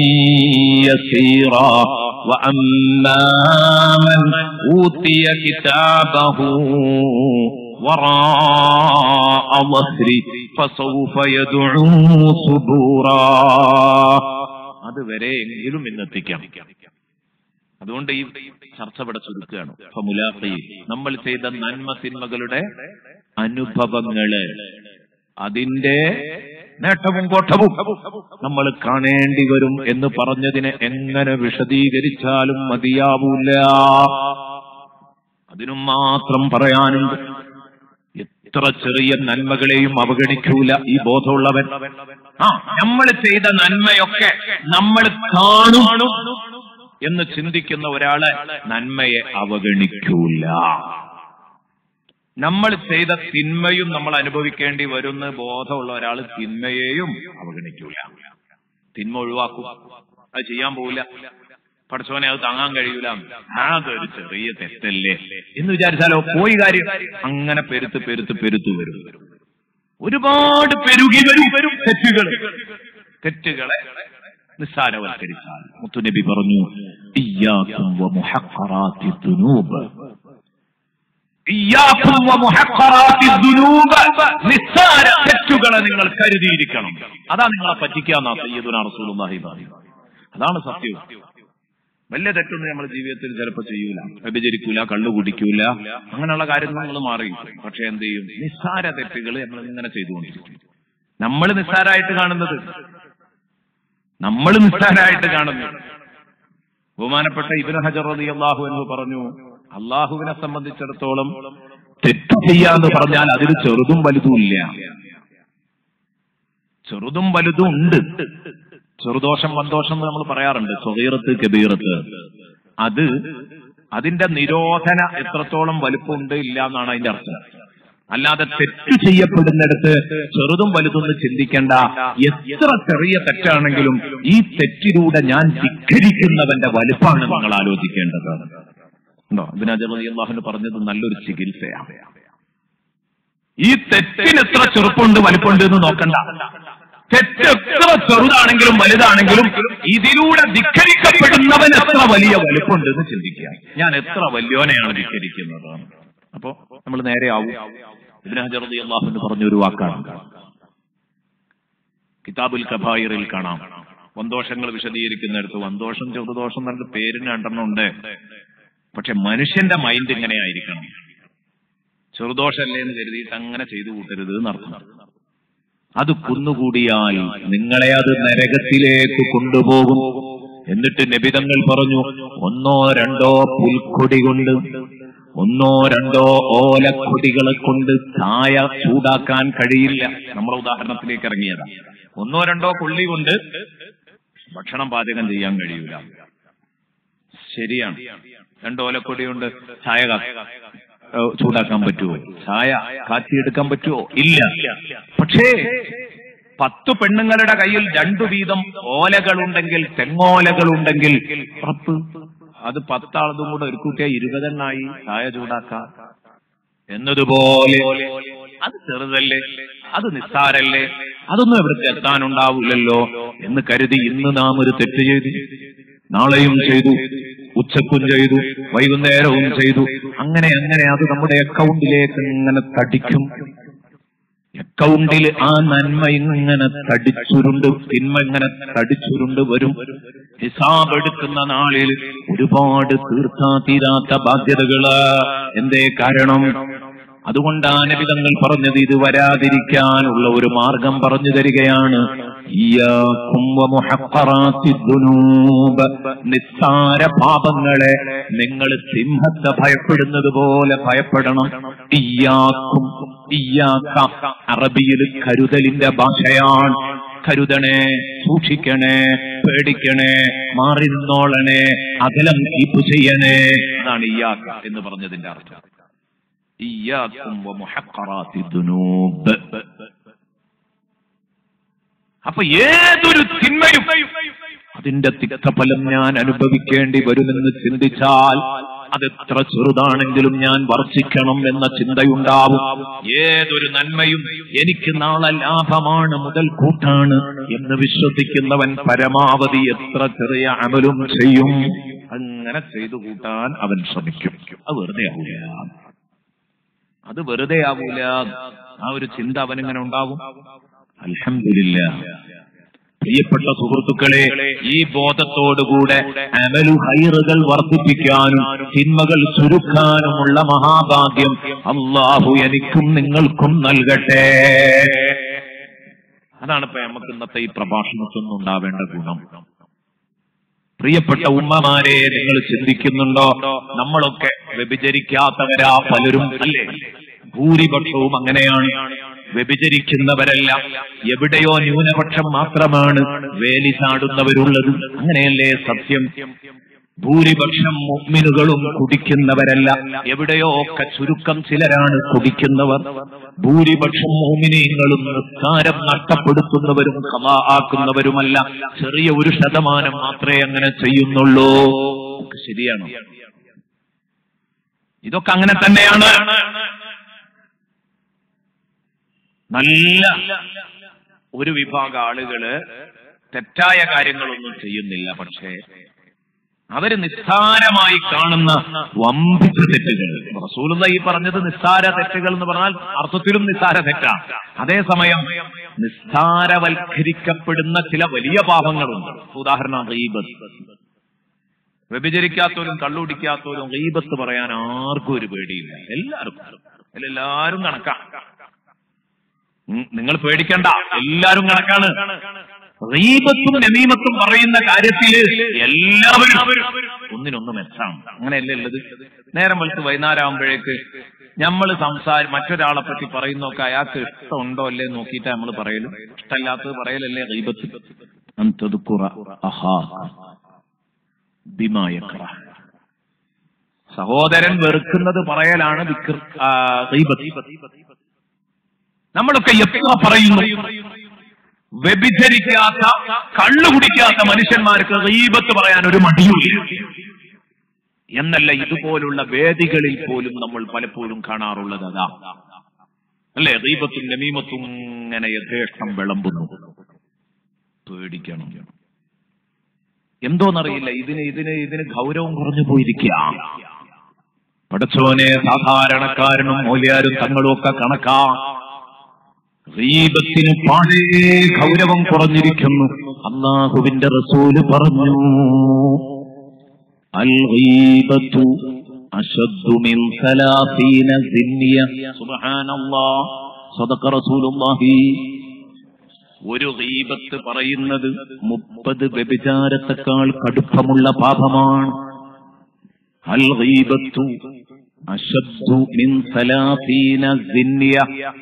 يسيرا وأما من أوتي كتابه وراء ظهري فسوف يدعو صبورا അതുവരെ എങ്കിലും ഇന്നെത്തിക്കാം അതുകൊണ്ട് ഈ ചർച്ച ഇവിടെ ചുരുക്കുകയാണ് ഫമുലാഖി നമ്മൾ ചെയ്ത നന്മ തിന്മകളുടെ അനുഭവങ്ങള് അതിന്റെ നേട്ടവും കോട്ടവും നമ്മൾ കാണേണ്ടി വരും എന്ന് പറഞ്ഞതിനെ എങ്ങനെ വിശദീകരിച്ചാലും മതിയാവൂല അതിനും മാത്രം പറയാനുണ്ട് എത്ര ചെറിയ നന്മകളെയും അവഗണിക്കൂല ഈ ബോധമുള്ളവൻ ആ നമ്മൾ ചെയ്ത നന്മയൊക്കെ നമ്മൾ കാണും എന്ന് ചിന്തിക്കുന്ന ഒരാള് നന്മയെ അവഗണിക്കൂല നമ്മൾ ചെയ്ത തിന്മയും നമ്മൾ അനുഭവിക്കേണ്ടി വരുന്ന ബോധമുള്ള ഒരാൾ തിന്മയെയും അവഗണിക്കൂല തിന്മ ഒഴിവാക്കും അത് ചെയ്യാൻ പോവില്ല പഠിച്ചവനെ അത് താങ്ങാൻ കഴിയൂല അതൊരു ചെറിയ തെറ്റല്ലേ എന്ന് വിചാരിച്ചാലോ പോയി കാര്യം അങ്ങനെ പെരുത്ത് പെരുത്ത് പെരുത്ത് വരും ഒരുപാട് പെരുകി വരും വരും തെറ്റുകൾ തെറ്റുകളെ നിസ്സാരവൽക്കരിച്ചാൽ മുത്തുനബി പറഞ്ഞു ഇയ്യാക്കും വമുഹഖറാത്തി ദുനൂബ് ഇയ്യാക്കും വമുഹഖറാത്തി ദുനൂബ് നിസ്സാര തെറ്റുകളെ നിങ്ങൾ കരുതിയിരിക്കണം അതാ നിങ്ങളെ പറ്റിക്കാന്നാ സയ്യിദുനാ റസൂലുള്ളാഹി പറയുന്നത് അതാണ് സത്യം വലിയ തെറ്റൊന്നും നമ്മൾ ജീവിതത്തിൽ ചിലപ്പോൾ ചെയ്യൂല വ്യഭിചരിക്കൂല കള്ളു കുടിക്കൂല അങ്ങനെയുള്ള കാര്യങ്ങൾ നമ്മൾ മാറി പക്ഷെ എന്ത് ചെയ്യും നിസ്സാര തെറ്റുകൾ നമ്മൾ ഇങ്ങനെ ചെയ്തുകൊണ്ടിരിക്കും നമ്മൾ നിസ്സാരമായിട്ട് കാണുന്നത് നമ്മൾ നിസ്സാരമായിട്ട് കാണുന്നത് ബഹുമാനപ്പെട്ട ഇബിൻ ഹജർ റതി അള്ളാഹു എന്ന് പറഞ്ഞു അള്ളാഹുവിനെ സംബന്ധിച്ചിടത്തോളം തെറ്റ് ചെയ്യാന്ന് പറഞ്ഞാൽ അതിൽ ചെറുതും വലുതും ഇല്ല ചെറുതും വലുതും ഉണ്ട് ചെറുദോഷം വന്തോഷം എന്ന് നമ്മൾ പറയാറുണ്ട് സ്വഹീറത്ത് കബീറത്ത് അത് അതിന്റെ നിരോധന എത്രത്തോളം വലുപ്പമുണ്ട് ഇല്ല എന്നാണ് അതിന്റെ അർത്ഥം അല്ലാതെ തെറ്റ് ചെയ്യപ്പെടുന്നിടത്ത് ചെറുതും വലുതൊന്നും ചിന്തിക്കേണ്ട എത്ര ചെറിയ തെറ്റാണെങ്കിലും ഈ തെറ്റിലൂടെ ഞാൻ ധിക്കരിക്കുന്നവന്റെ വലുപ്പമാണ് നിങ്ങൾ ആലോചിക്കേണ്ടത് ഉണ്ടോ അബിനാജി അള്ളാഹുന് പറഞ്ഞത് നല്ലൊരു ചികിത്സയാണ് ഈ തെറ്റിന് എത്ര ചെറുപ്പമുണ്ട് വലുപ്പമുണ്ട് എന്ന് നോക്കണ്ട തെറ്റ് എത്ര ചെറുതാണെങ്കിലും വലുതാണെങ്കിലും ഇതിലൂടെ ധിക്കരിക്കപ്പെടുന്നവൻ എത്ര വലിയ വലുപ്പമുണ്ട് എന്ന് ചിന്തിക്കുക ഞാൻ എത്ര വലിയോനെയാണ് ധിക്കരിക്കുന്നത് അപ്പോ നമ്മൾ നേരെ ആവും ഇബ്നു ഹജർ റളിയല്ലാഹു അൻഹു പറഞ്ഞ ഒരു വാക്കാണ് കിതാബുൽ കബായിറിൽ കാണാം വന്തോഷങ്ങൾ വിശദീകരിക്കുന്നിടത്ത് വന്തോഷം ചെറുദോഷം നല്ല പേരിന് രണ്ടെണ്ണം ഉണ്ട് പക്ഷെ മനുഷ്യന്റെ മൈൻഡ് ഇങ്ങനെ ആയിരിക്കണം ചെറുദോഷമല്ലേ എന്ന് കരുതിയിട്ട് അങ്ങനെ ചെയ്തു കൂട്ടരുത് എന്നർത്ഥം അത് കുന്നുകൂടിയാൽ നിങ്ങളെ അത് നരകത്തിലേക്ക് കൊണ്ടുപോകും എന്നിട്ട് നബിതങ്ങൾ പറഞ്ഞു ഒന്നോ രണ്ടോ പുൽക്കൊടി കൊണ്ട് ഒന്നോ രണ്ടോ ഓലക്കൊടികളെ കൊണ്ട് ചായ ചൂടാക്കാൻ കഴിയില്ല നമ്മുടെ ഉദാഹരണത്തിലേക്ക് ഇറങ്ങിയതാ ഒന്നോ രണ്ടോ കൊള്ളി കൊണ്ട് ഭക്ഷണം പാചകം ചെയ്യാൻ കഴിയൂല ശരിയാണ് രണ്ട് ഓലക്കൊടി കൊണ്ട് ചായ കാ- ഏഹ് ചൂടാക്കാൻ പറ്റുമോ ചായ കാച്ചിയെടുക്കാൻ പറ്റുമോ ഇല്ല പക്ഷേ പത്ത് പെണ്ണുങ്ങളുടെ കയ്യിൽ രണ്ടു വീതം ഓലകളുണ്ടെങ്കിൽ തെങ്ങോലകളുണ്ടെങ്കിൽ ഉറപ്പ് അത് പത്താളതും കൂടെ ഒരു കൂട്ടിയ ഇരുപതെണ്ണായി ചായ ചൂടാക്കാം എന്നതുപോലെ അത് ചെറുതല്ലേ അത് നിസ്സാരല്ലേ അതൊന്നും എവിടേക്ക് എത്താനുണ്ടാവില്ലല്ലോ എന്ന് കരുതി ഇന്ന് നാം ഒരു തെറ്റ് ചെയ്തു നാളെയും ചെയ്തു ഉച്ചക്കും ചെയ്തു വൈകുന്നേരവും ചെയ്തു അങ്ങനെ അങ്ങനെ അത് നമ്മുടെ അക്കൗണ്ടിലേക്ക് ഇങ്ങനെ തടിക്കും അക്കൗണ്ടിൽ ആ നന്മ ഇങ്ങനെ തടിച്ചുരുണ്ട് തിന്മ ഇങ്ങനെ തടിച്ചുരുണ്ട് വരും ഹിസാബ് എടുക്കുന്ന നാളിൽ ഒരുപാട് തീർത്താ തീരാത്ത ബാധ്യതകള് എന്തേ കാരണം അതുകൊണ്ടാണ് നബിതങ്ങൾ പറഞ്ഞത് ഇത് വരാതിരിക്കാനുള്ള ഒരു മാർഗം പറഞ്ഞു തരികയാണ് ഇയ്യാക്കും വമുഹഖറാത്തി ദുനൂബ്. നിസ്സാര പാപങ്ങളെ നിങ്ങൾ സിംഹത്തെ ഭയപ്പെടുന്നത് പോലെ ഭയപ്പെടണം ഇയ്യാക്കും ഇയ്യാക്ക അറബിയിൽ കരുതലിന്റെ ഭാഷയാണ് കരുതണേ സൂക്ഷിക്കണേ പേടിക്കണേ മാറി നിന്നോളണേ അകലം കീപ്പ് ചെയ്യണേ എന്നാണ് ഇയാക്ക എന്ന് പറഞ്ഞതിന്റെ അർത്ഥം ഇയ്യാക്കും വമുഹഖറാത്തി ദുനൂബ്. അപ്പൊ ഏതൊരു തിന്മയും അതിന്റെ തിക്തഫലം ഞാൻ അനുഭവിക്കേണ്ടി വരുമെന്ന് ചിന്തിച്ചാൽ അതെത്ര ചെറുതാണെങ്കിലും ഞാൻ വർഷിക്കണം എന്ന ചിന്തയുണ്ടാവും ഏതൊരു നന്മയും എനിക്ക് നാളെ ലാഭമാണ് മുതൽ കൂട്ടാണ് എന്ന് വിശ്വസിക്കുന്നവൻ പരമാവധി എത്ര ചെറിയ അമലും ചെയ്യും അങ്ങനെ ചെയ്തു കൂട്ടാൻ അവൻ ശ്രമിക്കും അത് വെറുതെ ആവൂല അത് വെറുതെ ആവൂല ആ ഒരു ചിന്ത അവനിങ്ങനെ ഉണ്ടാവും അൽഹംദുലില്ല പ്രിയപ്പെട്ട സുഹൃത്തുക്കളെ ഈ ബോധത്തോടുകൂടെ അമലു ഹൈറുകൾ വർദ്ധിപ്പിക്കാനും തിന്മകൾ ചുരുക്കാനുമുള്ള മഹാഭാഗ്യം അള്ളാഹു എനിക്കും നിങ്ങൾക്കും നൽകട്ടെ അതാണ് ഇപ്പൊ നമുക്ക് ഇന്നത്തെ ഈ പ്രഭാഷണത്തിൽ നിന്നുണ്ടാവേണ്ട ഗുണം പ്രിയപ്പെട്ട ഉമ്മമാരെ നിങ്ങൾ ചിന്തിക്കുന്നുണ്ടോ നമ്മളൊക്കെ വ്യഭിചരിക്കാത്തവരാ പലരും അല്ലേ ഭൂരിപക്ഷവും അങ്ങനെയാണ് വ്യഭിചരിക്കുന്നവരല്ല എവിടെയോ ന്യൂനപക്ഷം മാത്രമാണ് വേലി ചാടുന്നവരുള്ളത് അങ്ങനെയല്ലേ സത്യം ഭൂരിപക്ഷം മുഅ്മിനുകളും കുടിക്കുന്നവരല്ല എവിടെയോ ഒക്കെ ചുരുക്കം ചിലരാണ് കുടിക്കുന്നവർ ഭൂരിപക്ഷം മോമിനീങ്ങളും നിസ്കാരം നഷ്ടപ്പെടുത്തുന്നവരും ഖലാ ആക്കുന്നവരുമല്ല ചെറിയ ഒരു ശതമാനം മാത്രമേ അങ്ങനെ ചെയ്യുന്നുള്ളൂ ഒക്കെ ശരിയാണ് ഇതൊക്കെ അങ്ങനെ തന്നെയാണ് നല്ല ഒരു വിഭാഗം ആളുകള് തെറ്റായ കാര്യങ്ങളൊന്നും ചെയ്യുന്നില്ല പക്ഷേ അവര് നിസ്സാരമായി കാണുന്ന വമ്പിച്ച തെറ്റുകൾ റസൂലുള്ള ഈ പറഞ്ഞത് നിസ്സാര തെറ്റുകൾ എന്ന് പറഞ്ഞാൽ അർത്ഥത്തിലും നിസ്സാര തെറ്റാണ് അതേസമയം നിസ്സാരവൽക്കരിക്കപ്പെടുന്ന ചില വലിയ പാപങ്ങളുണ്ട് ഉദാഹരണം ഗീബത്ത് വ്യഭിചരിക്കാത്തവരും കള്ളുടിക്കാത്തവരും ഗീബത്ത് പറയാൻ ആർക്കും ഒരു പേടിയില്ല എല്ലാവർക്കും അതിലെല്ലാരും കണക്കാണ് ഉം, നിങ്ങൾ പേടിക്കണ്ട എല്ലാരും കണക്കാണ് റീബത്തും നമീമത്തും പറയുന്ന കാര്യത്തിൽ എല്ലാവരും ഒന്നിനൊന്ന് മെച്ചാണ് അങ്ങനെയല്ലേ ഉള്ളത് നേരം വെളുത്ത് വൈകുന്നേരം ആകുമ്പോഴേക്ക് നമ്മൾ സംസാര മറ്റൊരാളെ പറ്റി പറയുന്നൊക്കെ അയാൾക്ക് ഇഷ്ടമുണ്ടോ അല്ലേ നോക്കിയിട്ട് നമ്മൾ പറയലും ഇഷ്ടമല്ലാത്തത് പറയലല്ലേ റീബത്ത് അന്തതുക്കുറ അഹാ ബിമാ യക്റഹ്. സഹോദരൻ വെറുക്കുന്നത് പറയലാണ് വിക്ർ ആ, ഗീബത്ത്. നമ്മളൊക്കെ എത്ര പറയുന്നു വ്യഭിചരിക്കാത്ത കള്ളു കുടിക്കാത്ത മനുഷ്യന്മാർക്ക് ഗീബത്ത് പറയാൻ ഒരു മടിയുമില്ല എന്നല്ല ഇതുപോലുള്ള വേദികളിൽ പോലും നമ്മൾ പലപ്പോഴും കാണാറുള്ളത് അതാ അല്ലേ ദീപത്തും നമീമത്തും ഇങ്ങനെ യഥേഷ്ടം വിളമ്പുന്നു പേടിക്കണം എന്തോന്നറിയില്ല ഇതിന് ഇതിന് ഇതിന് ഗൗരവം കുറഞ്ഞു പോയിരിക്കുക പടച്ചോനെ സാധാരണക്കാരനും മൂല്യാരും തങ്ങളും ഒക്കെ കണക്കാ ഗീബത്തിന് പാടേ ഗൗരവം കുറഞ്ഞിരിക്കുന്നു അള്ളാഹുവിന്റെ റസൂല് പറഞ്ഞു അൽ ഗീബത്തു അശദ്ദു മിൻ സലാസീന സിന്നിയ സുബ്ഹാനല്ലാഹ് സദഖ റസൂലുള്ളാഹി ഒരു ഗീബത്ത് പറയുന്നത് മുപ്പത് വ്യഭിചാരത്തെക്കാൾ കടുപ്പമുള്ള പാപമാണ് അൽ ഗീബത്തു അശദ്ദു മിൻ സലാസീന സിന്നിയ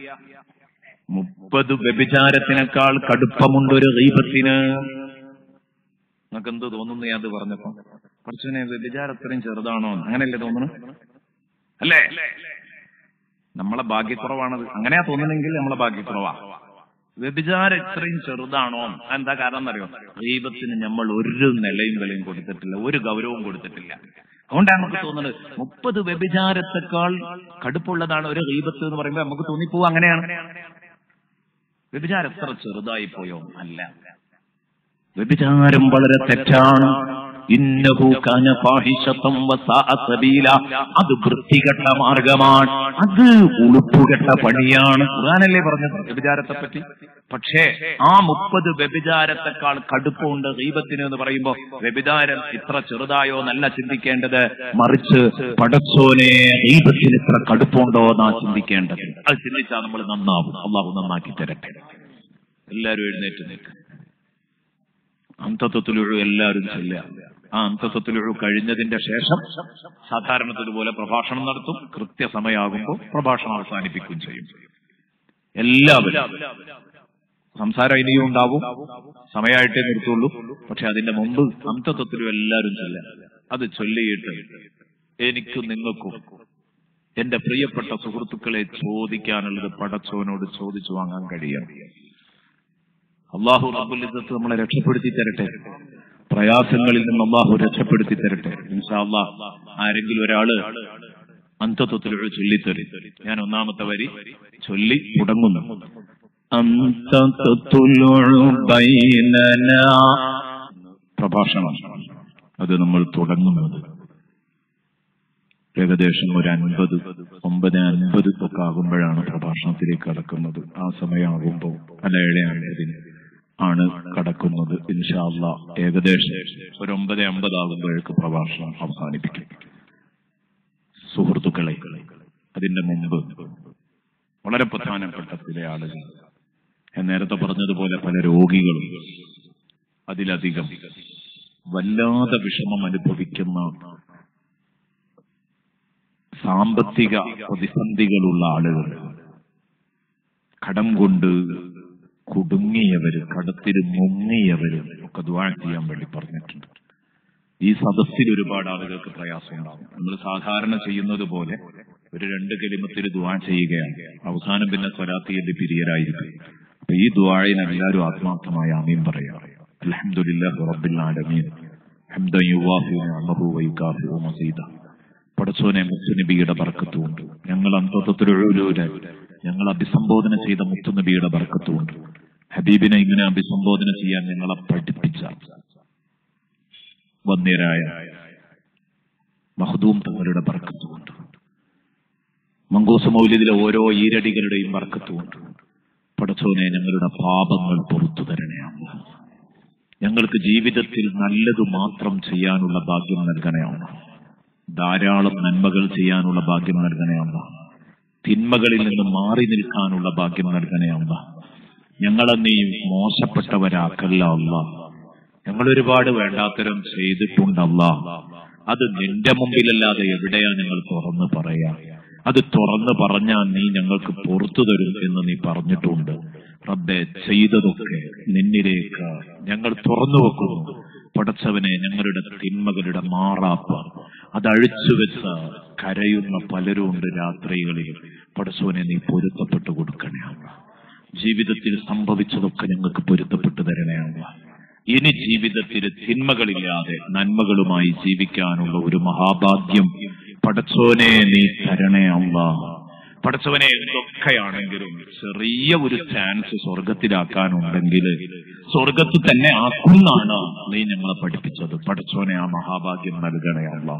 മുപ്പത് വ്യഭിചാരത്തിനേക്കാൾ കടുപ്പമുണ്ട് ഒരു ഗീബത്തിന് നിങ്ങൾക്ക് എന്ത് തോന്നുന്നു ഞാൻ അത് പറഞ്ഞപ്പോ കുറച്ചുനെ വ്യഭിചാരം അത്രയും ചെറുതാണോ അങ്ങനെയല്ലേ തോന്നുന്നു അല്ലേ നമ്മളെ ഭാഗ്യക്കുറവാണത് അങ്ങനെയാ തോന്നുന്നെങ്കിൽ നമ്മളെ ഭാഗ്യക്കുറവാ വ്യഭിചാരം ഇത്രയും ചെറുതാണോ എന്താ കാരണം എന്നറിയോ ഗീബത്തിന് നമ്മൾ ഒരു നിലയും വിലയും കൊടുത്തിട്ടില്ല ഒരു ഗൗരവവും കൊടുത്തിട്ടില്ല അതുകൊണ്ടാണ് നമുക്ക് തോന്നുന്നത് മുപ്പത് വ്യഭിചാരത്തെക്കാൾ കടുപ്പുള്ളതാണ് ഒരു ഗീബത്ത് എന്ന് പറയുമ്പോൾ നമുക്ക് തോന്നിപ്പോ അങ്ങനെയാണ് വ്യഭിചാരം എത്ര ചെറുതായി പോയോ അല്ല വ്യഭിചാരം വളരെ തെറ്റാണ് ഇന്നഹു കാന ഫാഹിശത്തം വസാഅ സബീല അത് വൃത്തികെട്ട മാർഗമാണ് അത് ഉളുപ്പുകെട്ട പണിയാണ് ഖുർആനല്ലേ പറഞ്ഞത് വ്യഭിചാരത്തെ പറ്റി പക്ഷേ ആ മുപ്പത് വ്യഭിചാരത്തെക്കാൾ കടുപ്പമുണ്ട് ഗീബത്തിന് എന്ന് പറയുമ്പോൾ വ്യഭിചാരം ഇത്ര ചെറുതായോ നല്ല ചിന്തിക്കേണ്ടത് മറിച്ച് പടച്ചോനെ ഗീബത്തിന് ഇത്ര കടുപ്പമുണ്ടോ എന്നാ ചിന്തിക്കേണ്ടത് അത് ചിന്തിച്ചാൽ നമ്മൾ നന്നാവും അള്ളാഹു നന്നാക്കി തരട്ടെ എല്ലാവരും എഴുന്നേറ്റ് നിൽക്കും അന്തത്വത്തിലൊഴു എല്ലാവരും ചെല്ലുക ആ അന്തത്വത്തിലൊഴു കഴിഞ്ഞതിന്റെ ശേഷം സാധാരണത്തിലുപോലെ പ്രഭാഷണം നടത്തും കൃത്യസമയമാകുമ്പോൾ പ്രഭാഷണം അവസാനിപ്പിക്കുകയും ചെയ്യും എല്ലാവരും സംസാരം ഇനിയും ഉണ്ടാവും സമയമായിട്ടേ നിർത്തുള്ളൂ പക്ഷെ അതിന്റെ മുമ്പ് അന്തത്വത്തിലും എല്ലാവരും ചൊല്ലാം അത് ചൊല്ലിയിട്ട് എനിക്കും നിങ്ങൾക്കും എന്റെ പ്രിയപ്പെട്ട സുഹൃത്തുക്കളെ ചോദിക്കാനുള്ളത് പടച്ചോനോട് ചോദിച്ചു വാങ്ങാൻ കഴിയണം അള്ളാഹു റബ്ബുൽ ഇസ്സത്ത് നമ്മളെ രക്ഷപ്പെടുത്തി തരട്ടെ പ്രയാസങ്ങളിൽ നിന്ന് അള്ളാഹു രക്ഷപ്പെടുത്തി തരട്ടെ ഇൻഷാ അള്ളാഹ് ആരെങ്കിലും ഒരാള് അന്തത്വത്തിലൊരു ചൊല്ലിത്തരും ഞാൻ ഒന്നാമത്തെ വരി ചൊല്ലി തുടങ്ങുന്നു അന്തത്വത്തിലൊഴു ബൈനനാ പ്രഭാഷണം അത് നമ്മൾ തുടങ്ങുന്നത് ഏകദേശം ഒരു അൻപത് ഒമ്പത് അൻപത് ഒക്കെ ആകുമ്പോഴാണ് പ്രഭാഷണത്തിലേക്ക് കടക്കുന്നത് ആ സമയമാകുമ്പോൾ അല്ല ഏഴ് അൻപതിന് ആണ് കടക്കുന്നത് ഇൻഷാല്ല ഏകദേശം ഒരു ഒമ്പത് അമ്പത് ആകുമ്പോഴേക്ക് പ്രഭാഷണം അവസാനിപ്പിക്കും സുഹൃത്തുക്കളെ അതിന്റെ മുമ്പ് വളരെ പ്രധാനപ്പെട്ട ചില ആളുകൾ ഞാൻ നേരത്തെ പറഞ്ഞതുപോലെ പല രോഗികളും അതിലധികം വല്ലാതെ വിഷമം അനുഭവിക്കുന്ന സാമ്പത്തിക പ്രതിസന്ധികളുള്ള ആളുകൾ കടം കൊണ്ട് കുടുങ്ങിയവര് കടത്തിൽ മുങ്ങിയവര് ഒക്കെ ദ്വാ ചെയ്യാൻ വേണ്ടി പറഞ്ഞിട്ടുണ്ട് ഈ സദസ്സിൽ ഒരുപാട് ആളുകൾക്ക് പ്രയാസം ഉണ്ടാകും നമ്മൾ സാധാരണ ചെയ്യുന്നത് പോലെ ഒരു രണ്ട് കലിമത്തിൽ ദ്വാ ചെയ്യുകയാണ് അവസാനം പിന്നെ സ്വലാത്തിയുടെ പിരിയരായിരിക്കും അപ്പൊ ഈ ദ്വാഴയിൽ എല്ലാവരും ആത്മാർത്ഥമായ ആമീൻ പറയാം അലഹമുല്ലാഹി റബ്ബിൽ ആലമീൻ ഹംദൻ യുവാഫി നിഅമഹു വയുകാഫിഉ മസീദ പടച്ചോനെ മുത്തുനബിയുടെ ബർക്കത്തുമുണ്ട് ഞങ്ങൾ അന്തത്തിലൂടെ ഞങ്ങൾ അഭിസംബോധന ചെയ്ത മുത്തുനബിയുടെ ബർക്കത്തുമുണ്ട് ഹബീബിനെ ഇങ്ങനെ അഭിസംബോധന ചെയ്യാൻ ഞങ്ങളെ പഠിപ്പിച്ച വന്യരായ മഹദൂം തങ്ങളുടെ ബർക്കത്തുമുണ്ട് മങ്കൂസ് മൗലിദിലെ ഓരോ ഈരടികളുടെയും ബർക്കത്തുമുണ്ട് പടച്ചോനെ ഞങ്ങളുടെ പാപങ്ങൾ പുറത്തു തരണേ അമ്മ ഞങ്ങൾക്ക് ജീവിതത്തിൽ നല്ലത് മാത്രം ചെയ്യാനുള്ള ഭാഗ്യം നൽകണേ അമ്മ ധാരാളം നന്മകൾ ചെയ്യാനുള്ള ഭാഗ്യം നൽകണേ അമ്മ തിന്മകളിൽ നിന്ന് മാറി നിൽക്കാനുള്ള ഭാഗ്യം നൽകണേ അമ്മ ഞങ്ങളെ നീ മോശപ്പെട്ടവരാക്കല്ല അല്ല ഞങ്ങൾ ഒരുപാട് വേണ്ടാത്തരം ചെയ്തിട്ടുണ്ടല്ല അത് നിന്റെ മുമ്പിലല്ലാതെ എവിടെയാ ഞങ്ങൾ തുറന്ന് പറയാ അത് തുറന്ന് പറഞ്ഞാൽ നീ ഞങ്ങൾക്ക് പുറത്തു തരും എന്ന് നീ പറഞ്ഞിട്ടുണ്ട് റബ്ബെ ചെയ്തതൊക്കെ നിന്നിലേക്ക് ഞങ്ങൾ തുറന്നു വെക്കുന്നു പടച്ചവനെ ഞങ്ങളുടെ തിന്മകളുടെ മാറാപ്പ് അതഴിച്ചു വെച്ച കരയുന്ന പലരും ഉണ്ട് രാത്രികളിൽ പടച്ചവനെ നീ പൊരുത്തപ്പെട്ടു കൊടുക്കണേ അമ്മ ജീവിതത്തിൽ സംഭവിച്ചതൊക്കെ ഞങ്ങൾക്ക് പൊരുത്തപ്പെട്ടു തരണേ അമ്മ ഇനി ജീവിതത്തിൽ തിന്മകളില്ലാതെ നന്മകളുമായി ജീവിക്കാനുള്ള ഒരു മഹാഭാഗ്യം പടച്ചോനെ നീ തരണേ അമ്മ പടച്ചവനെ എന്തൊക്കെയാണെങ്കിലും ചെറിയ ഒരു ചാൻസ് സ്വർഗത്തിലാക്കാനുണ്ടെങ്കിൽ സ്വർഗത്തിൽ തന്നെ ആക്കുന്നാണ് നീ ഞങ്ങളെ പഠിപ്പിച്ചത് പടച്ചോനെ ആ മഹാഭാഗ്യം നൽകണേ അല്ല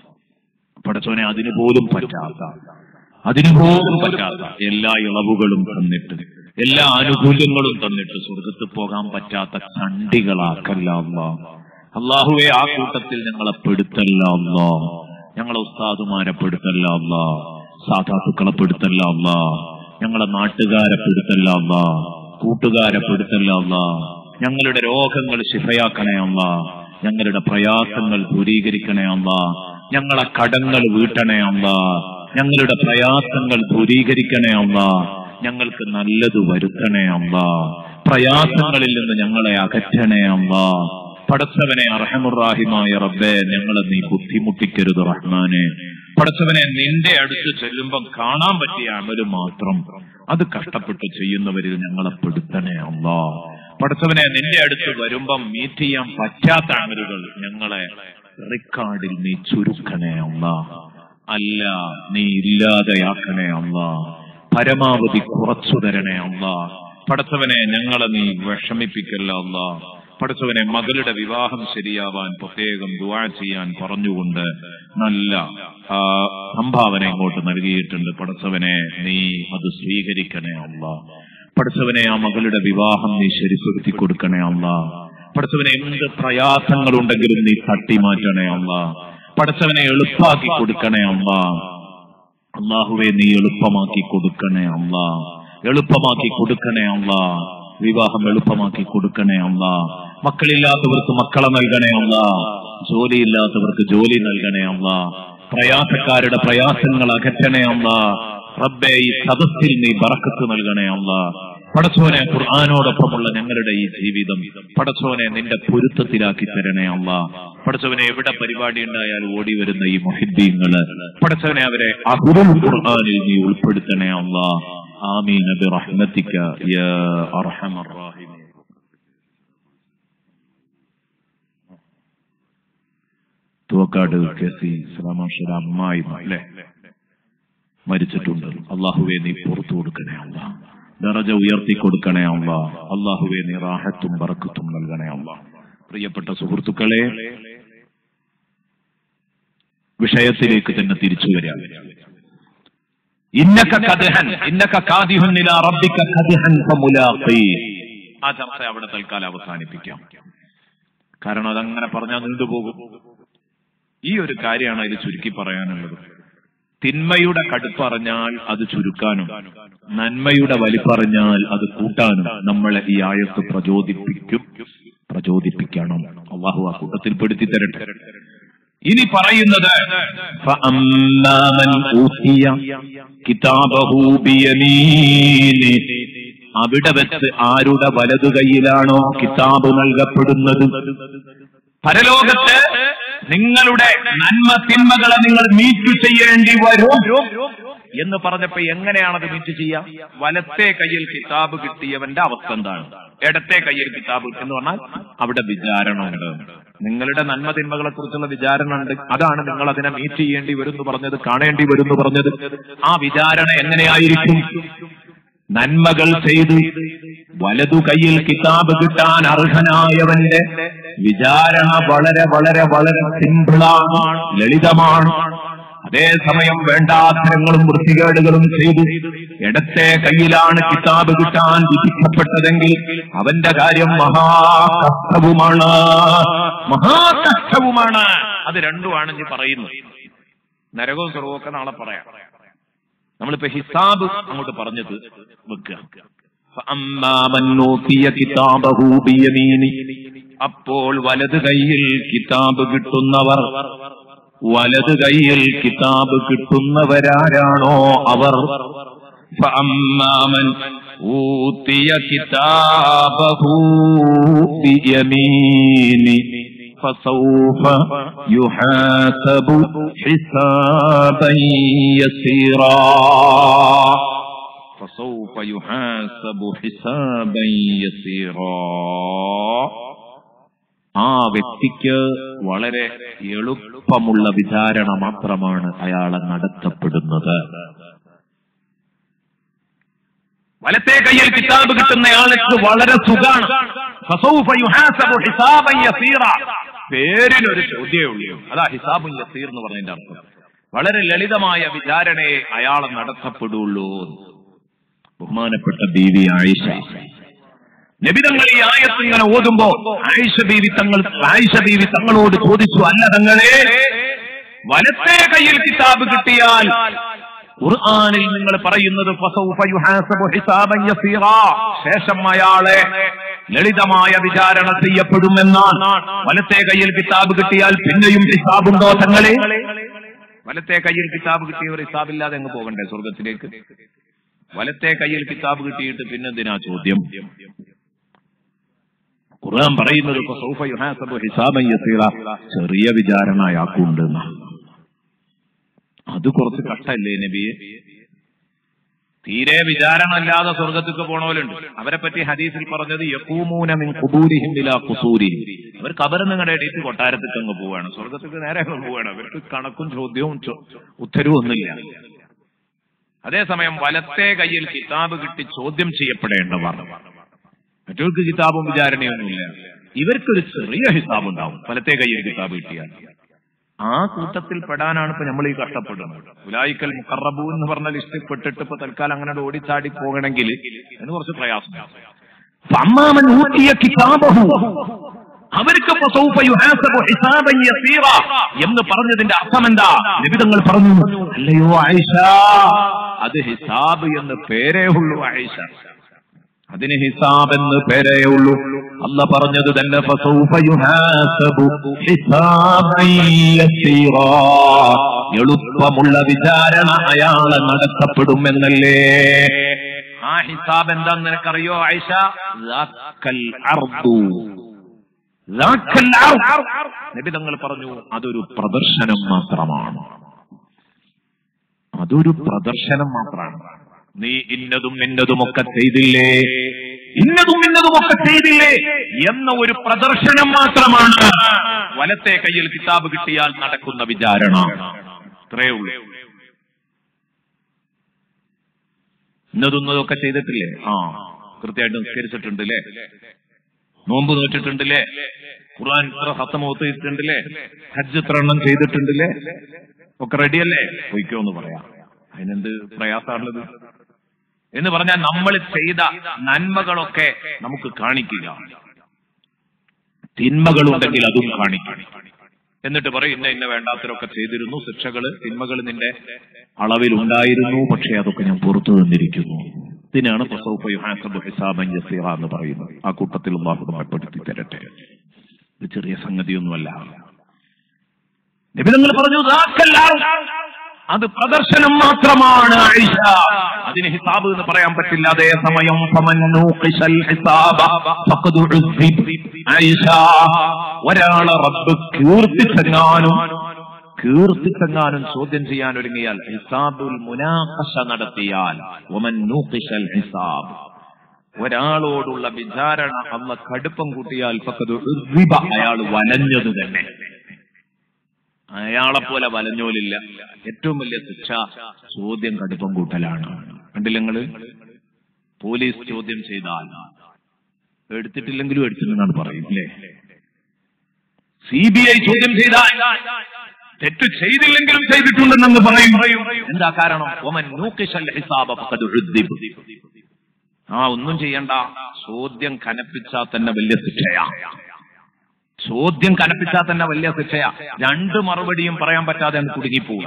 പടച്ചോനെ അതിന് പോലും പറ്റാത്ത അതിനു പോലും പറ്റാത്ത എല്ലാ ഇളവുകളും തന്നിട്ട് എല്ലാ ആനുകൂല്യങ്ങളും തന്നിട്ട് സ്വർഗത്ത് പോകാൻ പറ്റാത്ത ചണ്ടികളാക്കല്ല അല്ല അള്ളാഹുവെ ആ കൂട്ടത്തിൽ ഞങ്ങളെ പെടുത്തല്ല അല്ല ഞങ്ങളെ ഉസ്താദുമാരെ പെടുത്തല്ല അല്ല സാധാത്തുക്കളെ പെടുത്തല്ല അല്ല ഞങ്ങളെ നാട്ടുകാരെ പെടുത്തല്ല അല്ല കൂട്ടുകാരെ പെടുത്തല്ല അല്ല ഞങ്ങളുടെ രോഗങ്ങൾ ശിഫയാക്കണേ അല്ല ഞങ്ങളുടെ പ്രയാസങ്ങൾ ദൂരീകരിക്കണേ അല്ല ഞങ്ങളെ കടങ്ങൾ വീട്ടണേ അല്ല ഞങ്ങളുടെ പ്രയാസങ്ങൾ ദൂരീകരിക്കണേ അല്ല ഞങ്ങൾക്ക് നല്ലത് വരുത്തണേ അല്ല പ്രയാസങ്ങളിൽ നിന്ന് ഞങ്ങളെ അകറ്റണേ അല്ല പടച്ചവനെ അർഹമുറാഹിമായ റബ്ബെ ഞങ്ങളെ നീ ബുദ്ധിമുട്ടിക്കരുത് റഹ്മാനെ പടച്ചവനെ നിന്റെ അടുത്ത് ചെല്ലുമ്പം കാണാൻ പറ്റിയ അമല് മാത്രം അത് കഷ്ടപ്പെട്ട് ചെയ്യുന്നവരിൽ ഞങ്ങളെ പെടുത്തണേ അല്ല പടച്ചവനെ നിന്റെ അടുത്ത് വരുമ്പം മീറ്റ് ചെയ്യാൻ പറ്റാത്ത അമലുകൾ ഞങ്ങളെ റെക്കാർഡിൽ നീ ചുരുക്കണേ അല്ല അല്ല നീ ഇല്ലാതെയാക്കണേ അല്ല പരമാവധി കുറച്ചു തരണേ അല്ല പടച്ചവനെ ഞങ്ങളെ നീ വിഷമിപ്പിക്കല്ല അല്ല പടച്ചവനെ മകളുടെ വിവാഹം ശരിയാവാൻ പ്രത്യേകം ദുവാ ചെയ്യാൻ പറഞ്ഞുകൊണ്ട് നല്ല ആ, സംഭാവന ഇങ്ങോട്ട് നൽകിയിട്ടുണ്ട് പടച്ചവനെ നീ അത് സ്വീകരിക്കണേ അല്ല പടച്ചവനെ ആ മകളുടെ വിവാഹം നീ ശരിപ്പെടുത്തി കൊടുക്കണേ അല്ല പടച്ചവനെ എന്ത് പ്രയാസങ്ങളുണ്ടെങ്കിലും നീ തട്ടി മാറ്റണേ അല്ല പടച്ചവനെ എളുപ്പാക്കി കൊടുക്കണേ അല്ല അള്ളാഹുവെ നീ എളുപ്പമാക്കി കൊടുക്കണേ അല്ല എളുപ്പമാക്കി കൊടുക്കണേ അല്ല വിവാഹം എളുപ്പമാക്കി കൊടുക്കണേ അല്ല മക്കളില്ലാത്തവർക്ക് മക്കളെ നൽകണേ അല്ല ജോലിയില്ലാത്തവർക്ക് ജോലി നൽകണേ അല്ല പ്രയാസക്കാരുടെ പ്രയാസങ്ങൾ അകറ്റണേ അല്ല റബ്ബെ ഈ സദസ്സിൽ നീ ബറക്കത്ത് നൽകണേ അല്ല പടച്ചോനെ ഖുർആാനോടൊപ്പമുള്ള ഞങ്ങളുടെ ഈ ജീവിതം പടച്ചോനെ നിന്റെ പൊരുത്തത്തിലാക്കി തരണേ അല്ല പടച്ചവനെ എവിടെ പരിപാടി ഉണ്ടായാലും ഓടി വരുന്ന ഈ മൊഹിദ്ദീങ്ങള് പടച്ചവനെ അവരെ അഹുറുൽ ഖുർആാനിൽ നീ ഉൾപ്പെടുത്തണേ അല്ല ആമീൻ ബിറഹ്മതിക യാ അർഹമർ റാഹിമീൻ തുവക്കാട് കെ സി സലാമാഷര അമ്മായി അല്ലേ മരിച്ചിട്ടുണ്ട് അള്ളാഹുവെ നീ പുറത്തു കൊടുക്കണേ അല്ല ദറജ ഉയർത്തി കൊടുക്കണേ അല്ല അള്ളാഹുവെ നീ റാഹത്തും ബറക്കത്തും നൽകണേ അല്ല പ്രിയപ്പെട്ട സുഹൃത്തുക്കളെ വിഷയത്തിലേക്ക് തന്നെ തിരിച്ചു വരാം ഇന്നക കദ്ഹൻ ഇന്നക കാദിഹുൻ ഇലാ റബ്ബിക കദ്ഹൻ ഫമുലാഖി ആ ചർച്ച അവിടെ തൽക്കാലം അവസാനിപ്പിക്കാം കാരണം അതങ്ങനെ പറഞ്ഞാൽ നീണ്ടുപോകും ഈ ഒരു കാര്യമാണ് അതിൽ ചുരുക്കി പറയാനുള്ളത് തിന്മയുടെ കടുപ്പറിഞ്ഞാൽ അത് ചുരുക്കാനും നന്മയുടെ വലിപ്പറിഞ്ഞാൽ അത് കൂട്ടാനും നമ്മളെ ഈ ആയത്ത് പ്രചോദിപ്പിക്കും പ്രചോദിപ്പിക്കണം അള്ളാഹു ആ കൂട്ടത്തിൽ പെടുത്തി തരട്ടെ ഇനി പറയുന്നത് فأما من أوتي كتابه بيمينه അവിടെ വെച്ച് ആരുടെ വലതു കൈയിലാണോ കിതാബ് നൽകപ്പെടുന്നത് പരലോകത്ത് നിങ്ങളുടെ നന്മ തിന്മകളെ നിങ്ങൾ മീറ്റ് ചെയ്യേണ്ടി വരും എന്ന് പറഞ്ഞപ്പോ എങ്ങനെയാണത് മീറ്റ് ചെയ്യാം വലത്തെ കയ്യിൽ കിതാബ് കിട്ടിയവന്റെ അവസ്ഥ എന്താണ് ഇടത്തെ കയ്യിൽ കിതാബ് എന്ന് പറഞ്ഞാൽ അവിടെ വിചാരണ ഉണ്ട് നിങ്ങളുടെ നന്മ തിന്മകളെ കുറിച്ചുള്ള വിചാരണ ഉണ്ട് അതാണ് നിങ്ങൾ അതിനെ മീറ്റ് ചെയ്യേണ്ടി വരും എന്ന് പറഞ്ഞത് കാണേണ്ടി വരും എന്ന് പറഞ്ഞത് ആ വിചാരണ എങ്ങനെയായിരിക്കും നന്മകൾ ചെയ്ത് വലതു കയ്യിൽ കിതാബ് കിട്ടാൻ അർഹനായവന്റെ വിചാരണ വളരെ വളരെ വളരെ സിമ്പിളാണ് ലളിതമാണ് അതേസമയം വേണ്ടാത്തരങ്ങളും വൃത്തികേടുകളും ചെയ്തു ഇടത്തെ കയ്യിലാണ് കിതാബ് കിട്ടാൻ വിധിക്കപ്പെട്ടതെങ്കിൽ അവന്റെ കാര്യം മഹാകഷ്ടവുമാണ് മഹാകഷ്ടവുമാണ് അത് രണ്ടുമാണ് ഞാൻ പറയുന്നത് നരകവും സ്വർഗവും ഒക്കെ നാളെ പറയാം നമ്മളിപ്പോ ഹിസാബ് അങ്ങോട്ട് പറഞ്ഞത് വെക്കുക فأما من أوتي كتابه بيمينه അപ്പോൾ വലത് കൈയിൽ കിതാബ് കിട്ടുന്നവർ വലത് കൈയിൽ കിതാബ് കിട്ടുന്നവരാരാണോ അവർ فأما من أوتي كتابه بيمينه فسوف يحاسب حسابا يسيرا فسوف يحاسب حسابا يسيرا ആ വ്യക്തിക്ക് വളരെ എളുപ്പമുള്ള വിചാരണ മാത്രമാണ് അയാളെ നടത്തപ്പെടുന്നത് വലത്തെ കയ്യിൽ കിതാബ് കിട്ടുന്നയാൾക്ക് വളരെ സുഖാണ് ഫസൗഫ യുഹാസബു ഹിസാബൻ യസീറ. പേരിനൊരു ചോദ്യമേ ഉള്ളൂ അതാ ഹിസാബുൻ യസീർ എന്ന് പറഞ്ഞതിന്റെ അർത്ഥം വളരെ ലളിതമായ വിചാരണയെ അയാളെ നടത്തപ്പെടുള്ളൂ ബഹുമാനപ്പെട്ട ബീവി ആയിഷ നബിതങ്ങൾ ഈ ആയത്ത് ഇങ്ങനെ ഓതുമ്പോ ആയിഷ ബീവി തങ്ങൾ ആയിഷ ബീവി തങ്ങളോട് ചോദിച്ചു അല്ല തങ്ങളെ വലത്തെ കയ്യിൽ കിതാബ് കിട്ടിയാൽ ഖുർആനിൽ നിങ്ങൾ പറയുന്നത് ഫസൗഫ യുഹാസബു ഹിസാബൻ യസീറാ. ശേഷം അയാളെ ലളിതമായ വിചാരണ ചെയ്യപ്പെടുമെന്നാണ് വലത്തെ കയ്യിൽ കിതാബ് കിട്ടിയാൽ പിന്നെയും ഹിസാബുണ്ടോ തങ്ങളെ വലത്തെ കയ്യിൽ കിതാബ് കിട്ടിയവർ ഹിസാബില്ലാതെ അങ്ങ് പോകണ്ടേ സ്വർഗത്തിലേക്ക് വലത്തെ കയ്യിൽ കിതാബ് കിട്ടിയിട്ട് പിന്നെന്തിനാ ചോദ്യം ഖുർആൻ പറയുന്നത് ഫസൗഫ യുഹാസബു ഹിസാബൻ യസീറ. ചെറിയ വിചാരണ അയാൾക്കുണ്ട് എന്നാണ്. അത് കുറച്ച് കഷ്ടല്ലേ നബിയെ തീരെ വിചാരണ അല്ലാതെ സ്വർഗത്തേക്ക് പോണവരുണ്ട് അവരെ പറ്റി ഹദീസിൽ പറഞ്ഞത് യക്കൂമൂന മിൻ ഖുബൂരിഹിം ഇലാ ഖുസൂരിഹിം അവർ കബറിൽ നിങ്ങളുടെ ഇടയിട്ട് കൊട്ടാരത്തേക്ക് അങ്ങ് പോവാണ് സ്വർഗത്തേക്ക് നേരെ അങ്ങ് പോവാണ് അവർക്ക് കണക്കും ചോദ്യവും ചോ- ഉത്തരവും ഒന്നുമില്ല അതേസമയം വലത്തെ കയ്യിൽ കിതാബ് കിട്ടി ചോദ്യം ചെയ്യപ്പെടേണ്ടവർ മറ്റവർക്ക് കിതാബും വിചാരണയൊന്നുമില്ല ഇവർക്കൊരു ചെറിയ ഹിസാബ് ഉണ്ടാവും വലത്തെ കയ്യിൽ കിതാബ് കിട്ടിയാൽ ആ കൂട്ടത്തിൽ പെടാനാണ് ഇപ്പൊ നമ്മൾ ഈ കഷ്ടപ്പെടുന്നത് ഉലായിക്കൽ മുക്കറബു എന്ന് പറഞ്ഞ ലിസ്റ്റിൽ പെട്ടിട്ട് ഇപ്പൊ തൽക്കാലം അങ്ങനെ ഓടിച്ചാടി പോകണമെങ്കിൽ അതിന് കുറച്ച് പ്രയാസം അമ്മാമൻ ഊട്ടിയ കിതാബഹു അവർക്ക് ഇപ്പൊ സൗഫ യുഹാസബു ഹിസാബൻ യസീറ എന്ന് പറഞ്ഞതിന്റെ അർത്ഥം എന്താ നിബിതങ്ങൾ പറഞ്ഞു അല്ലയോ ആയിഷ അത് ഹിസാബ് എന്ന് പേരേ ഉള്ളൂ ആയിഷ അതിന് ഹിസാബ് എന്ന് പേരേ ഉള്ളൂ അല്ല പറഞ്ഞത് തന്നെ ഫസൗഫ യുഹാസബു ഹിസാബൻ യസീറാ. എളുപ്പമുള്ള വിചാരണ അയാളെ നടത്തപ്പെടുമെന്നല്ലേ ആ ഹിസാബ് എന്താന്ന് നിനക്കറിയോ ആയിഷ ദാക്കൽ അർദു. ദാക്കൽ അർദ്. നബി തങ്ങൾ പറഞ്ഞു അതൊരു പ്രദർശനം മാത്രമാണ് അതൊരു പ്രദർശനം മാത്രമാണ് നീ ഇന്നതും ഇന്നതുമൊക്കെ ചെയ്തില്ലേ ഇന്നതും ഇന്നതുമൊക്കെ ചെയ്തില്ലേ എന്ന ഒരു പ്രദർശനം മാത്രമാണ് വലത്തെ കയ്യിൽ കിതാബ് കിട്ടിയാൽ നടക്കുന്ന വിചാരണ ഇത്രയേ ഉള്ളൂ ഇന്നതൊന്നതൊക്കെ ചെയ്തിട്ടില്ലേ ആ കൃത്യമായിട്ട് നിസ്കരിച്ചിട്ടുണ്ടല്ലേ നോമ്പ് നോറ്റിട്ടുണ്ടല്ലേ ഖുർആൻ ഇത്ര ഹത്തമോത്തിട്ടുണ്ടല്ലേ ഹജ്ജ് ഇത്ര എണ്ണം ചെയ്തിട്ടുണ്ടല്ലേ ഒക്കെ റെഡിയല്ലേ പൊയ്ക്കോ എന്ന് പറയാം അതിനെന്ത് പ്രയാസമാണുള്ളത് എന്ന് പറഞ്ഞാൽ നമ്മൾ ചെയ്ത നന്മകളൊക്കെ നമുക്ക് കാണിക്കുക തിന്മകളുണ്ടെങ്കിൽ അതും കാണിക്കണം എന്നിട്ട് പറയും ഇന്ന ഇന്ന വേണ്ടാത്തരൊക്കെ ചെയ്തിരുന്നു ശിക്ഷകള് തിന്മകൾ നിന്റെ അളവിൽ ഉണ്ടായിരുന്നു പക്ഷേ അതൊക്കെ ഞാൻ പുറത്തു തന്നിരിക്കുന്നു ഇതിനാണ് പ്രസവ യുഹാസബ് ഹിസാബൻ യസീറ എന്ന് പറയുന്നത് ആ കൂട്ടത്തിൽ അള്ളാഹു നമ്മെ പെടുത്തി തരട്ടെ ഇത് ചെറിയ സംഗതിയൊന്നുമല്ല നിബിധങ്ങൾ പറഞ്ഞു "ദാക്കല്ലാഹു." അത് പ്രദർശനം മാത്രമാണ് ആയിഷ അതിന് ഹിസാബ് എന്ന് പറയാൻ പറ്റില്ല അതേ സമയം ഫമൻ നൂഖിശൽ ഹിസാബ ഫഖദ് ഉസ്ദിബ്. ആയിഷ ഒരാളെ റബ്ബ് കീർത്തിച്ചെങ്ങാനും കീർത്തിച്ചെങ്ങാനും ചോദ്യം ചെയ്യാൻ ഒരുങ്ങിയാൽ ഹിസാബുൽ മുനാഖശ നടത്തിയാൽ ഒമൻ നൂഖിശൽ ഹിസാബ് ഒരാളോടുള്ള വിചാരണ അന്ന് കടുപ്പം കൂട്ടിയാൽ ഫഖദ് ഉസ്ദിബ. അയാൾ വലഞ്ഞത് തന്നെ അയാളെ പോലെ വലഞ്ഞോലില്ല ഏറ്റവും വലിയ ശിക്ഷ ചോദ്യം കടുപ്പം കൂട്ടലാണ് കണ്ടില്ല നിങ്ങള് പോലീസ് ചോദ്യം ചെയ്താൽ എടുത്തിട്ടില്ലെങ്കിലും എടുത്തില്ലെന്നാണ് പറയും അല്ലേ സി ബി ഐ ചോദ്യം ചെയ്താൽ തെറ്റ് ചെയ്തില്ലെങ്കിലും ചെയ്തിട്ടുണ്ടെന്ന് പറയും എന്താ കാരണം ഒമൻ നൂക്കിശൽ ഹിസാബ ഫഖദ് ഉദ്ദിബ്. ആ ഒന്നും ചെയ്യണ്ട ചോദ്യം കനപ്പിച്ചാൽ തന്നെ വലിയ ശിക്ഷയാ ചോദ്യം കനപ്പിച്ചാൽ തന്നെ വലിയ ശിക്ഷയാ രണ്ട് മറുപടിയും പറയാൻ പറ്റാതെ അങ്ങ് കുടുങ്ങിപ്പോവുക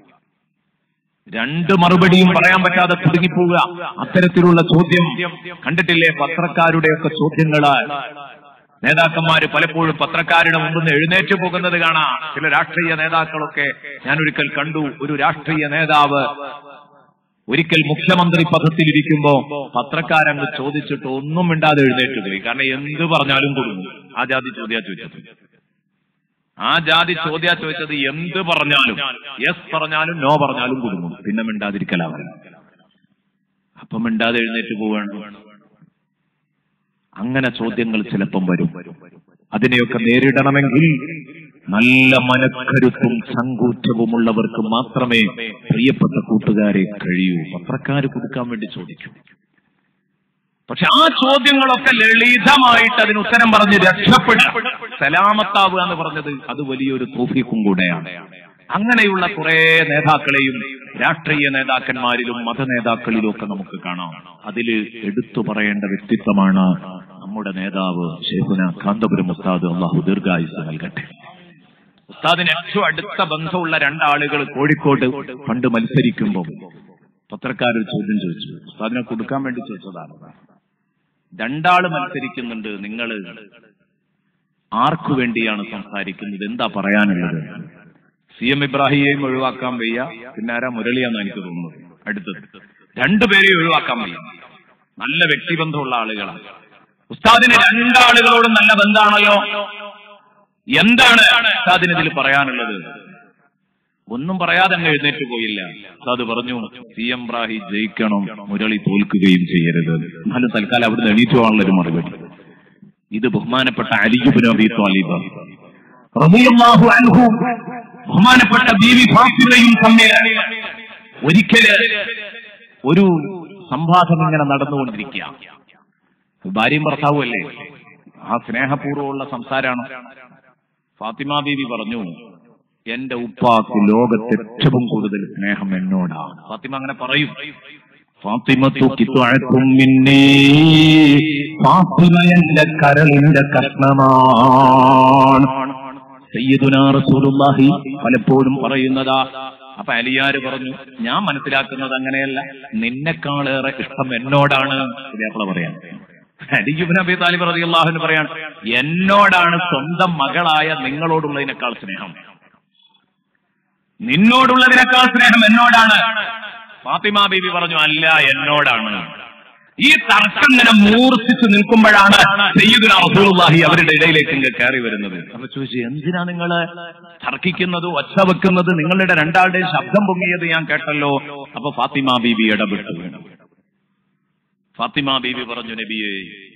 രണ്ട് മറുപടിയും പറയാൻ പറ്റാതെ കുടുങ്ങിപ്പോവുക അത്തരത്തിലുള്ള ചോദ്യം കണ്ടിട്ടില്ലേ പത്രക്കാരുടെയൊക്കെ ചോദ്യങ്ങള് നേതാക്കന്മാര് പലപ്പോഴും പത്രക്കാരുടെ മുമ്പിൽ നിന്ന് എഴുന്നേറ്റ് പോകുന്നത് കാണാം ചില രാഷ്ട്രീയ നേതാക്കളൊക്കെ ഞാൻ ഒരിക്കൽ കണ്ടു ഒരു രാഷ്ട്രീയ നേതാവ് ഒരിക്കൽ മുഖ്യമന്ത്രി പദത്തിലിരിക്കുമ്പോ പത്രക്കാരങ്ങ് ചോദിച്ചിട്ട് ഒന്നും മിണ്ടാതെ എഴുന്നേറ്റ് പോയി കാരണം എന്ത് പറഞ്ഞാലും കൊടുക്കും ആ ജാതി ചോദ്യാ ചോദിച്ചത് ആ ജാതി ചോദ്യാ ചോദിച്ചത് എന്ത് പറഞ്ഞാലും യെസ് പറഞ്ഞാലും നോ പറഞ്ഞാലും കൊടുക്കും പിന്നെ മിണ്ടാതിരിക്കലാവല്ല അപ്പം മിണ്ടാതെ എഴുന്നേറ്റ് പോവാണ് അങ്ങനെ ചോദ്യങ്ങൾ ചിലപ്പം വരും അതിനെയൊക്കെ നേരിടണമെങ്കിൽ നല്ല മനക്കരുത്തും സങ്കൂറ്റവുമുള്ളവർക്ക് മാത്രമേ പ്രിയപ്പെട്ട കൂട്ടുകാരെ കഴിയൂ പത്രക്കാര് കൊടുക്കാൻ വേണ്ടി ചോദിക്കും പക്ഷെ ആ ചോദ്യങ്ങളൊക്കെ ലളിതമായിട്ട് അതിന് ഉത്തരം പറഞ്ഞ് രക്ഷപ്പെടുക സലാമത്താവുക എന്ന് പറഞ്ഞത് അത് വലിയൊരു തോഫിക്കും കൂടെയാണ് അങ്ങനെയുള്ള കുറെ നേതാക്കളെയും രാഷ്ട്രീയ നേതാക്കന്മാരിലും മത നേതാക്കളിലും ഒക്കെ നമുക്ക് കാണാം അതിൽ എടുത്തു പറയേണ്ട വ്യക്തിത്വമാണ് നമ്മുടെ നേതാവ് ഷെയ്ഖുന കാന്തപുരം ഉസ്താദ് അള്ളാഹു ദീർഘായുസ് നൽകട്ടെ ഉസ്താദിന് ഏറ്റവും അടുത്ത ബന്ധമുള്ള രണ്ടാളുകൾ കോഴിക്കോട് പണ്ട് മത്സരിക്കുമ്പോൾ പത്രക്കാർ ചോദ്യം ചോദിച്ചു ഉസ്താദിനെ കൊടുക്കാൻ വേണ്ടി ചോദിച്ചതാണ് രണ്ടാള് മത്സരിക്കുന്നുണ്ട് നിങ്ങൾ ആർക്കു വേണ്ടിയാണ് സംസാരിക്കുന്നത് എന്താ പറയാനുള്ളത് സി എം ഇബ്രാഹിയെയും ഒഴിവാക്കാൻ വയ്യ പിന്നെ ആരാ മുരളിയാന്ന് എനിക്ക് തോന്നുന്നത് അടുത്തത് രണ്ടുപേരെയും ഒഴിവാക്കാൻ വയ്യ നല്ല വ്യക്തിബന്ധമുള്ള ആളുകളാണ് ഉസ്താദിന് രണ്ടാളുകളോടും നല്ല ബന്ധാണല്ലോ എന്താണ് ഉസ്താദിന് ഇതിൽ പറയാനുള്ളത് ഒന്നും പറയാതെ അങ്ങ് എഴുന്നേറ്റ് പോയില്ല ഉസ്താദ് പറഞ്ഞു സി എം ബ്രാഹി ജയിക്കണം മുരളി തോൽക്കുകയും ചെയ്യരുത് എന്നാലും തൽക്കാലം അവിടുന്ന് എണീറ്റ് പോകാനുള്ള ഒരു മറുപടി ഇത് ബഹുമാനപ്പെട്ട അലിജുബിൻ അബി താലിബ് റളിയല്ലാഹു അൻഹു ബഹുമാനപ്പെട്ട ബീവി ഫാത്തിമയും തമ്മിൽ ഒരിക്കല് ഒരു സംവാദം ഇങ്ങനെ നടന്നുകൊണ്ടിരിക്കുക ഭാര്യയും ഭർത്താവും അല്ലേ ആ സ്നേഹപൂർവ്വമുള്ള സംസാരമാണ് ഫാത്തിമ ബീവി പറഞ്ഞു എന്റെ ഉപ്പാക്ക് ലോകത്ത് ഏറ്റവും കൂടുതൽ സ്നേഹം എന്നോടാണ് ഫാത്തിമ അങ്ങനെ പറയും ഫാത്തിമത്തു കിത്വഴക്കും മിന്നേ ഫാത്തിമ എന്റെ കരളിന്റെ കഷ്ണമാണ് സയ്യിദുനാ റസൂലുള്ളാഹി പലപ്പോഴും പറയുന്നതാ അപ്പൊ അലിയാര് പറഞ്ഞു ഞാൻ മനസ്സിലാക്കുന്നത് അങ്ങനെയല്ല നിന്നെക്കാളേറെ ഇഷ്ടം എന്നോടാണ് ഇതേപോലെ പറയാൻ അലിജുബിൻ അബി താലിബ് റളിയല്ലാഹുവിന് പറയാൻ എന്നോടാണ് സ്വന്തം മകളായ നിങ്ങളോടുള്ളതിനേക്കാൾ സ്നേഹം നിന്നോടുള്ളതിനേക്കാൾ സ്നേഹം എന്നോടാണ് ഫാത്തിമ ബീബി പറഞ്ഞു അല്ല എന്നോടാണ് ഈ തർക്കം ഇങ്ങനെ മൂർച്ഛിച്ചു നിൽക്കുമ്പോഴാണ് സയ്യിദുന റസൂലുള്ളാഹി അവരുടെ ഇടയിലേക്ക് ഇങ്ങ് കയറി വരുന്നത് അപ്പൊ ചോദിച്ചു എന്തിനാ നിങ്ങൾ തർക്കിക്കുന്നത് ഒച്ച വെക്കുന്നത് നിങ്ങളുടെ രണ്ടാളുടെയും ശബ്ദം പൊങ്ങിയത് ഞാൻ കേട്ടല്ലോ അപ്പൊ ഫാത്തിമ ബീബി ഇടപെട്ടു ഫാത്തിമ ബീബി പറഞ്ഞു നബിയെ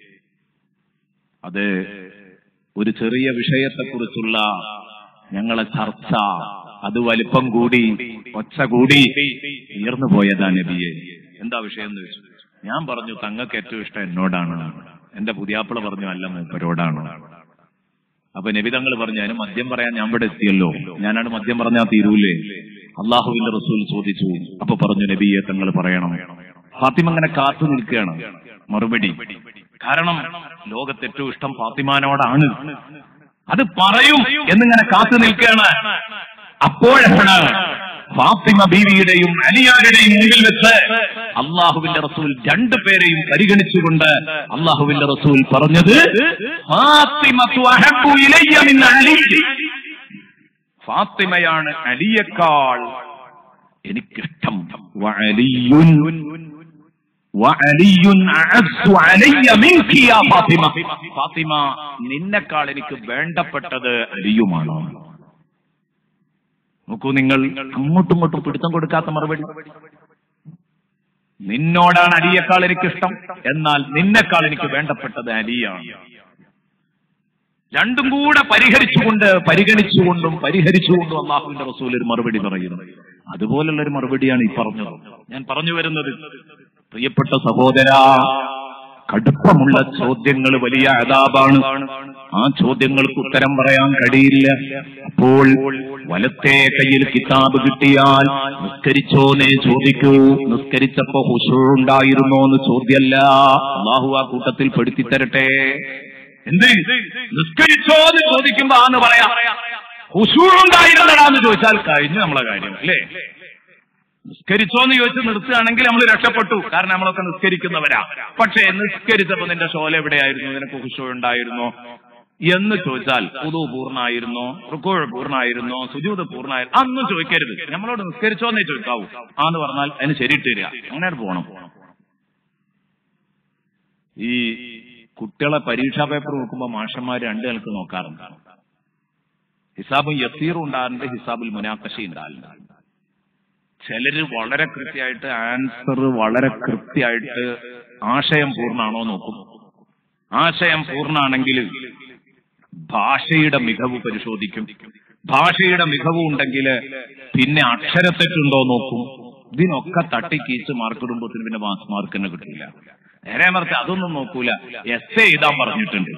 അത് ഒരു ചെറിയ വിഷയത്തെക്കുറിച്ചുള്ള ഞങ്ങളെ ചർച്ച അത് വലിപ്പം കൂടി ഒച്ച കൂടി ഉയർന്നു പോയതാ നബിയെ എന്താ വിഷയം എന്ന് വെച്ചു ഞാൻ പറഞ്ഞു തങ്ങൾക്ക് ഏറ്റവും ഇഷ്ടം എന്നോടാണ് എന്റെ പുതിയാപ്പിള പറഞ്ഞു അല്ല മൂപ്പരോടാണ് അപ്പൊ നബി തങ്ങൾ പറഞ്ഞു അതിന് മദ്യം പറയാൻ ഞാൻ ഇവിടെ എത്തിയല്ലോ ഞാനാണ് മദ്യം പറഞ്ഞാൽ തീരൂലേ അള്ളാഹുവിന്റെ റസൂൽ ചോദിച്ചു അപ്പൊ പറഞ്ഞു നബിയെ തങ്ങൾ പറയണം ഫാത്തിമ അങ്ങനെ കാത്തു നിൽക്കുകയാണ് മറുപടി കാരണം ലോകത്ത് ഏറ്റവും ഇഷ്ടം ഫാത്തിമാനോടാണ് അത് പറയും എന്നിങ്ങനെ കാത്തു നിൽക്കുകയാണ് അപ്പോഴാണ് ഫാത്തിമ ബീവിയുടെയും അലിയാരുടെയും മുമ്പിൽ വെച്ച് അള്ളാഹുവിന്റെ റസൂൽ രണ്ടു പേരെയും പരിഗണിച്ചുകൊണ്ട് അള്ളാഹുവിന്റെ റസൂൽ പറഞ്ഞത് ഫാത്തിമത്തു അഹബ്ബു ഇലയ്യ മിൻ അലി. ഫാത്തിമയാണ് അലിയേക്കാൾ എനിക്കിഷ്ടം വഅലിയുൻ വഅലിയുൻ അഅസ്സു അലയ്യ മിൻകി യാ ഫാത്തിമ ഫാത്തിമ നിന്നെക്കാൾ എനിക്ക് വേണ്ടപ്പെട്ടത് അലിയുമാണ് നോക്കൂ നിങ്ങൾ അങ്ങോട്ടും ഇങ്ങോട്ടും പിടുത്തം കൊടുക്കാത്ത മറുപടി നിന്നോടാണ് അലിയേക്കാൾ എനിക്കിഷ്ടം എന്നാൽ നിന്നെക്കാൾ എനിക്ക് വേണ്ടപ്പെട്ടത് അലിയാണ് രണ്ടും കൂടെ പരിഹരിച്ചുകൊണ്ട് പരിഗണിച്ചുകൊണ്ടും പരിഹരിച്ചുകൊണ്ടും അള്ളാഹുവിന്റെ റസൂൽ ഒരു മറുപടി പറയുന്നു അതുപോലുള്ള ഒരു മറുപടിയാണ് ഈ പറഞ്ഞത് ഞാൻ പറഞ്ഞു വരുന്നത് പ്രിയപ്പെട്ട സഹോദര കടുപ്പമുള്ള ചോദ്യങ്ങൾ വലിയ അതാപാണ് ആ ചോദ്യങ്ങൾക്ക് ഉത്തരം പറയാൻ കഴിയില്ല അപ്പോൾ വലത്തെ കയ്യിൽ കിതാബ് കിട്ടിയാൽ നിസ്കരിച്ചോന്നേ ചോദിക്കൂ നിസ്കരിച്ചപ്പോ ഹുഷു ഉണ്ടായിരുന്നോ എന്ന് ചോദ്യമല്ല അള്ളാഹു ആ കൂട്ടത്തിൽ പെടുത്തി തരട്ടെ എന്ത് നിസ്കരിച്ചോ എന്ന് ചോദിക്കുമ്പോ ആന്ന് പറയാം ഹുസൂറുണ്ടായിരുന്നടാന്ന് ചോദിച്ചാൽ കഴിഞ്ഞു നമ്മളെ കാര്യം അല്ലേ നിസ്കരിച്ചോ എന്ന് ചോദിച്ച് നിർത്തുകയാണെങ്കിൽ നമ്മൾ രക്ഷപ്പെട്ടു കാരണം നമ്മളൊക്കെ നിസ്കരിക്കുന്നവരാ പക്ഷേ നിസ്കരിച്ചപ്പോ നിന്റെ ഷോല എവിടെയായിരുന്നു നിനക്ക് ഹുഷു ഉണ്ടായിരുന്നോ എന്ന് ചോദിച്ചാൽ പുതു പൂർണ്ണായിരുന്നോ റുക്കോഴ് പൂർണ്ണായിരുന്നോ സുജൂത് പൂർണ്ണായിരുന്നു അന്നും ചോദിക്കരുത് നമ്മളോട് നിസ്കരിച്ചോന്നേ ചോദിക്കാവൂ ആന്ന് പറഞ്ഞാൽ അതിന് ശരിയിട്ട് തരിക അങ്ങനെ പോണം ഈ കുട്ടികളെ പരീക്ഷാ പേപ്പർ നോക്കുമ്പോൾ മാഷന്മാർ രണ്ടു നിലക്ക് നോക്കാറുണ്ട് ഹിസാബും യസീറും ഉണ്ടാകുന്നുണ്ട് ഹിസാബുൽ മുനാക്കശ ഉണ്ടാകുന്നുണ്ട് ചിലര് വളരെ കൃത്യമായിട്ട് ആൻസർ വളരെ കൃത്യമായിട്ട് ആശയം പൂർണ്ണാണോ നോക്കും ആശയം പൂർണ്ണാണെങ്കിൽ ഭാഷയുടെ മികവ് പരിശോധിക്കും ഭാഷയുടെ മികവ് ഉണ്ടെങ്കിൽ പിന്നെ അക്ഷരത്തെറ്റുണ്ടോ നോക്കും ഇതിനൊക്കെ തട്ടിക്കീച്ച് മാർക്ക് ഇടുമ്പോഴത്തിന് പിന്നെ മാസ് മാർക്ക് തന്നെ കിട്ടില്ല നേരെ മറിച്ച് അതൊന്നും നോക്കൂല എസ് എ എഴുതാൻ പറഞ്ഞിട്ടുണ്ട്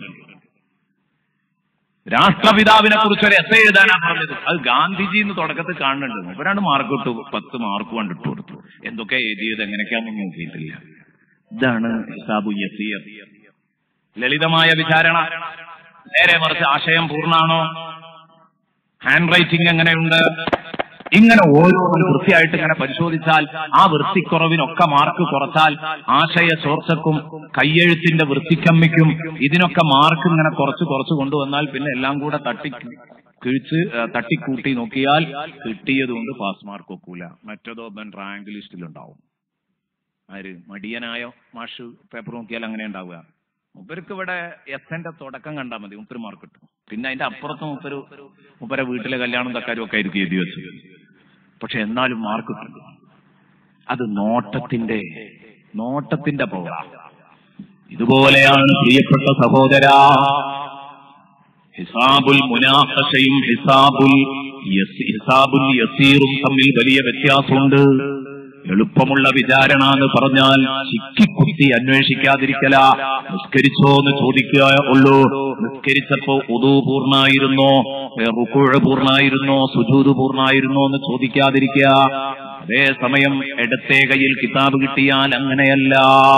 രാഷ്ട്രപിതാവിനെ കുറിച്ച് ഒരു എസ് എഴുതാനാ പറഞ്ഞത് അത് ഗാന്ധിജി എന്ന് തുടക്കത്തിൽ കാണുന്നുണ്ട് ഇവരാണ് മാർക്ക് ഇട്ടു പത്ത് മാർക്ക് കൊണ്ട് ഇട്ടു കൊടുത്തു എന്തൊക്കെ എഴുതിയത് എങ്ങനെയൊക്കെയാണെന്ന് നോക്കിയിട്ടില്ല ഇതാണ് ഹിസാബു യസീർ ലളിതമായ വിചാരണ നേരെ മറിച്ച് ആശയം പൂർണ്ണാണോ ഹാൻഡ് റൈറ്റിംഗ് എങ്ങനെയുണ്ട് ഇങ്ങനെ ഓരോന്നും വൃത്തിയായിട്ട് ഇങ്ങനെ പരിശോധിച്ചാൽ ആ വൃത്തിക്കുറവിനൊക്കെ മാർക്ക് കുറച്ചാൽ ആശയ ചോർച്ചക്കും കയ്യെഴുത്തിന്റെ വൃത്തിക്കമ്മിക്കും ഇതിനൊക്കെ മാർക്ക് ഇങ്ങനെ കുറച്ച് കുറച്ച് കൊണ്ടുവന്നാൽ പിന്നെ എല്ലാം കൂടെ തട്ടി കിഴിച്ച് ഏഹ്, തട്ടിക്കൂട്ടി നോക്കിയാൽ കിട്ടിയതുകൊണ്ട് പാസ് മാർക്ക് ഒക്കൂല മറ്റേതോ ബൻ റാങ്ക് ലിസ്റ്റിലുണ്ടാവും ആര് മടിയനായോ മാഷ് പേപ്പർ നോക്കിയാൽ അങ്ങനെ ഉണ്ടാവുക മുപ്പർക്ക് ഇവിടെ എസ് എന്റെ തുടക്കം കണ്ടാൽ മതി മുപ്പര് മാർക്ക് കിട്ടും പിന്നെ അതിന്റെ അപ്പുറത്ത് മുപ്പര് മുപ്പരെ വീട്ടിലെ കല്യാണം തക്കാരും ഒക്കെ ആയിരിക്കും എഴുതി വെച്ചത് പക്ഷെ എന്നാലും മാർക്ക് കിട്ടും അത് നോട്ടത്തിന്റെ നോട്ടത്തിന്റെ പവർ ഇതുപോലെയാണ് പ്രിയപ്പെട്ട സഹോദര ഹിസാബുൽ മുനാഫശയും ഹിസാബുൽ യസി- ഹിസാബുൽ യസീറും തമ്മിൽ വലിയ വ്യത്യാസമുണ്ട് എളുപ്പമുള്ള വിചാരണ എന്ന് പറഞ്ഞാൽ ചിക്കിക്കുത്തി അന്വേഷിക്കാതിരിക്കല നിസ്കരിച്ചോ എന്ന് ചോദിക്കുക ഉള്ളൂ നിസ്കരിച്ചപ്പോ ഉദു പൂർണ്ണായിരുന്നോ റുക്കുഴ പൂർണ്ണായിരുന്നോ സുജൂത് പൂർണ്ണായിരുന്നോ എന്ന് ചോദിക്കാതിരിക്കുക അതേസമയം ഇടത്തെ കയ്യിൽ കിതാബ് കിട്ടിയാൽ അങ്ങനെയല്ല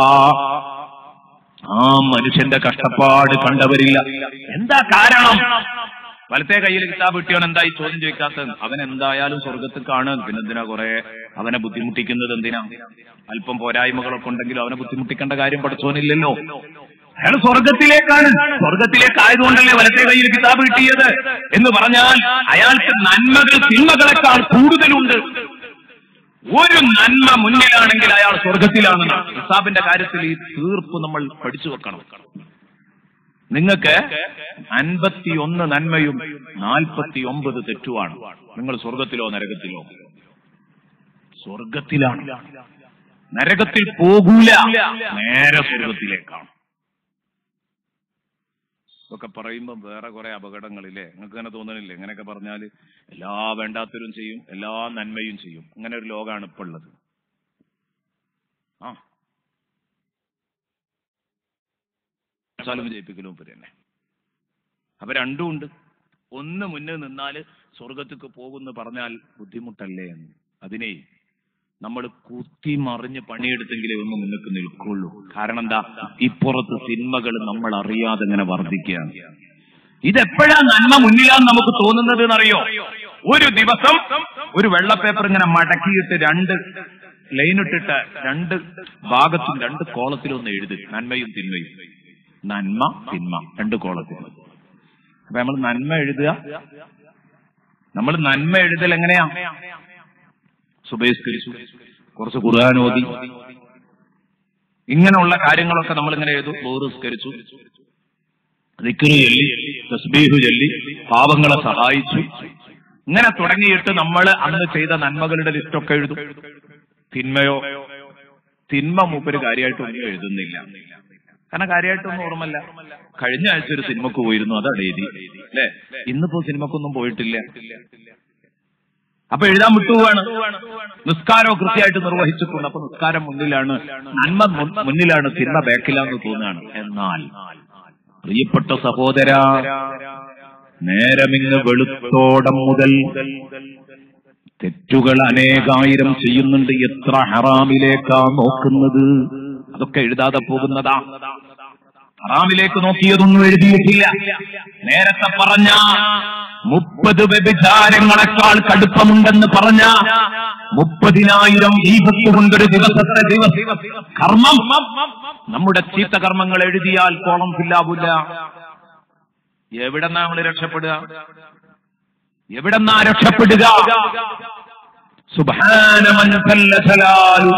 ആ മനുഷ്യന്റെ കഷ്ടപ്പാട് കണ്ടവരില്ല എന്താ കാരണം വലത്തെ കയ്യിൽ കിതാബ് കിട്ടിയോൻ എന്തായി ചോദ്യം ചോദിക്കാത്തത് അവൻ എന്തായാലും സ്വർഗത്തിൽ കാണും പിന്നെന്തിനാ കുറെ അവനെ ബുദ്ധിമുട്ടിക്കുന്നത് എന്തിനാ അല്പം പോരായ്മകളൊക്കെ ഉണ്ടെങ്കിലും അവനെ ബുദ്ധിമുട്ടിക്കേണ്ട കാര്യം പഠിച്ചോനില്ലല്ലോ അയാൾ സ്വർഗത്തിലേക്കാണ് സ്വർഗത്തിലേക്ക് ആയതുകൊണ്ടല്ലേ വലത്തെ കയ്യിൽ കിതാബ് കിട്ടിയത് എന്ന് പറഞ്ഞാൽ അയാൾക്ക് നന്മകൾ തിന്മകളെക്കാൾ കൂടുതലുണ്ട് ഒരു നന്മ മുന്നിലാണെങ്കിൽ അയാൾ സ്വർഗത്തിലാണ് ഹിസാബിന്റെ കാര്യത്തിൽ ഈ തീർപ്പ് നമ്മൾ പഠിച്ചു വെക്കണം നിങ്ങൾക്ക് അൻപത്തിയൊന്ന് നന്മയും നാൽപ്പത്തി ഒമ്പത് തെറ്റുമാണ് നിങ്ങൾ സ്വർഗത്തിലോ നരകത്തിലോ സ്വർഗത്തിലാണ് നരകത്തിൽ പോകൂല നേരെ സ്വർഗത്തിലേക്കാണ് ഇതൊക്കെ പറയുമ്പോൾ വേറെ കുറെ അപകടങ്ങളില്ലേ നിങ്ങൾക്ക് അങ്ങനെ തോന്നണില്ലേ ഇങ്ങനെയൊക്കെ പറഞ്ഞാൽ എല്ലാ വേണ്ടാത്തവരും ചെയ്യും എല്ലാ നന്മയും ചെയ്യും അങ്ങനെ ഒരു ലോകമാണ് ഇപ്പൊ ഉള്ളത് ആ സ്ഥലം ജയിപ്പിക്കലും ഇപ്പൊ തന്നെ അപ്പൊ രണ്ടും ഉണ്ട് ഒന്ന് മുന്നിൽ നിന്നാൽ സ്വർഗത്തേക്ക് പോകുമെന്ന് പറഞ്ഞാൽ ബുദ്ധിമുട്ടല്ലേ എന്ന് അതിനെ നമ്മൾ കുത്തി മറിഞ്ഞ് പണിയെടുത്തെങ്കിലേ ഒന്ന് മുന്നോട്ട് നിൽക്കുള്ളൂ കാരണം എന്താ ഇപ്പുറത്ത് സിനിമകൾ നമ്മൾ അറിയാതെ ഇങ്ങനെ വർദ്ധിക്കുകയാണ് ഇതെപ്പോഴാ നന്മ മുന്നിലാന്ന് നമുക്ക് തോന്നുന്നത് എന്നറിയോ ഒരു ദിവസം ഒരു വെള്ള പേപ്പർ ഇങ്ങനെ മടക്കിയിട്ട് രണ്ട് ലൈൻ ഇട്ടിട്ട് രണ്ട് ഭാഗത്തും രണ്ട് കോളത്തിലും ഒന്ന് എഴുതി നന്മയും തിന്മയും നന്മ തിന്മ രണ്ട് കോളത്തിൽ അപ്പൊ നമ്മൾ നന്മ എഴുതുക നമ്മൾ നന്മ എഴുതൽ എങ്ങനെയാ സുബേസ്കരിച്ചു കുറച്ച് ഖുർആൻ ഓതി ഇങ്ങനെയുള്ള കാര്യങ്ങളൊക്കെ നമ്മൾ ഇങ്ങനെ എഴുതും ബോറുസ്കരിച്ചു ദിക്കറ് ചൊല്ലി തസ്ബീഹു ചൊല്ലി പാവങ്ങളെ സഹായിച്ചു ഇങ്ങനെ തുടങ്ങിയിട്ട് നമ്മൾ അന്ന് ചെയ്ത നന്മകളുടെ ലിസ്റ്റൊക്കെ എഴുതും തിന്മയോ തിന്മ മൂപ്പര് കാര്യമായിട്ടൊന്നും എഴുതുന്നില്ല കാരണം കാര്യമായിട്ടൊന്നും ഓർമ്മല്ല കഴിഞ്ഞ ആഴ്ച ഒരു സിനിമക്ക് പോയിരുന്നു അത് എഴുതി അല്ലെ ഇന്നിപ്പോ സിനിമക്കൊന്നും പോയിട്ടില്ല അപ്പൊ എഴുതാൻ വിട്ടുപോവാണ് നിസ്കാരവും കൃത്യമായിട്ട് നിർവഹിച്ചിട്ടുണ്ട് അപ്പൊ നിസ്കാരം മുന്നിലാണ് നന്മ മു- മുന്നിലാണ് തിന്മ ബാക്കിലാന്ന് തോന്നുകയാണ് എന്നാൽ പ്രിയപ്പെട്ട സഹോദര നേരമിങ്ങ് വെളുത്തോടം മുതൽ തെറ്റുകൾ അനേകായിരം ചെയ്യുന്നുണ്ട് എത്ര ഹറാമിലേക്കാ നോക്കുന്നത് അതൊക്കെ എഴുതാതെ പോകുന്നതാ ഹറാമിലേക്ക് നോക്കിയതൊന്നും എഴുതിയിട്ടില്ല നേരത്തെ പറഞ്ഞ മുപ്പത് വ്യഭിചാരങ്ങളെക്കാൾ കടുപ്പമുണ്ടെന്ന് പറഞ്ഞ മുപ്പതിനായിരം ദീപത്ത് കൊണ്ടൊരു ദിവസത്തെ ദിവസം കർമ്മം നമ്മുടെ ചീത്ത കർമ്മങ്ങൾ എഴുതിയാൽ കോളം ഫില്ലാവൂല എവിടെന്നാ നമ്മൾ രക്ഷപ്പെടുക എവിടെന്നാ രക്ഷപ്പെടുക സുബ്ഹാന മൻ ജല്ല ജലാലു.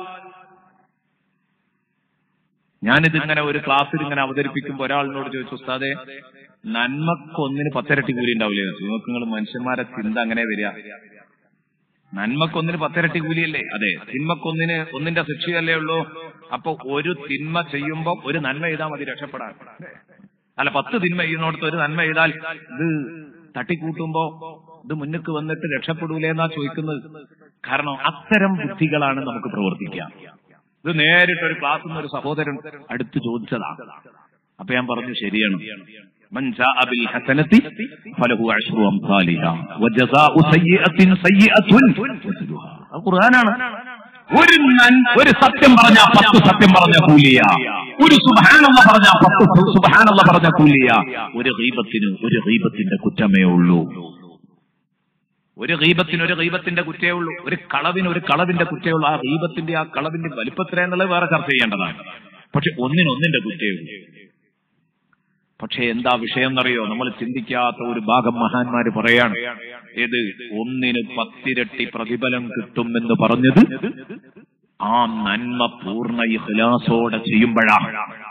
ഞാനിത് ഇങ്ങനെ ഒരു ക്ലാസ്സിൽ ഇങ്ങനെ അവതരിപ്പിക്കുമ്പോൾ ഒരാളിനോട് ചോദിച്ചു ഉസ്താദെ നന്മക്കൊന്നിന് പത്തിരട്ടി കൂലി ഉണ്ടാവില്ലേ നിങ്ങൾക്ക് നിങ്ങൾ മനുഷ്യന്മാരെ ചിന്ത അങ്ങനെ വരിക നന്മക്കൊന്നിന് പത്തിരട്ടി കൂലിയല്ലേ അതെ തിന്മക്കൊന്നിന് ഒന്നിന്റെ ശിക്ഷയല്ലേ ഉള്ളൂ അപ്പൊ ഒരു തിന്മ ചെയ്യുമ്പോ ഒരു നന്മ ചെയ്താൽ മതി രക്ഷപ്പെടാൻ അല്ല പത്ത് തിന്മ ചെയ്യുന്നിടത്ത് ഒരു നന്മ ചെയ്താൽ ഇത് തട്ടിക്കൂട്ടുമ്പോ ഇത് മുന്നിക്ക് വന്നിട്ട് രക്ഷപ്പെടൂലേ എന്നാ ചോദിക്കുന്നത് കാരണം അത്തരം ബുദ്ധികളാണ് നമുക്ക് പ്രവർത്തിക്കാം ഇത് നേരിട്ട് ഒരു ക്ലാസ്സിൽ നിന്ന് ഒരു സഹോദരൻ അടുത്ത് ചോദിച്ചതാണ് അപ്പൊ ഞാൻ പറഞ്ഞു ശരിയാണ് من جاء بالحسنة فله عشر أمثالها وجزاء سيئة سيئة مثلها അത് ഖുർആനാണ് ഒരു നൻ- ഒരു സത്യം പറഞ്ഞ പത്ത് സത്യം പറഞ്ഞ കൂലിയ ഒരു സുബഹാനല്ല പറഞ്ഞ പത്ത് സു- സുബ്ഹാനല്ല പറഞ്ഞ കൂലിയ ഒരു ഗീബത്തിന് ഒരു ഗീബത്തിന്റെ കുറ്റമേ ഉള്ളൂ ഒരു ഗീബത്തിന് ഒരു ഗീബത്തിന്റെ കുറ്റേ ഉള്ളൂ ഒരു കളവിന് ഒരു കളവിന്റെ കുറ്റേ ഉള്ളൂ ആ ഗീബത്തിന്റെ ആ കളവിന്റെ വലിപ്പത്ര എന്നുള്ളത് വേറെ ചർച്ച ചെയ്യേണ്ടതാണ് പക്ഷെ ഒന്നിനൊന്നിന്റെ കുറ്റേ ഉള്ളൂ പക്ഷെ എന്താ വിഷയം എന്നറിയോ നമ്മൾ ചിന്തിക്കാത്ത ഒരു ഭാഗം മഹാന്മാര് പറയാണ് ഏത് ഒന്നിന് പത്തിരട്ടി പ്രതിഫലം കിട്ടുമെന്ന് പറഞ്ഞത് ആ നന്മ പൂർണ്ണ ഇഖ്ലാസോടെ ചെയ്യുമ്പോഴാണ്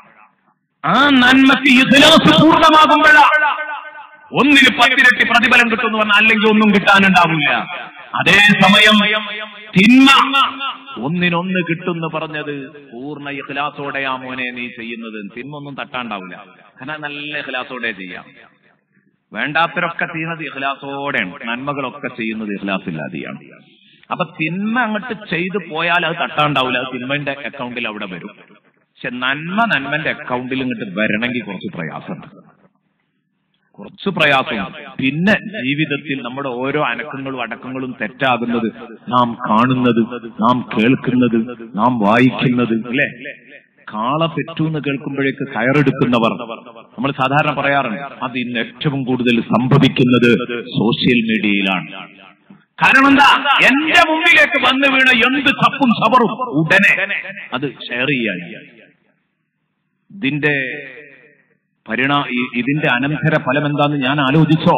ആ നന്മക്ക് ഇഖ്ലാസ് പൂർണ്ണമാകുമ്പോഴാണ് ഒന്നിന് പത്തിരട്ടി പ്രതിഫലം കിട്ടുമെന്ന് പറഞ്ഞാൽ അല്ലെങ്കിൽ ഒന്നും കിട്ടാനുണ്ടാവില്ല അതേ സമയം തിന്മ ഒന്നിനൊന്ന് കിട്ടുമെന്ന് പറഞ്ഞത് പൂർണ്ണ ഇഖ്ലാസോടെയാ മോനെ നീ ചെയ്യുന്നത് തിന്മ ഒന്നും തട്ടാണ്ടാവില്ല കാരണം നല്ല ഇഖ്ലാസോടെ ചെയ്യാം വേണ്ടാത്തരൊക്കെ ചെയ്യുന്നത് ഇഖ്ലാസോടെയാണ് നന്മകളൊക്കെ ചെയ്യുന്നത് ഇഖ്ലാസില്ലാതെയാണ് അപ്പൊ തിന്മ അങ്ങോട്ട് ചെയ്തു പോയാൽ അത് തട്ടാണ്ടാവില്ല അത് തിന്മന്റെ അക്കൗണ്ടിൽ അവിടെ വരും പക്ഷെ നന്മ നന്മന്റെ അക്കൗണ്ടിൽ ഇങ്ങോട്ട് വരണമെങ്കിൽ കുറച്ച് പ്രയാസമുണ്ട് കുറച്ച് പ്രയാസമുണ്ട് പിന്നെ ജീവിതത്തിൽ നമ്മുടെ ഓരോ അനക്കങ്ങളും അടക്കങ്ങളും തെറ്റാകുന്നത് നാം കാണുന്നത് നാം കേൾക്കുന്നത് നാം വായിക്കുന്നത് അല്ലെ കാള പെറ്റു എന്ന് കേൾക്കുമ്പോഴേക്ക് കയറെടുക്കുന്നവർ നമ്മൾ സാധാരണ പറയാറുണ്ട് അത് ഇന്ന് ഏറ്റവും കൂടുതൽ സംഭവിക്കുന്നത് സോഷ്യൽ മീഡിയയിലാണ് കാരണം എന്താ എന്റെ മുമ്പിലേക്ക് വന്നു വീണ എന്ത് തപ്പും സവറും ഉടനെ അത് ഷെയർ ചെയ്യാൻ ഇതിന്റെ പരിണാ ഈ- ഇതിന്റെ അനന്തര ഫലം എന്താന്ന് ഞാൻ ആലോചിച്ചോ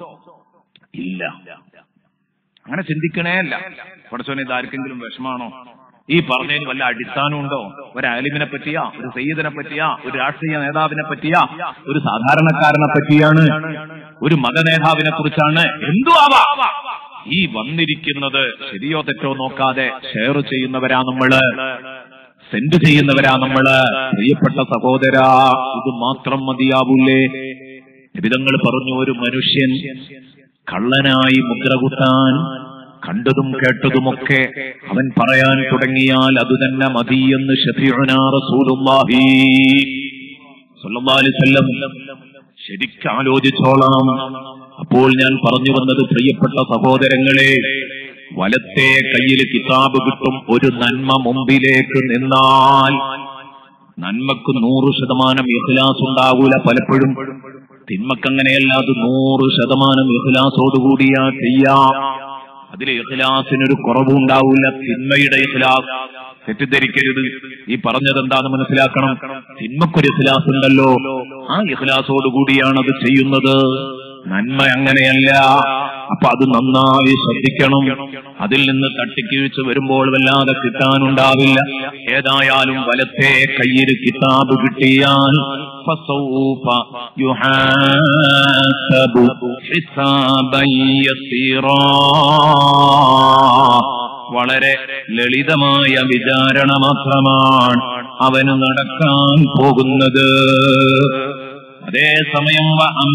ഇല്ല അങ്ങനെ ചിന്തിക്കണേ അല്ല പഠിച്ചോനെ ഇത് ആർക്കെങ്കിലും വിഷമാണോ ഈ പറഞ്ഞതിന് വല്ല അടിസ്ഥാനമുണ്ടോ ഒരു ആലിമിനെ പറ്റിയാ ഒരു സയ്യിദിനെ പറ്റിയാ ഒരു രാഷ്ട്രീയ നേതാവിനെ പറ്റിയാ ഒരു സാധാരണക്കാരനെ പറ്റിയാണ് ഒരു മതനേതാവിനെ കുറിച്ചാണ് എന്തു ആവാം ഈ വന്നിരിക്കുന്നത് ശരിയോ തെറ്റോ നോക്കാതെ ഷെയർ ചെയ്യുന്നവരാ നമ്മള് സെൻഡ് ചെയ്യുന്നവരാ നമ്മള് പ്രിയപ്പെട്ട സഹോദര ഇത് മാത്രം മതിയാവൂലേ നിബിതങ്ങൾ പറഞ്ഞു ഒരു മനുഷ്യൻ കള്ളനായി മുദ്ര കുത്താൻ കണ്ടതും കേട്ടതുമൊക്കെ അവൻ പറയാൻ തുടങ്ങിയാൽ അത് തന്നെ മതിയെന്ന് ഷഫീഉനാ റസൂലുള്ളാഹി സ്വല്ലല്ലാഹു അലൈഹി വസല്ലം ശരിക്കും ആലോചിച്ചോളാം അപ്പോൾ ഞാൻ പറഞ്ഞു വന്നത് പ്രിയപ്പെട്ട സഹോദരങ്ങളെ വലത്തെ കയ്യിൽ കിതാബ് കിട്ടും ഒരു നന്മ മുമ്പിലേക്ക് നിന്നാൽ നന്മക്ക് നൂറ് ശതമാനം ഇഖ്ലാസ് ഉണ്ടാകൂല പലപ്പോഴും തിന്മക്കങ്ങനെയല്ല അത് നൂറ് ശതമാനം ഇഖ്ലാസോടുകൂടിയാ ചെയ്യാം അതിൽ ഇഖ്ലാസിനൊരു കുറവുണ്ടാവില്ല തിന്മയുടെ ഇഖ്ലാസ് തെറ്റിദ്ധരിക്കരുത് ഈ പറഞ്ഞത് എന്താന്ന് മനസ്സിലാക്കണം തിന്മക്കൊരു ഇഖ്ലാസ് ഉണ്ടല്ലോ ആ ഇഖ്ലാസോടുകൂടിയാണ് അത് ചെയ്യുന്നത് നന്മ അങ്ങനെയല്ല അപ്പൊ അത് നന്നായി ശ്രദ്ധിക്കണം അതിൽ നിന്ന് തട്ടിക്കീഴ്ച വരുമ്പോൾ വല്ലാതെ കിട്ടാനുണ്ടാവില്ല ഏതായാലും വലത്തെ കയ്യിൽ കിതാബ് കിട്ടിയാൽ فسوف يحاسب حسابا يسيرا വളരെ ലളിതമായ വിചാരണ മാത്രമാണ് അവന് നടക്കാൻ പോകുന്നത് അതേസമയം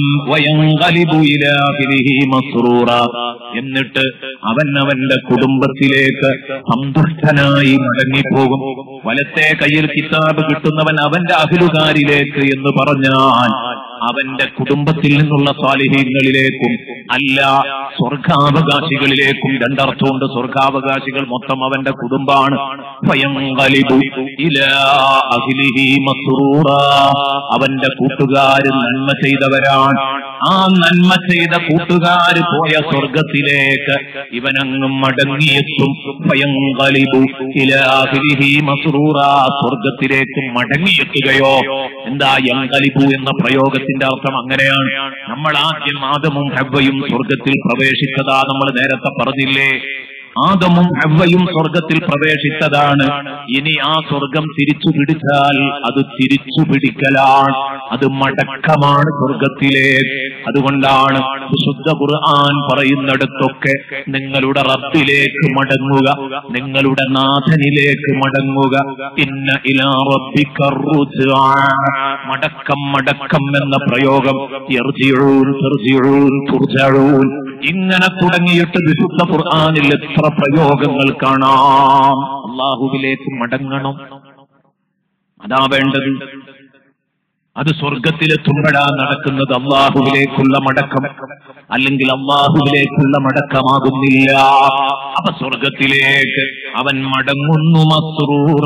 മസ്റൂറ എന്നിട്ട് അവൻ അവന്റെ കുടുംബത്തിലേക്ക് സന്തുഷ്ടനായി മടങ്ങിപ്പോകും വലത്തെ കയ്യിൽ കിതാബ് കിട്ടുന്നവൻ അവന്റെ അഹിലുകാരിലേക്ക് എന്ന് പറഞ്ഞാൽ അവന്റെ കുടുംബത്തിൽ നിന്നുള്ള സ്വാലിഹീങ്ങളിലേക്കും അല്ല സ്വർഗാവകാശികളിലേക്കും രണ്ടർത്ഥമുണ്ട് സ്വർഗാവകാശികൾ മൊത്തം അവന്റെ കുടുംബാണ് ഫയങ്കലിബു ഇലാ അഹ്ലിഹി മസ്റൂറ. അവന്റെ കൂട്ടുകാര് നന്മ ചെയ്തവരാണ് ആ നന്മ ചെയ്ത കൂട്ടുകാര് പോയ സ്വർഗത്തിലേക്ക് ഇവനങ്ങും മടങ്ങിയെത്തും ഫയങ്കലിബു ഇലാ അഹ്ലിഹി മസ്റൂറ. സ്വർഗത്തിലേക്ക് മടങ്ങിയെത്തുകയോ എന്താ യങ്കലിബു എന്ന പ്രയോഗത്തിന്റെ അർത്ഥം അങ്ങനെയാണ് നമ്മൾ ആദ്യം ആദമും ഹവ്വയും സ്വർഗത്തിൽ പ്രവേശിച്ചതാ നമ്മൾ നേരത്തെ പറഞ്ഞില്ലേ ആദമും ഹവ്വയും സ്വർഗത്തിൽ പ്രവേശിച്ചതാണ് ഇനി ആ സ്വർഗം തിരിച്ചു പിടിച്ചാൽ അത് തിരിച്ചു പിടിക്കലാണ് അത് മടക്കമാണ് സ്വർഗത്തിലേക്ക് അതുകൊണ്ടാണ് വിശുദ്ധ ഖുർആൻ പറയുന്നിടത്തൊക്കെ നിങ്ങളുടെ റബ്ബിലേക്ക് മടങ്ങുക നിങ്ങളുടെ നാഥനിലേക്ക് മടങ്ങുക ഇന്ന ഇലാ റബ്ബിക റുജ്ആ. മടക്കം മടക്കം എന്ന പ്രയോഗം യർജിഊൻ തർജിഊൻ തുർജഊൻ ഇങ്ങനെ തുടങ്ങിയിട്ട് വിശുദ്ധ ഖുർആനിൽ എത്ര പ്രയോഗങ്ങൾ കാണാം അള്ളാഹുവിലേക്ക് മടങ്ങണം അതാ വേണ്ടത് അത് സ്വർഗത്തിലെത്തുമ്പോഴാ നടക്കുന്നത് അള്ളാഹുവിലേക്കുള്ള മടക്കം അല്ലെങ്കിൽ അള്ളാഹുവിലേക്കുള്ള മടക്കമാകുന്നില്ല അപ്പൊ സ്വർഗത്തിലേക്ക് അവൻ മടങ്ങുന്നു മസ്റൂറ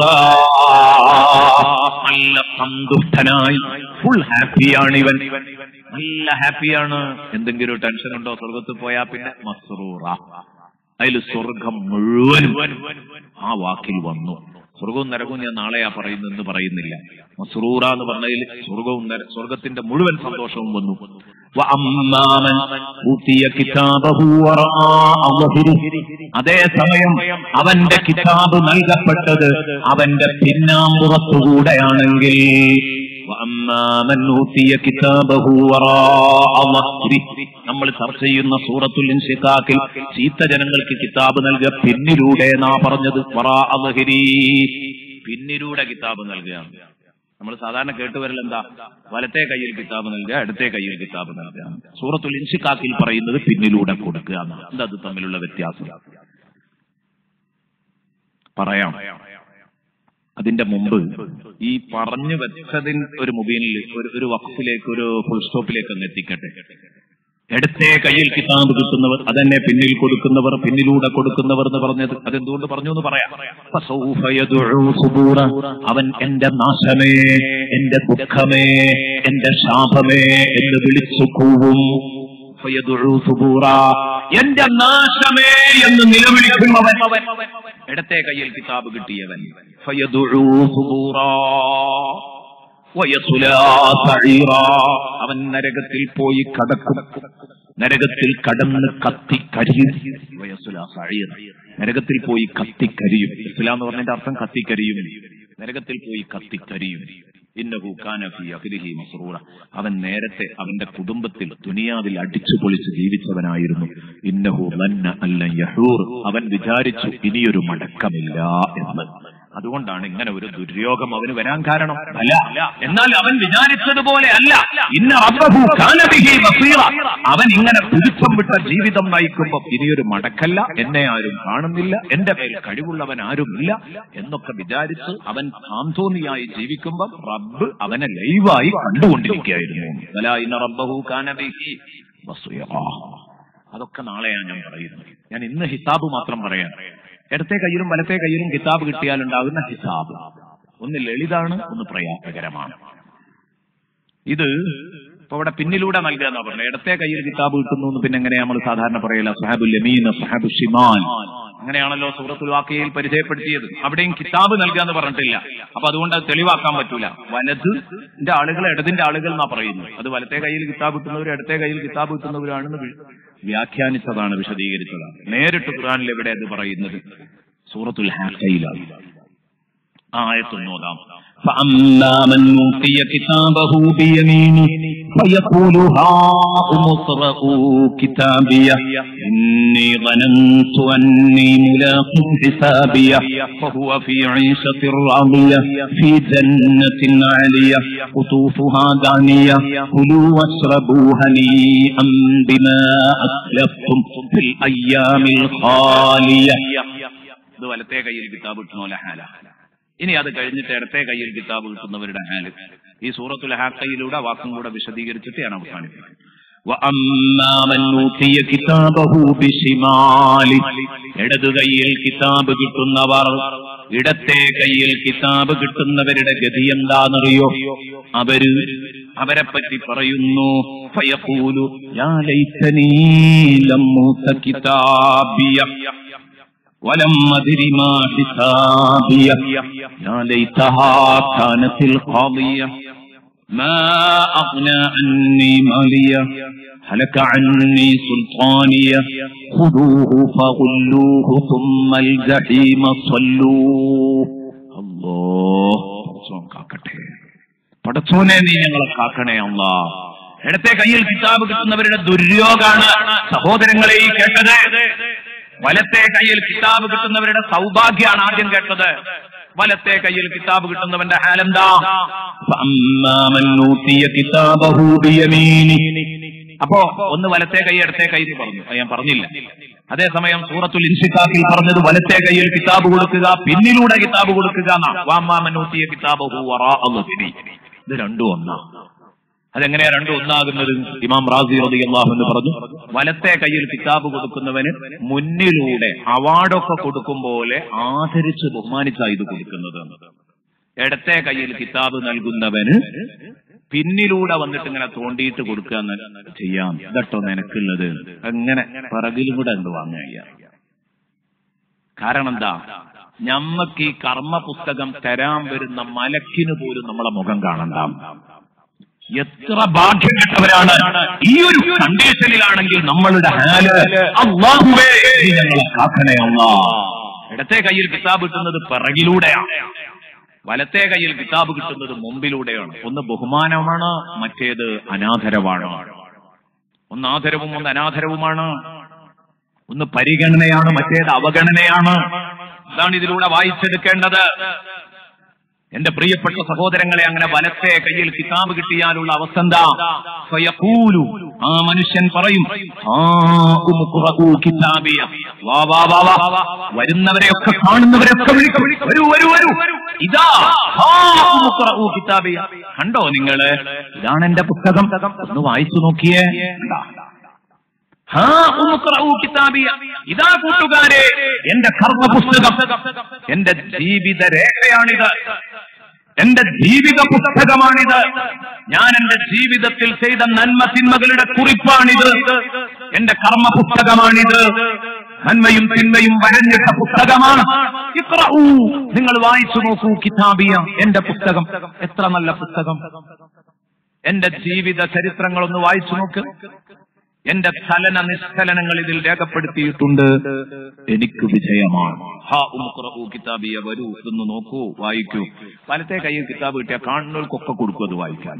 നല്ല സന്തുഷ്ടനായി ഫുൾ ഹാപ്പിയാണ് ഇവൻ നല്ല ഹാപ്പിയാണ് എന്തെങ്കിലും ടെൻഷൻ ഉണ്ടോ സ്വർഗത്തിൽ പോയാ പിന്നെ മസ്റൂറ അതിൽ സ്വർഗം മുഴുവൻ ആ വാക്കിൽ വന്നു സ്വർഗവും നരകവും ഞാൻ നാളെയാ പറയുന്നെന്ന് പറയുന്നില്ല മസ്റൂറ എന്ന് പറഞ്ഞതിൽ സ്വർഗവും നര- സ്വർഗത്തിന്റെ മുഴുവൻ സന്തോഷവും വന്നു വഅമ്മാമൻ ഊതിയ കിതാബഹു വറാഅ ളഹ്രിഹി. അതേസമയം അവന്റെ കിതാബ് നൽകപ്പെട്ടത് അവന്റെ പിന്നാമ്പുറത്തുകൂടെയാണെങ്കിൽ വഅമ്മാമൻ ഊതിയ കിതാബഹു വറാഅ ളഹ്രിഹി. നമ്മൾ ചർച്ച ചെയ്യുന്ന സൂറത്തുൽ ഇൻഷിഖാഖിൽ ചീത്ത ജനങ്ങൾക്ക് കിതാബ് നൽകുക പിന്നിലൂടെ നാ പറഞ്ഞത് വറാഅ ളഹ്രി. പിന്നിലൂടെ കിതാബ് നൽകുകയാണ് നമ്മൾ സാധാരണ കേട്ടുവരൽ എന്താ വലത്തെ കയ്യിൽ കിതാബ് നൽകുക ഇടത്തെ കയ്യിൽ കിതാബ് നൽകുക സൂറത്തുൽ ഇൻഷിഖാഖിൽ പറയുന്നത് പിന്നിലൂടെ കൊടുക്കുക എന്നാണ് എന്താ അത് തമ്മിലുള്ള വ്യത്യാസം പറയാം അതിന്റെ മുമ്പ് ഈ പറഞ്ഞു വെച്ചതിൽ ഒരു മുബീനിൽ ഒരു ഒരു വഖഫിലേക്ക് ഒരു ഫുൾ സ്റ്റോപ്പിലേക്ക് അങ്ങ് എത്തിക്കട്ടെ ഇടത്തെ കയ്യിൽ കിതാബ് കിട്ടുന്നവർ അതന്നെ പിന്നിൽ കൊടുക്കുന്നവർ പിന്നിലൂടെ കൊടുക്കുന്നവർ എന്ന് പറഞ്ഞത് അതെന്തുകൊണ്ട് പറഞ്ഞു എന്ന് പറയാം ഫസൗഫ യദ്ഉ സുബൂറ. അവൻ എന്റെ നാശമേ എന്റെ ദുഃഖമേ എന്റെ ശാപമേ എന്ന് വിളിച്ചു കൂവും ഫയദ്ഉ സുബൂറ. എന്റെ നാശമേ എന്ന് നിലവിളിക്കുന്നവൻ ഇടത്തെ കയ്യിൽ കിതാബ് കിട്ടിയവൻ ഫയദ്ഉ സുബൂറ. വയസുലാ സഈറാ. അവൻ നരകത്തിൽ പോയി കടക്കും നരകത്തിൽ കടന്ന് കത്തി കരിയും വയസുലാ സഈറ. നരകത്തിൽ പോയി കത്തിക്കരിയും ഇസ്ലാം എന്ന് പറഞ്ഞതിന്റെ അർത്ഥം കത്തിക്കരിയും നരകത്തിൽ പോയി കത്തിക്കരിയും ഇന്നഹു കാന ഫീ അഖ്ലിഹി മസ്റൂറ അവൻ നേരത്തെ അവന്റെ കുടുംബത്തിൽ ദുനിയാവിൽ അടിച്ചു പൊളിച്ച് ജീവിച്ചവനായിരുന്നു ഇന്നഹു മന്ന അല്ല യഹൂർ അവൻ വിചാരിച്ചു ഇനിയൊരു മടക്കമില്ല എന്ന് അതുകൊണ്ടാണ് ഇങ്ങനെ ഒരു ദുര്യോഗം അവന് വരാൻ കാരണം അല്ല എന്നാൽ അവൻ വിചാരിച്ചതുപോലെ അല്ല ഇന്ന റബ്ബഹു കാന ബിഹി ബസീറ. അവൻ ഇങ്ങനെ പുതുക്കം വിട്ട ജീവിതം നയിക്കുമ്പോ ഇനിയൊരു മടക്കല്ല എന്നെ ആരും കാണുന്നില്ല എന്റെ മേൽ കഴിവുള്ളവൻ ആരുമില്ല എന്നൊക്കെ വിചാരിച്ച് അവൻ സാന്തോന്നിയായി ജീവിക്കുമ്പോ റബ്ബ് അവനെ ലൈവായി കണ്ടുകൊണ്ടിരിക്കുകയായിരുന്നു അല്ല ഇന്ന റബ്ബഹു കാന ബിഹി ബസീറ. അതൊക്കെ നാളെയാണ് ഞാൻ പറയുന്നത് ഞാൻ ഇന്ന് ഹിസാബ് മാത്രം പറയാം ഇടത്തെ കയ്യിലും വലത്തെ കയ്യിലും കിതാബ് കിട്ടിയാലുണ്ടാകുന്ന ഹിസാബ് ഒന്ന് ലളിതാണ് ഒന്ന് പ്രയാസകരമാണ് ഇത് അപ്പൊ അവിടെ പിന്നിലൂടെ നൽകുക എന്നാ പറഞ്ഞത് ഇടത്തെ കയ്യിൽ കിതാബ് കിട്ടുന്നു എന്ന് പിന്നെ എങ്ങനെയാ നമ്മൾ സാധാരണ പറയില്ല സഹാബുൽ യമീൻ സഹാബു ഷിമാൻ അങ്ങനെയാണല്ലോ സൂറത്തുൽ വാക്കയിൽ പരിചയപ്പെടുത്തിയത് അവിടെയും കിതാബ് നൽകുക എന്ന് പറഞ്ഞിട്ടില്ല അപ്പൊ അതുകൊണ്ട് അത് തെളിവാക്കാൻ പറ്റൂല വലതിന്റെ ആളുകൾ ഇടതിന്റെ ആളുകൾ എന്നാ പറയുന്നു അത് വലത്തെ കയ്യിൽ കിതാബ് കിട്ടുന്നവർ ഇടത്തെ കയ്യിൽ കിതാബ് കിട്ടുന്നവരാണെന്ന് വി- വ്യാഖ്യാനിച്ചതാണ് വിശദീകരിച്ചതാണ് നേരിട്ട് ഖുറാനിൽ എവിടെ അത് പറയുന്നത് സൂറത്തുൽ ഹാക്കയിലാണ് ആയത്തൊന്നോതാം فأما من أوتي كتابه بيمينه فيقول هاؤم اقرءوا كتابيه إني ظننت أني ملاق حسابيه فهو في عيشة راضية في جنة عالية قطوفها دانية كلوا واشربوا هنيئا بما أسلفتم في الأيام الخالية ഇത് വലത്തെ കയ്യിൽ കിതാബ് കിട്ടുന്ന ഹാല ഇനി അത് കഴിഞ്ഞിട്ട് ഇടത്തെ കയ്യിൽ കിതാബ് കിട്ടുന്നവരുടെ ഹാല് ഈ സൂറത്തുൽ ഹാക്കയിലൂടെ വാക്കും കൂടെ വിശദീകരിച്ചിട്ട് ഞാൻ അവസാനിപ്പിക്കും وأما من أوتي كتابه بشماله ഇടതു കൈയിൽ കിതാബ് കിട്ടുന്നവർ ഇടത്തെ കൈയിൽ കിതാബ് കിട്ടുന്നവരുടെ ഗതി എന്താണെന്നറിയോ അവര് അവരെ പറ്റി പറയുന്നു ഫയഖൂലു യാ ലൈതനീ ലം ഊത കിതാബിയ ولم أدر ما حسابية يا ليتها كانت القاضية ما أغنى عني مالية هلك عني سلطانية خذوه فغلوه ثم الجحيم صلوه الله പടച്ചോൻ കാക്കട്ടെ പടച്ചോനെ നീ ഞങ്ങളെ കാക്കണേ അല്ല ഇടത്തെ കയ്യിൽ കിതാബ് കിട്ടുന്നവരുടെ ദുര്യോഗാണ് സഹോദരങ്ങളെ ഈ കേട്ടത് വലത്തെ കയ്യിൽ കിതാബ് കിട്ടുന്നവരുടെ സൗഭാഗ്യമാണ് ആദ്യം കേട്ടത് വലത്തെ കയ്യിൽ കിതാബ് കിട്ടുന്നവന്റെ ഹാലെന്താ فأما من أوتي كتابه بيمينه അപ്പോ ഒന്ന് വലത്തെ കൈ ഇടത്തെ കൈ എന്ന് പറഞ്ഞു അത് ഞാൻ പറഞ്ഞില്ല അതേസമയം സൂറത്തുൽ ഇൻഷിഖാഖിൽ പറഞ്ഞത് വലത്തെ കൈയിൽ കിതാബ് കൊടുക്കുക പിന്നിലൂടെ കിതാബ് കൊടുക്കുക എന്നാ. വാമ്മാമനൂത്തിയ കിതാബ് ഹു വറാഅ ളുഹ്രി. ഇത് രണ്ടും ഒന്നാ അതെങ്ങനെയാ രണ്ടും ഒന്നാകുന്നത് ഇമാം റാസി റളിയല്ലാഹു എന്ന് പറഞ്ഞു വലത്തെ കയ്യിൽ കിതാബ് കൊടുക്കുന്നവന് മുന്നിലൂടെ അവാർഡൊക്കെ കൊടുക്കും പോലെ ആദരിച്ച് ബഹുമാനിച്ചാ ഇത് കൊടുക്കുന്നത് ഇടത്തെ കയ്യിൽ കിതാബ് നൽകുന്നവന് പിന്നിലൂടെ വന്നിട്ട് ഇങ്ങനെ തോണ്ടിയിട്ട് കൊടുക്കുക എന്ന് ചെയ്യാം ഇതട്ടോ നിനക്കുള്ളത് അങ്ങനെ പിറകിലും കൂടെ എന്ത് വാങ്ങുക കാരണം എന്താ ഞമ്മക്ക് ഈ കർമ്മ പുസ്തകം തരാൻ വരുന്ന മലക്കിന് പോലും നമ്മളെ മുഖം കാണണ്ട എത്ര ഭാഗ്യം കെട്ടവരാണ് ഈ ഒരു കണ്ടീഷനിലാണെങ്കിൽ നമ്മളുടെ ഹാല് അള്ളാഹുവേ നീ ഞങ്ങളെ കാക്കണേ അല്ലാ ഇടത്തെ കയ്യിൽ കിതാബ് കിട്ടുന്നത് പിറകിലൂടെയാണ് വലത്തെ കയ്യിൽ കിതാബ് കിട്ടുന്നത് മുമ്പിലൂടെയാണ് ഒന്ന് ബഹുമാനമാണ് മറ്റേത് അനാദരവാണ് ഒന്ന് ആദരവും ഒന്ന് അനാദരവുമാണ് ഒന്ന് പരിഗണനയാണ് മറ്റേത് അവഗണനയാണ് ഇതാണ് ഇതിലൂടെ വായിച്ചെടുക്കേണ്ടത് എന്റെ പ്രിയപ്പെട്ട സഹോദരങ്ങളെ അങ്ങനെ വലത്തെ കയ്യിൽ കിതാബ് കിട്ടിയാലുള്ള അവസ്ഥ എന്താ ഫയഖൂലു. ആ മനുഷ്യൻ പറയും "ആ ഉമുഖ്റഊ കിതാബിയ." വാ, വാ, വാ, വാ. വരുന്നവരെയൊക്കെ കാണുന്നവരെയൊക്കെ വിളിക്കും വരൂ വരൂ വരൂ ഇതാ ആ ഉമുഖ്റഊ കിതാബിയ. കണ്ടോ നിങ്ങള് ഇതാണ് എന്റെ പുസ്തകം ഒന്ന് വായിച്ചു നോക്കിയേ കണ്ടാ? ഹാ ഉമുഖ്റഊ കിതാബിയ. ഇതാ കൂട്ടുകാരെ എന്റെ കർമ്മ പുസ്തകം എന്റെ ജീവിത രേഖയാണിത് എന്റെ ജീവിത പുസ്തകമാണിത് ഞാൻ എന്റെ ജീവിതത്തിൽ ചെയ്ത നന്മ തിന്മകളുടെ കുറിപ്പാണിത് എന്റെ കർമ്മ പുസ്തകമാണിത് നന്മയും തിന്മയും വരഞ്ഞിട്ട പുസ്തകമാണ് ഇഖ്റഊ. നിങ്ങൾ വായിച്ചു നോക്കൂ കിതാബിയ എന്റെ പുസ്തകം എത്ര നല്ല പുസ്തകം എന്റെ ജീവിത ചരിത്രങ്ങളൊന്ന് വായിച്ചു നോക്ക് എന്റെ ചലന നിസ്ചലനങ്ങൾ ഇതിൽ രേഖപ്പെടുത്തിയിട്ടുണ്ട് എനിക്ക് വിജയമാണ് ഹാ ഉംഖ്റഊ കിതാബിയ വരൂ ഇതൊന്ന് നോക്കൂ വായിക്കൂ വലത്തെ കയ്യിൽ കിതാബ് കിട്ടിയ കാണുന്നവർക്കൊക്കെ കൊടുക്കും അത് വായിക്കാൻ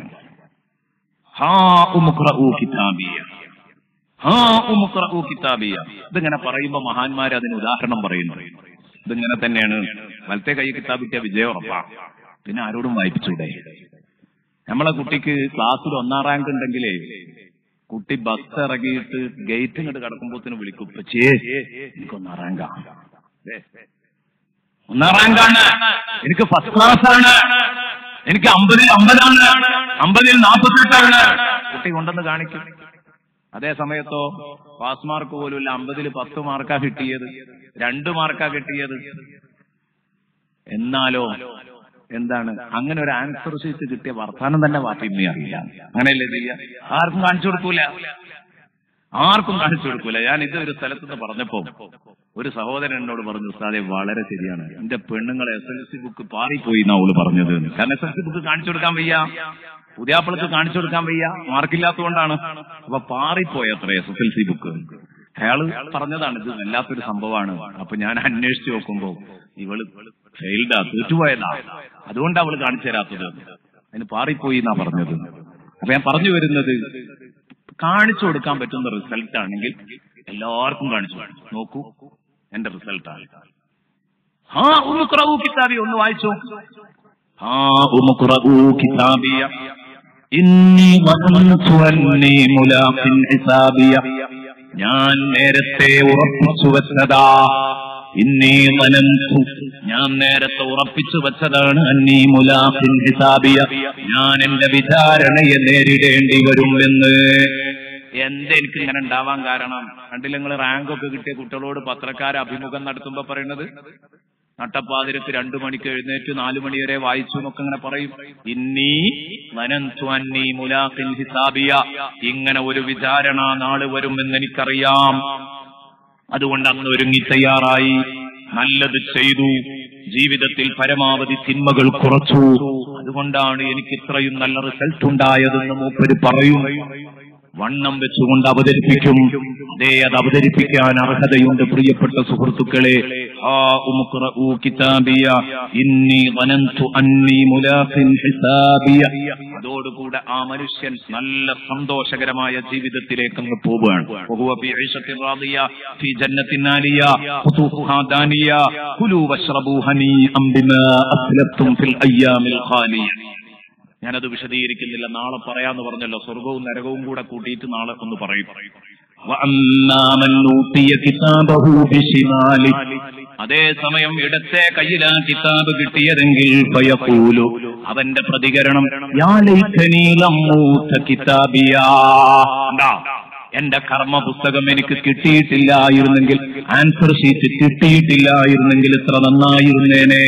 ഹാ ഉംഖ്റഊ കിതാബിയ ഹാ ഉംഖ്റഊ കിതാബിയ ഇതിങ്ങനെ പറയുമ്പോ മഹാന്മാർ അതിന് ഉദാഹരണം പറയുന്നു ഇതിങ്ങനെ തന്നെയാണ് വലത്തെ കൈ കിതാബ് കിട്ടിയ വിജയം ഉറപ്പാ പിന്നെ ആരോടും വായിപ്പിച്ചൂടെ നമ്മളെ കുട്ടിക്ക് ക്ലാസ്സിൽ ഒന്നാം റാങ്ക് ഉണ്ടെങ്കിലേ കുട്ടി ബസ് ഇറങ്ങിയിട്ട് ഗേറ്റ് ഇങ്ങോട്ട് കടക്കുമ്പോത്തിന് വിളിക്കും ഉപ്പച്ചേ എനിക്ക് ഒന്നാം റാങ്കാ ദേ, ഒന്നാം റാങ്കാണ് എനിക്ക് ഫസ്റ്റ് ക്ലാസ് ആണ് എനിക്ക് അമ്പതിൽ അമ്പതാണ് അമ്പതിൽ നാൽപ്പത്തെട്ടാണ് കുട്ടി കൊണ്ടെന്ന് കാണിക്കും അതേ സമയത്തോ പാസ് മാർക്ക് പോലുമില്ല അമ്പതിൽ പത്ത് മാർക്കാ കിട്ടിയത് രണ്ട് മാർക്കാ കിട്ടിയത് എന്നാലോ എന്താണ് അങ്ങനെ ഒരു ആൻസർ ഷീറ്റ് കിട്ടിയ വർത്താനം തന്നെ വാപ്പിമ്മയെ അറിയില്ല അങ്ങനെയല്ലേ ചെയ്യാ ആർക്കും കാണിച്ചു കൊടുക്കൂല ആർക്കും കാണിച്ചു കൊടുക്കൂല ഞാൻ ഇത് ഒരു സ്ഥലത്ത് നിന്ന് പറഞ്ഞപ്പോ ഒരു സഹോദരൻ എന്നോട് പറഞ്ഞു ഉസ്താദെ വളരെ ശരിയാണ് എന്റെ പെണ്ണുങ്ങളെ എസ് എൽ സി ബുക്ക് പാറിപ്പോയി എന്നാ അവള് പറഞ്ഞത് കാരണം എസ് എൽ സി ബുക്ക് കാണിച്ചു കൊടുക്കാൻ വയ്യ പുതിയാപ്പിളക്ക് കാണിച്ചു കൊടുക്കാൻ വയ്യ മാർക്കില്ലാത്തതുകൊണ്ടാണ് അപ്പൊ പാറിപ്പോയി അത്ര S S L C book അയാള് പറഞ്ഞതാണ് ഇത് വല്ലാത്തൊരു സംഭവമാണ് അപ്പൊ ഞാൻ അന്വേഷിച്ചു നോക്കുമ്പോ ഇവള് ഫെയിൽഡാ തോറ്റുപോയതാ അതുകൊണ്ട് അവള് കാണിച്ചു തരാത്തത് അതിന് പാറിപ്പോയി എന്നാ പറഞ്ഞത് അപ്പൊ ഞാൻ പറഞ്ഞു വരുന്നത് കാണിച്ചു കൊടുക്കാൻ പറ്റുന്ന റിസൾട്ട് ആണെങ്കിൽ എല്ലാവർക്കും കാണിച്ചു കൊടുക്കും. നോക്കൂ എന്റെ റിസൾട്ടാണ് ആ ഒന്ന് കുറവു കിതാബി ഒന്ന് വായിച്ചു ها اقرؤوا كتابي إني ظننت أني ملاق حسابي ഞാൻ നേരത്തെ ഉറപ്പിച്ചു വെച്ചതാ ഇന്നീ മനന്തു ഞാൻ നേരത്തെ ഉറപ്പിച്ചു വെച്ചതാണ് അന്നീ മുലാഖിൻ ഹിസാബിയ ഞാൻ എന്റെ വിചാരണയെ നേരിടേണ്ടി വരുമെന്ന് എന്താ എനിക്ക് ഇങ്ങനെ ഉണ്ടാവാൻ കാരണം കണ്ടില്ല നിങ്ങൾ റാങ്ക് ഒക്കെ കിട്ടിയ കുട്ടികളോട് പത്രക്കാർ അഭിമുഖം നടത്തുമ്പോ പറയുന്നത് നട്ടപ്പാതിരക്ക് രണ്ടു മണിക്ക് എഴുന്നേറ്റ് നാലു മണി വരെ വായിച്ചു എന്നൊക്കെ ഇങ്ങനെ പറയും ഇന്നീ വനന്തു അന്നീ മുലാഖിൻ ഹിസാബിയ ഇങ്ങനെ ഒരു വിചാരണ നാള് വരുമെന്ന് എനിക്കറിയാം അതുകൊണ്ട് അന്ന് ഒരുങ്ങി തയ്യാറായി നല്ലത് ചെയ്തു ജീവിതത്തിൽ പരമാവധി തിന്മകൾ കുറച്ചു അതുകൊണ്ടാണ് എനിക്ക് ഇത്രയും നല്ല റിസൾട്ട് ഉണ്ടായതെന്ന് മൂപ്പര് പറയും വണ്ണം വെച്ചുകൊണ്ട് അവതരിപ്പിക്കും അതേ അത് അവതരിപ്പിക്കാൻ അർഹതയുണ്ട് പ്രിയപ്പെട്ട സുഹൃത്തുക്കളെ ആ ഉമുഖ്റഊ കിതാബിയ ഇന്നി വനന്തു അന്നി മുലാഖിൻ ഹിസാബിയ അതോടുകൂടെ ആ മനുഷ്യൻ നല്ല സന്തോഷകരമായ ജീവിതത്തിലേക്ക് അങ്ങ് പോവുകയാണ് وهو في عيشة راضية في جنة عالية قطوفها دانية كلوا واشربوا هنيئا بما أسلفتم في الأيام الخالية ഞാനത് വിശദീകരിക്കുന്നില്ല നാളെ പറയാന്ന് പറഞ്ഞല്ലോ സ്വർഗവും നരകവും കൂടെ കൂട്ടിയിട്ട് നാളെ ഒന്ന് പറയും وأما من أوتي كتابه بشماله അതേസമയം ഇടത്തെ കയ്യിലാ കിതാബ് കിട്ടിയതെങ്കിൽ ഫയഖൂലു അവന്റെ പ്രതികരണം യാ ലൈതനീ ലമ്മൂത കിതാബിയാ കണ്ടാ? എന്റെ കർമ്മ പുസ്തകം എനിക്ക് കിട്ടിയിട്ടില്ലായിരുന്നെങ്കിൽ ആൻസർ ഷീറ്റ് കിട്ടിയിട്ടില്ലായിരുന്നെങ്കിൽ എത്ര നന്നായിരുന്നേനെ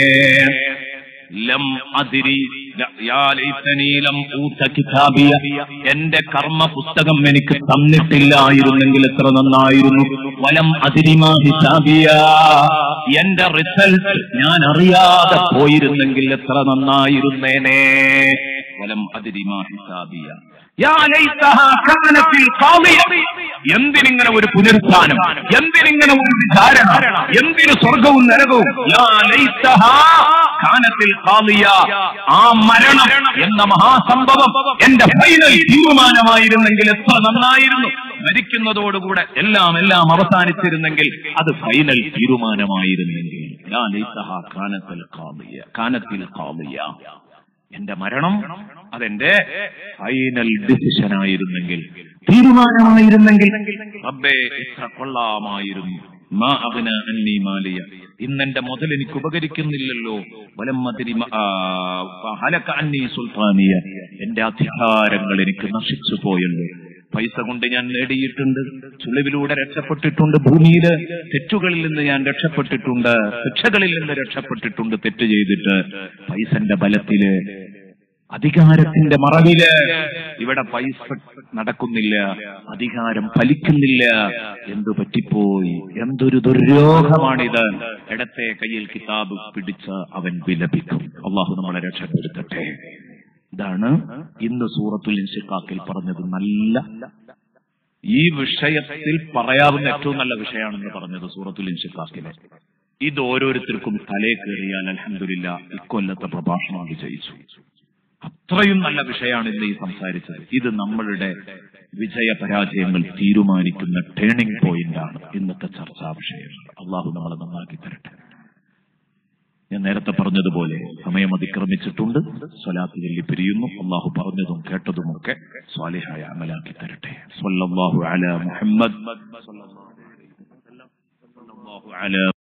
ലം അതിരി യാ ലൈതനീ ലം ഊത കിതാബിയ എന്റെ കർമ്മ പുസ്തകം എനിക്ക് തന്നിട്ടില്ലായിരുന്നെങ്കിൽ എത്ര നന്നായിരുന്നു വലം അതിരിമാ ഹിസാബിയ എന്റെ റിസൾട്ട് ഞാൻ അറിയാതെ പോയിരുന്നെങ്കിൽ എത്ര നന്നായിരുന്നേനെ വലം അതിരിമാ ഹിസാബിയ യാ ലൈതഹാ കാനത്തിൽ ഖാദിയ. എന്തിനിങ്ങനെ ഒരു പുനരുത്ഥാനം എന്തിനിങ്ങനെ ഒരു വിചാരണ എന്തിന് സ്വർഗവും നരകവും യാ ലൈതഹാ കാനത്തിൽ ഖാദിയ. ആ മരണം എന്ന മഹാസംഭവം എന്റെ ഫൈനൽ തീരുമാനമായിരുന്നെങ്കിൽ എത്ര നന്നായിരുന്നു മരിക്കുന്നതോടുകൂടെ എല്ലാം എല്ലാം അവസാനിച്ചിരുന്നെങ്കിൽ അത് ഫൈനൽ തീരുമാനമായിരുന്നെങ്കിൽ യാ ലൈതഹാ കാനത്തിൽ ഖാദിയ കാനത്തിൽ ഖാദിയ എന്റെ മരണം അതെന്റെ ഫൈനൽ ഡിസിഷൻ ആയിരുന്നെങ്കിൽ തീരുമാനമായിരുന്നെങ്കിൽ റബ്ബേ ഇത്ര കൊള്ളാമായിരുന്നു മാ അഗ്ന അന്നി മാലിയ ഇന്നെന്റെ മുതൽ എനിക്ക് ഉപകരിക്കുന്നില്ലല്ലോ വലം മതിരി മ- ആ, ഹലക അന്നി സുൽത്താനിയ എന്റെ അധികാരങ്ങൾ എനിക്ക് നശിച്ചു പോയല്ലോ പൈസ കൊണ്ട് ഞാൻ നേടിയിട്ടുണ്ട് ചുളിവിലൂടെ രക്ഷപ്പെട്ടിട്ടുണ്ട് ഭൂമിയില് തെറ്റുകളിൽ നിന്ന് ഞാൻ രക്ഷപ്പെട്ടിട്ടുണ്ട് ശിക്ഷകളിൽ നിന്ന് രക്ഷപ്പെട്ടിട്ടുണ്ട് തെറ്റ് ചെയ്തിട്ട് പൈസന്റെ ബലത്തില് അധികാരത്തിന്റെ മറവില് ഇവിടെ പൈസ നടക്കുന്നില്ല അധികാരം ഫലിക്കുന്നില്ല എന്തു പറ്റിപ്പോയി എന്തൊരു ദുര്യോഗമാണിത് ഇടത്തെ കയ്യിൽ കിതാബ് പിടിച്ച അവൻ വിലപിക്കും അള്ളാഹു നമ്മളെ രക്ഷപ്പെടുത്തട്ടെ ഇതാണ് ഇന്ന് സൂറത്തുൽ ഇൻഷിഖാക്കിൽ പറഞ്ഞത് നല്ല ഈ വിഷയത്തിൽ പറയാവുന്ന ഏറ്റവും നല്ല വിഷയമാണെന്ന് പറഞ്ഞത് സൂറത്തുൽ ഇൻഷിഖാക്കിലെ ഇത് ഓരോരുത്തർക്കും തലേ കയറിയാൽ അലഹമില്ല ഇക്കൊല്ലത്തെ പ്രഭാഷണം വിജയിച്ചു അത്രയും നല്ല വിഷയമാണ് ഇന്ന് ഈ സംസാരിച്ചത് ഇത് നമ്മളുടെ വിജയ പരാജയങ്ങൾ തീരുമാനിക്കുന്ന ടേണിംഗ് പോയിന്റ് ആണ് ഇന്നത്തെ ചർച്ചാ വിഷയം അള്ളാഹു നമ്മളെ നന്നാക്കി തരട്ടെ ഞാൻ നേരത്തെ പറഞ്ഞതുപോലെ സമയം അതിക്രമിച്ചിട്ടുണ്ട് സ്വലാത്ത് ചൊല്ലി പിരിയുന്നു അള്ളാഹു പറഞ്ഞതും കേട്ടതുമൊക്കെ സ്വാലിഹായ അമലാക്കി തരട്ടെ സ്വല്ലല്ലാഹു അലാ മുഹമ്മദ് സ്വല്ലല്ലാഹു അലാ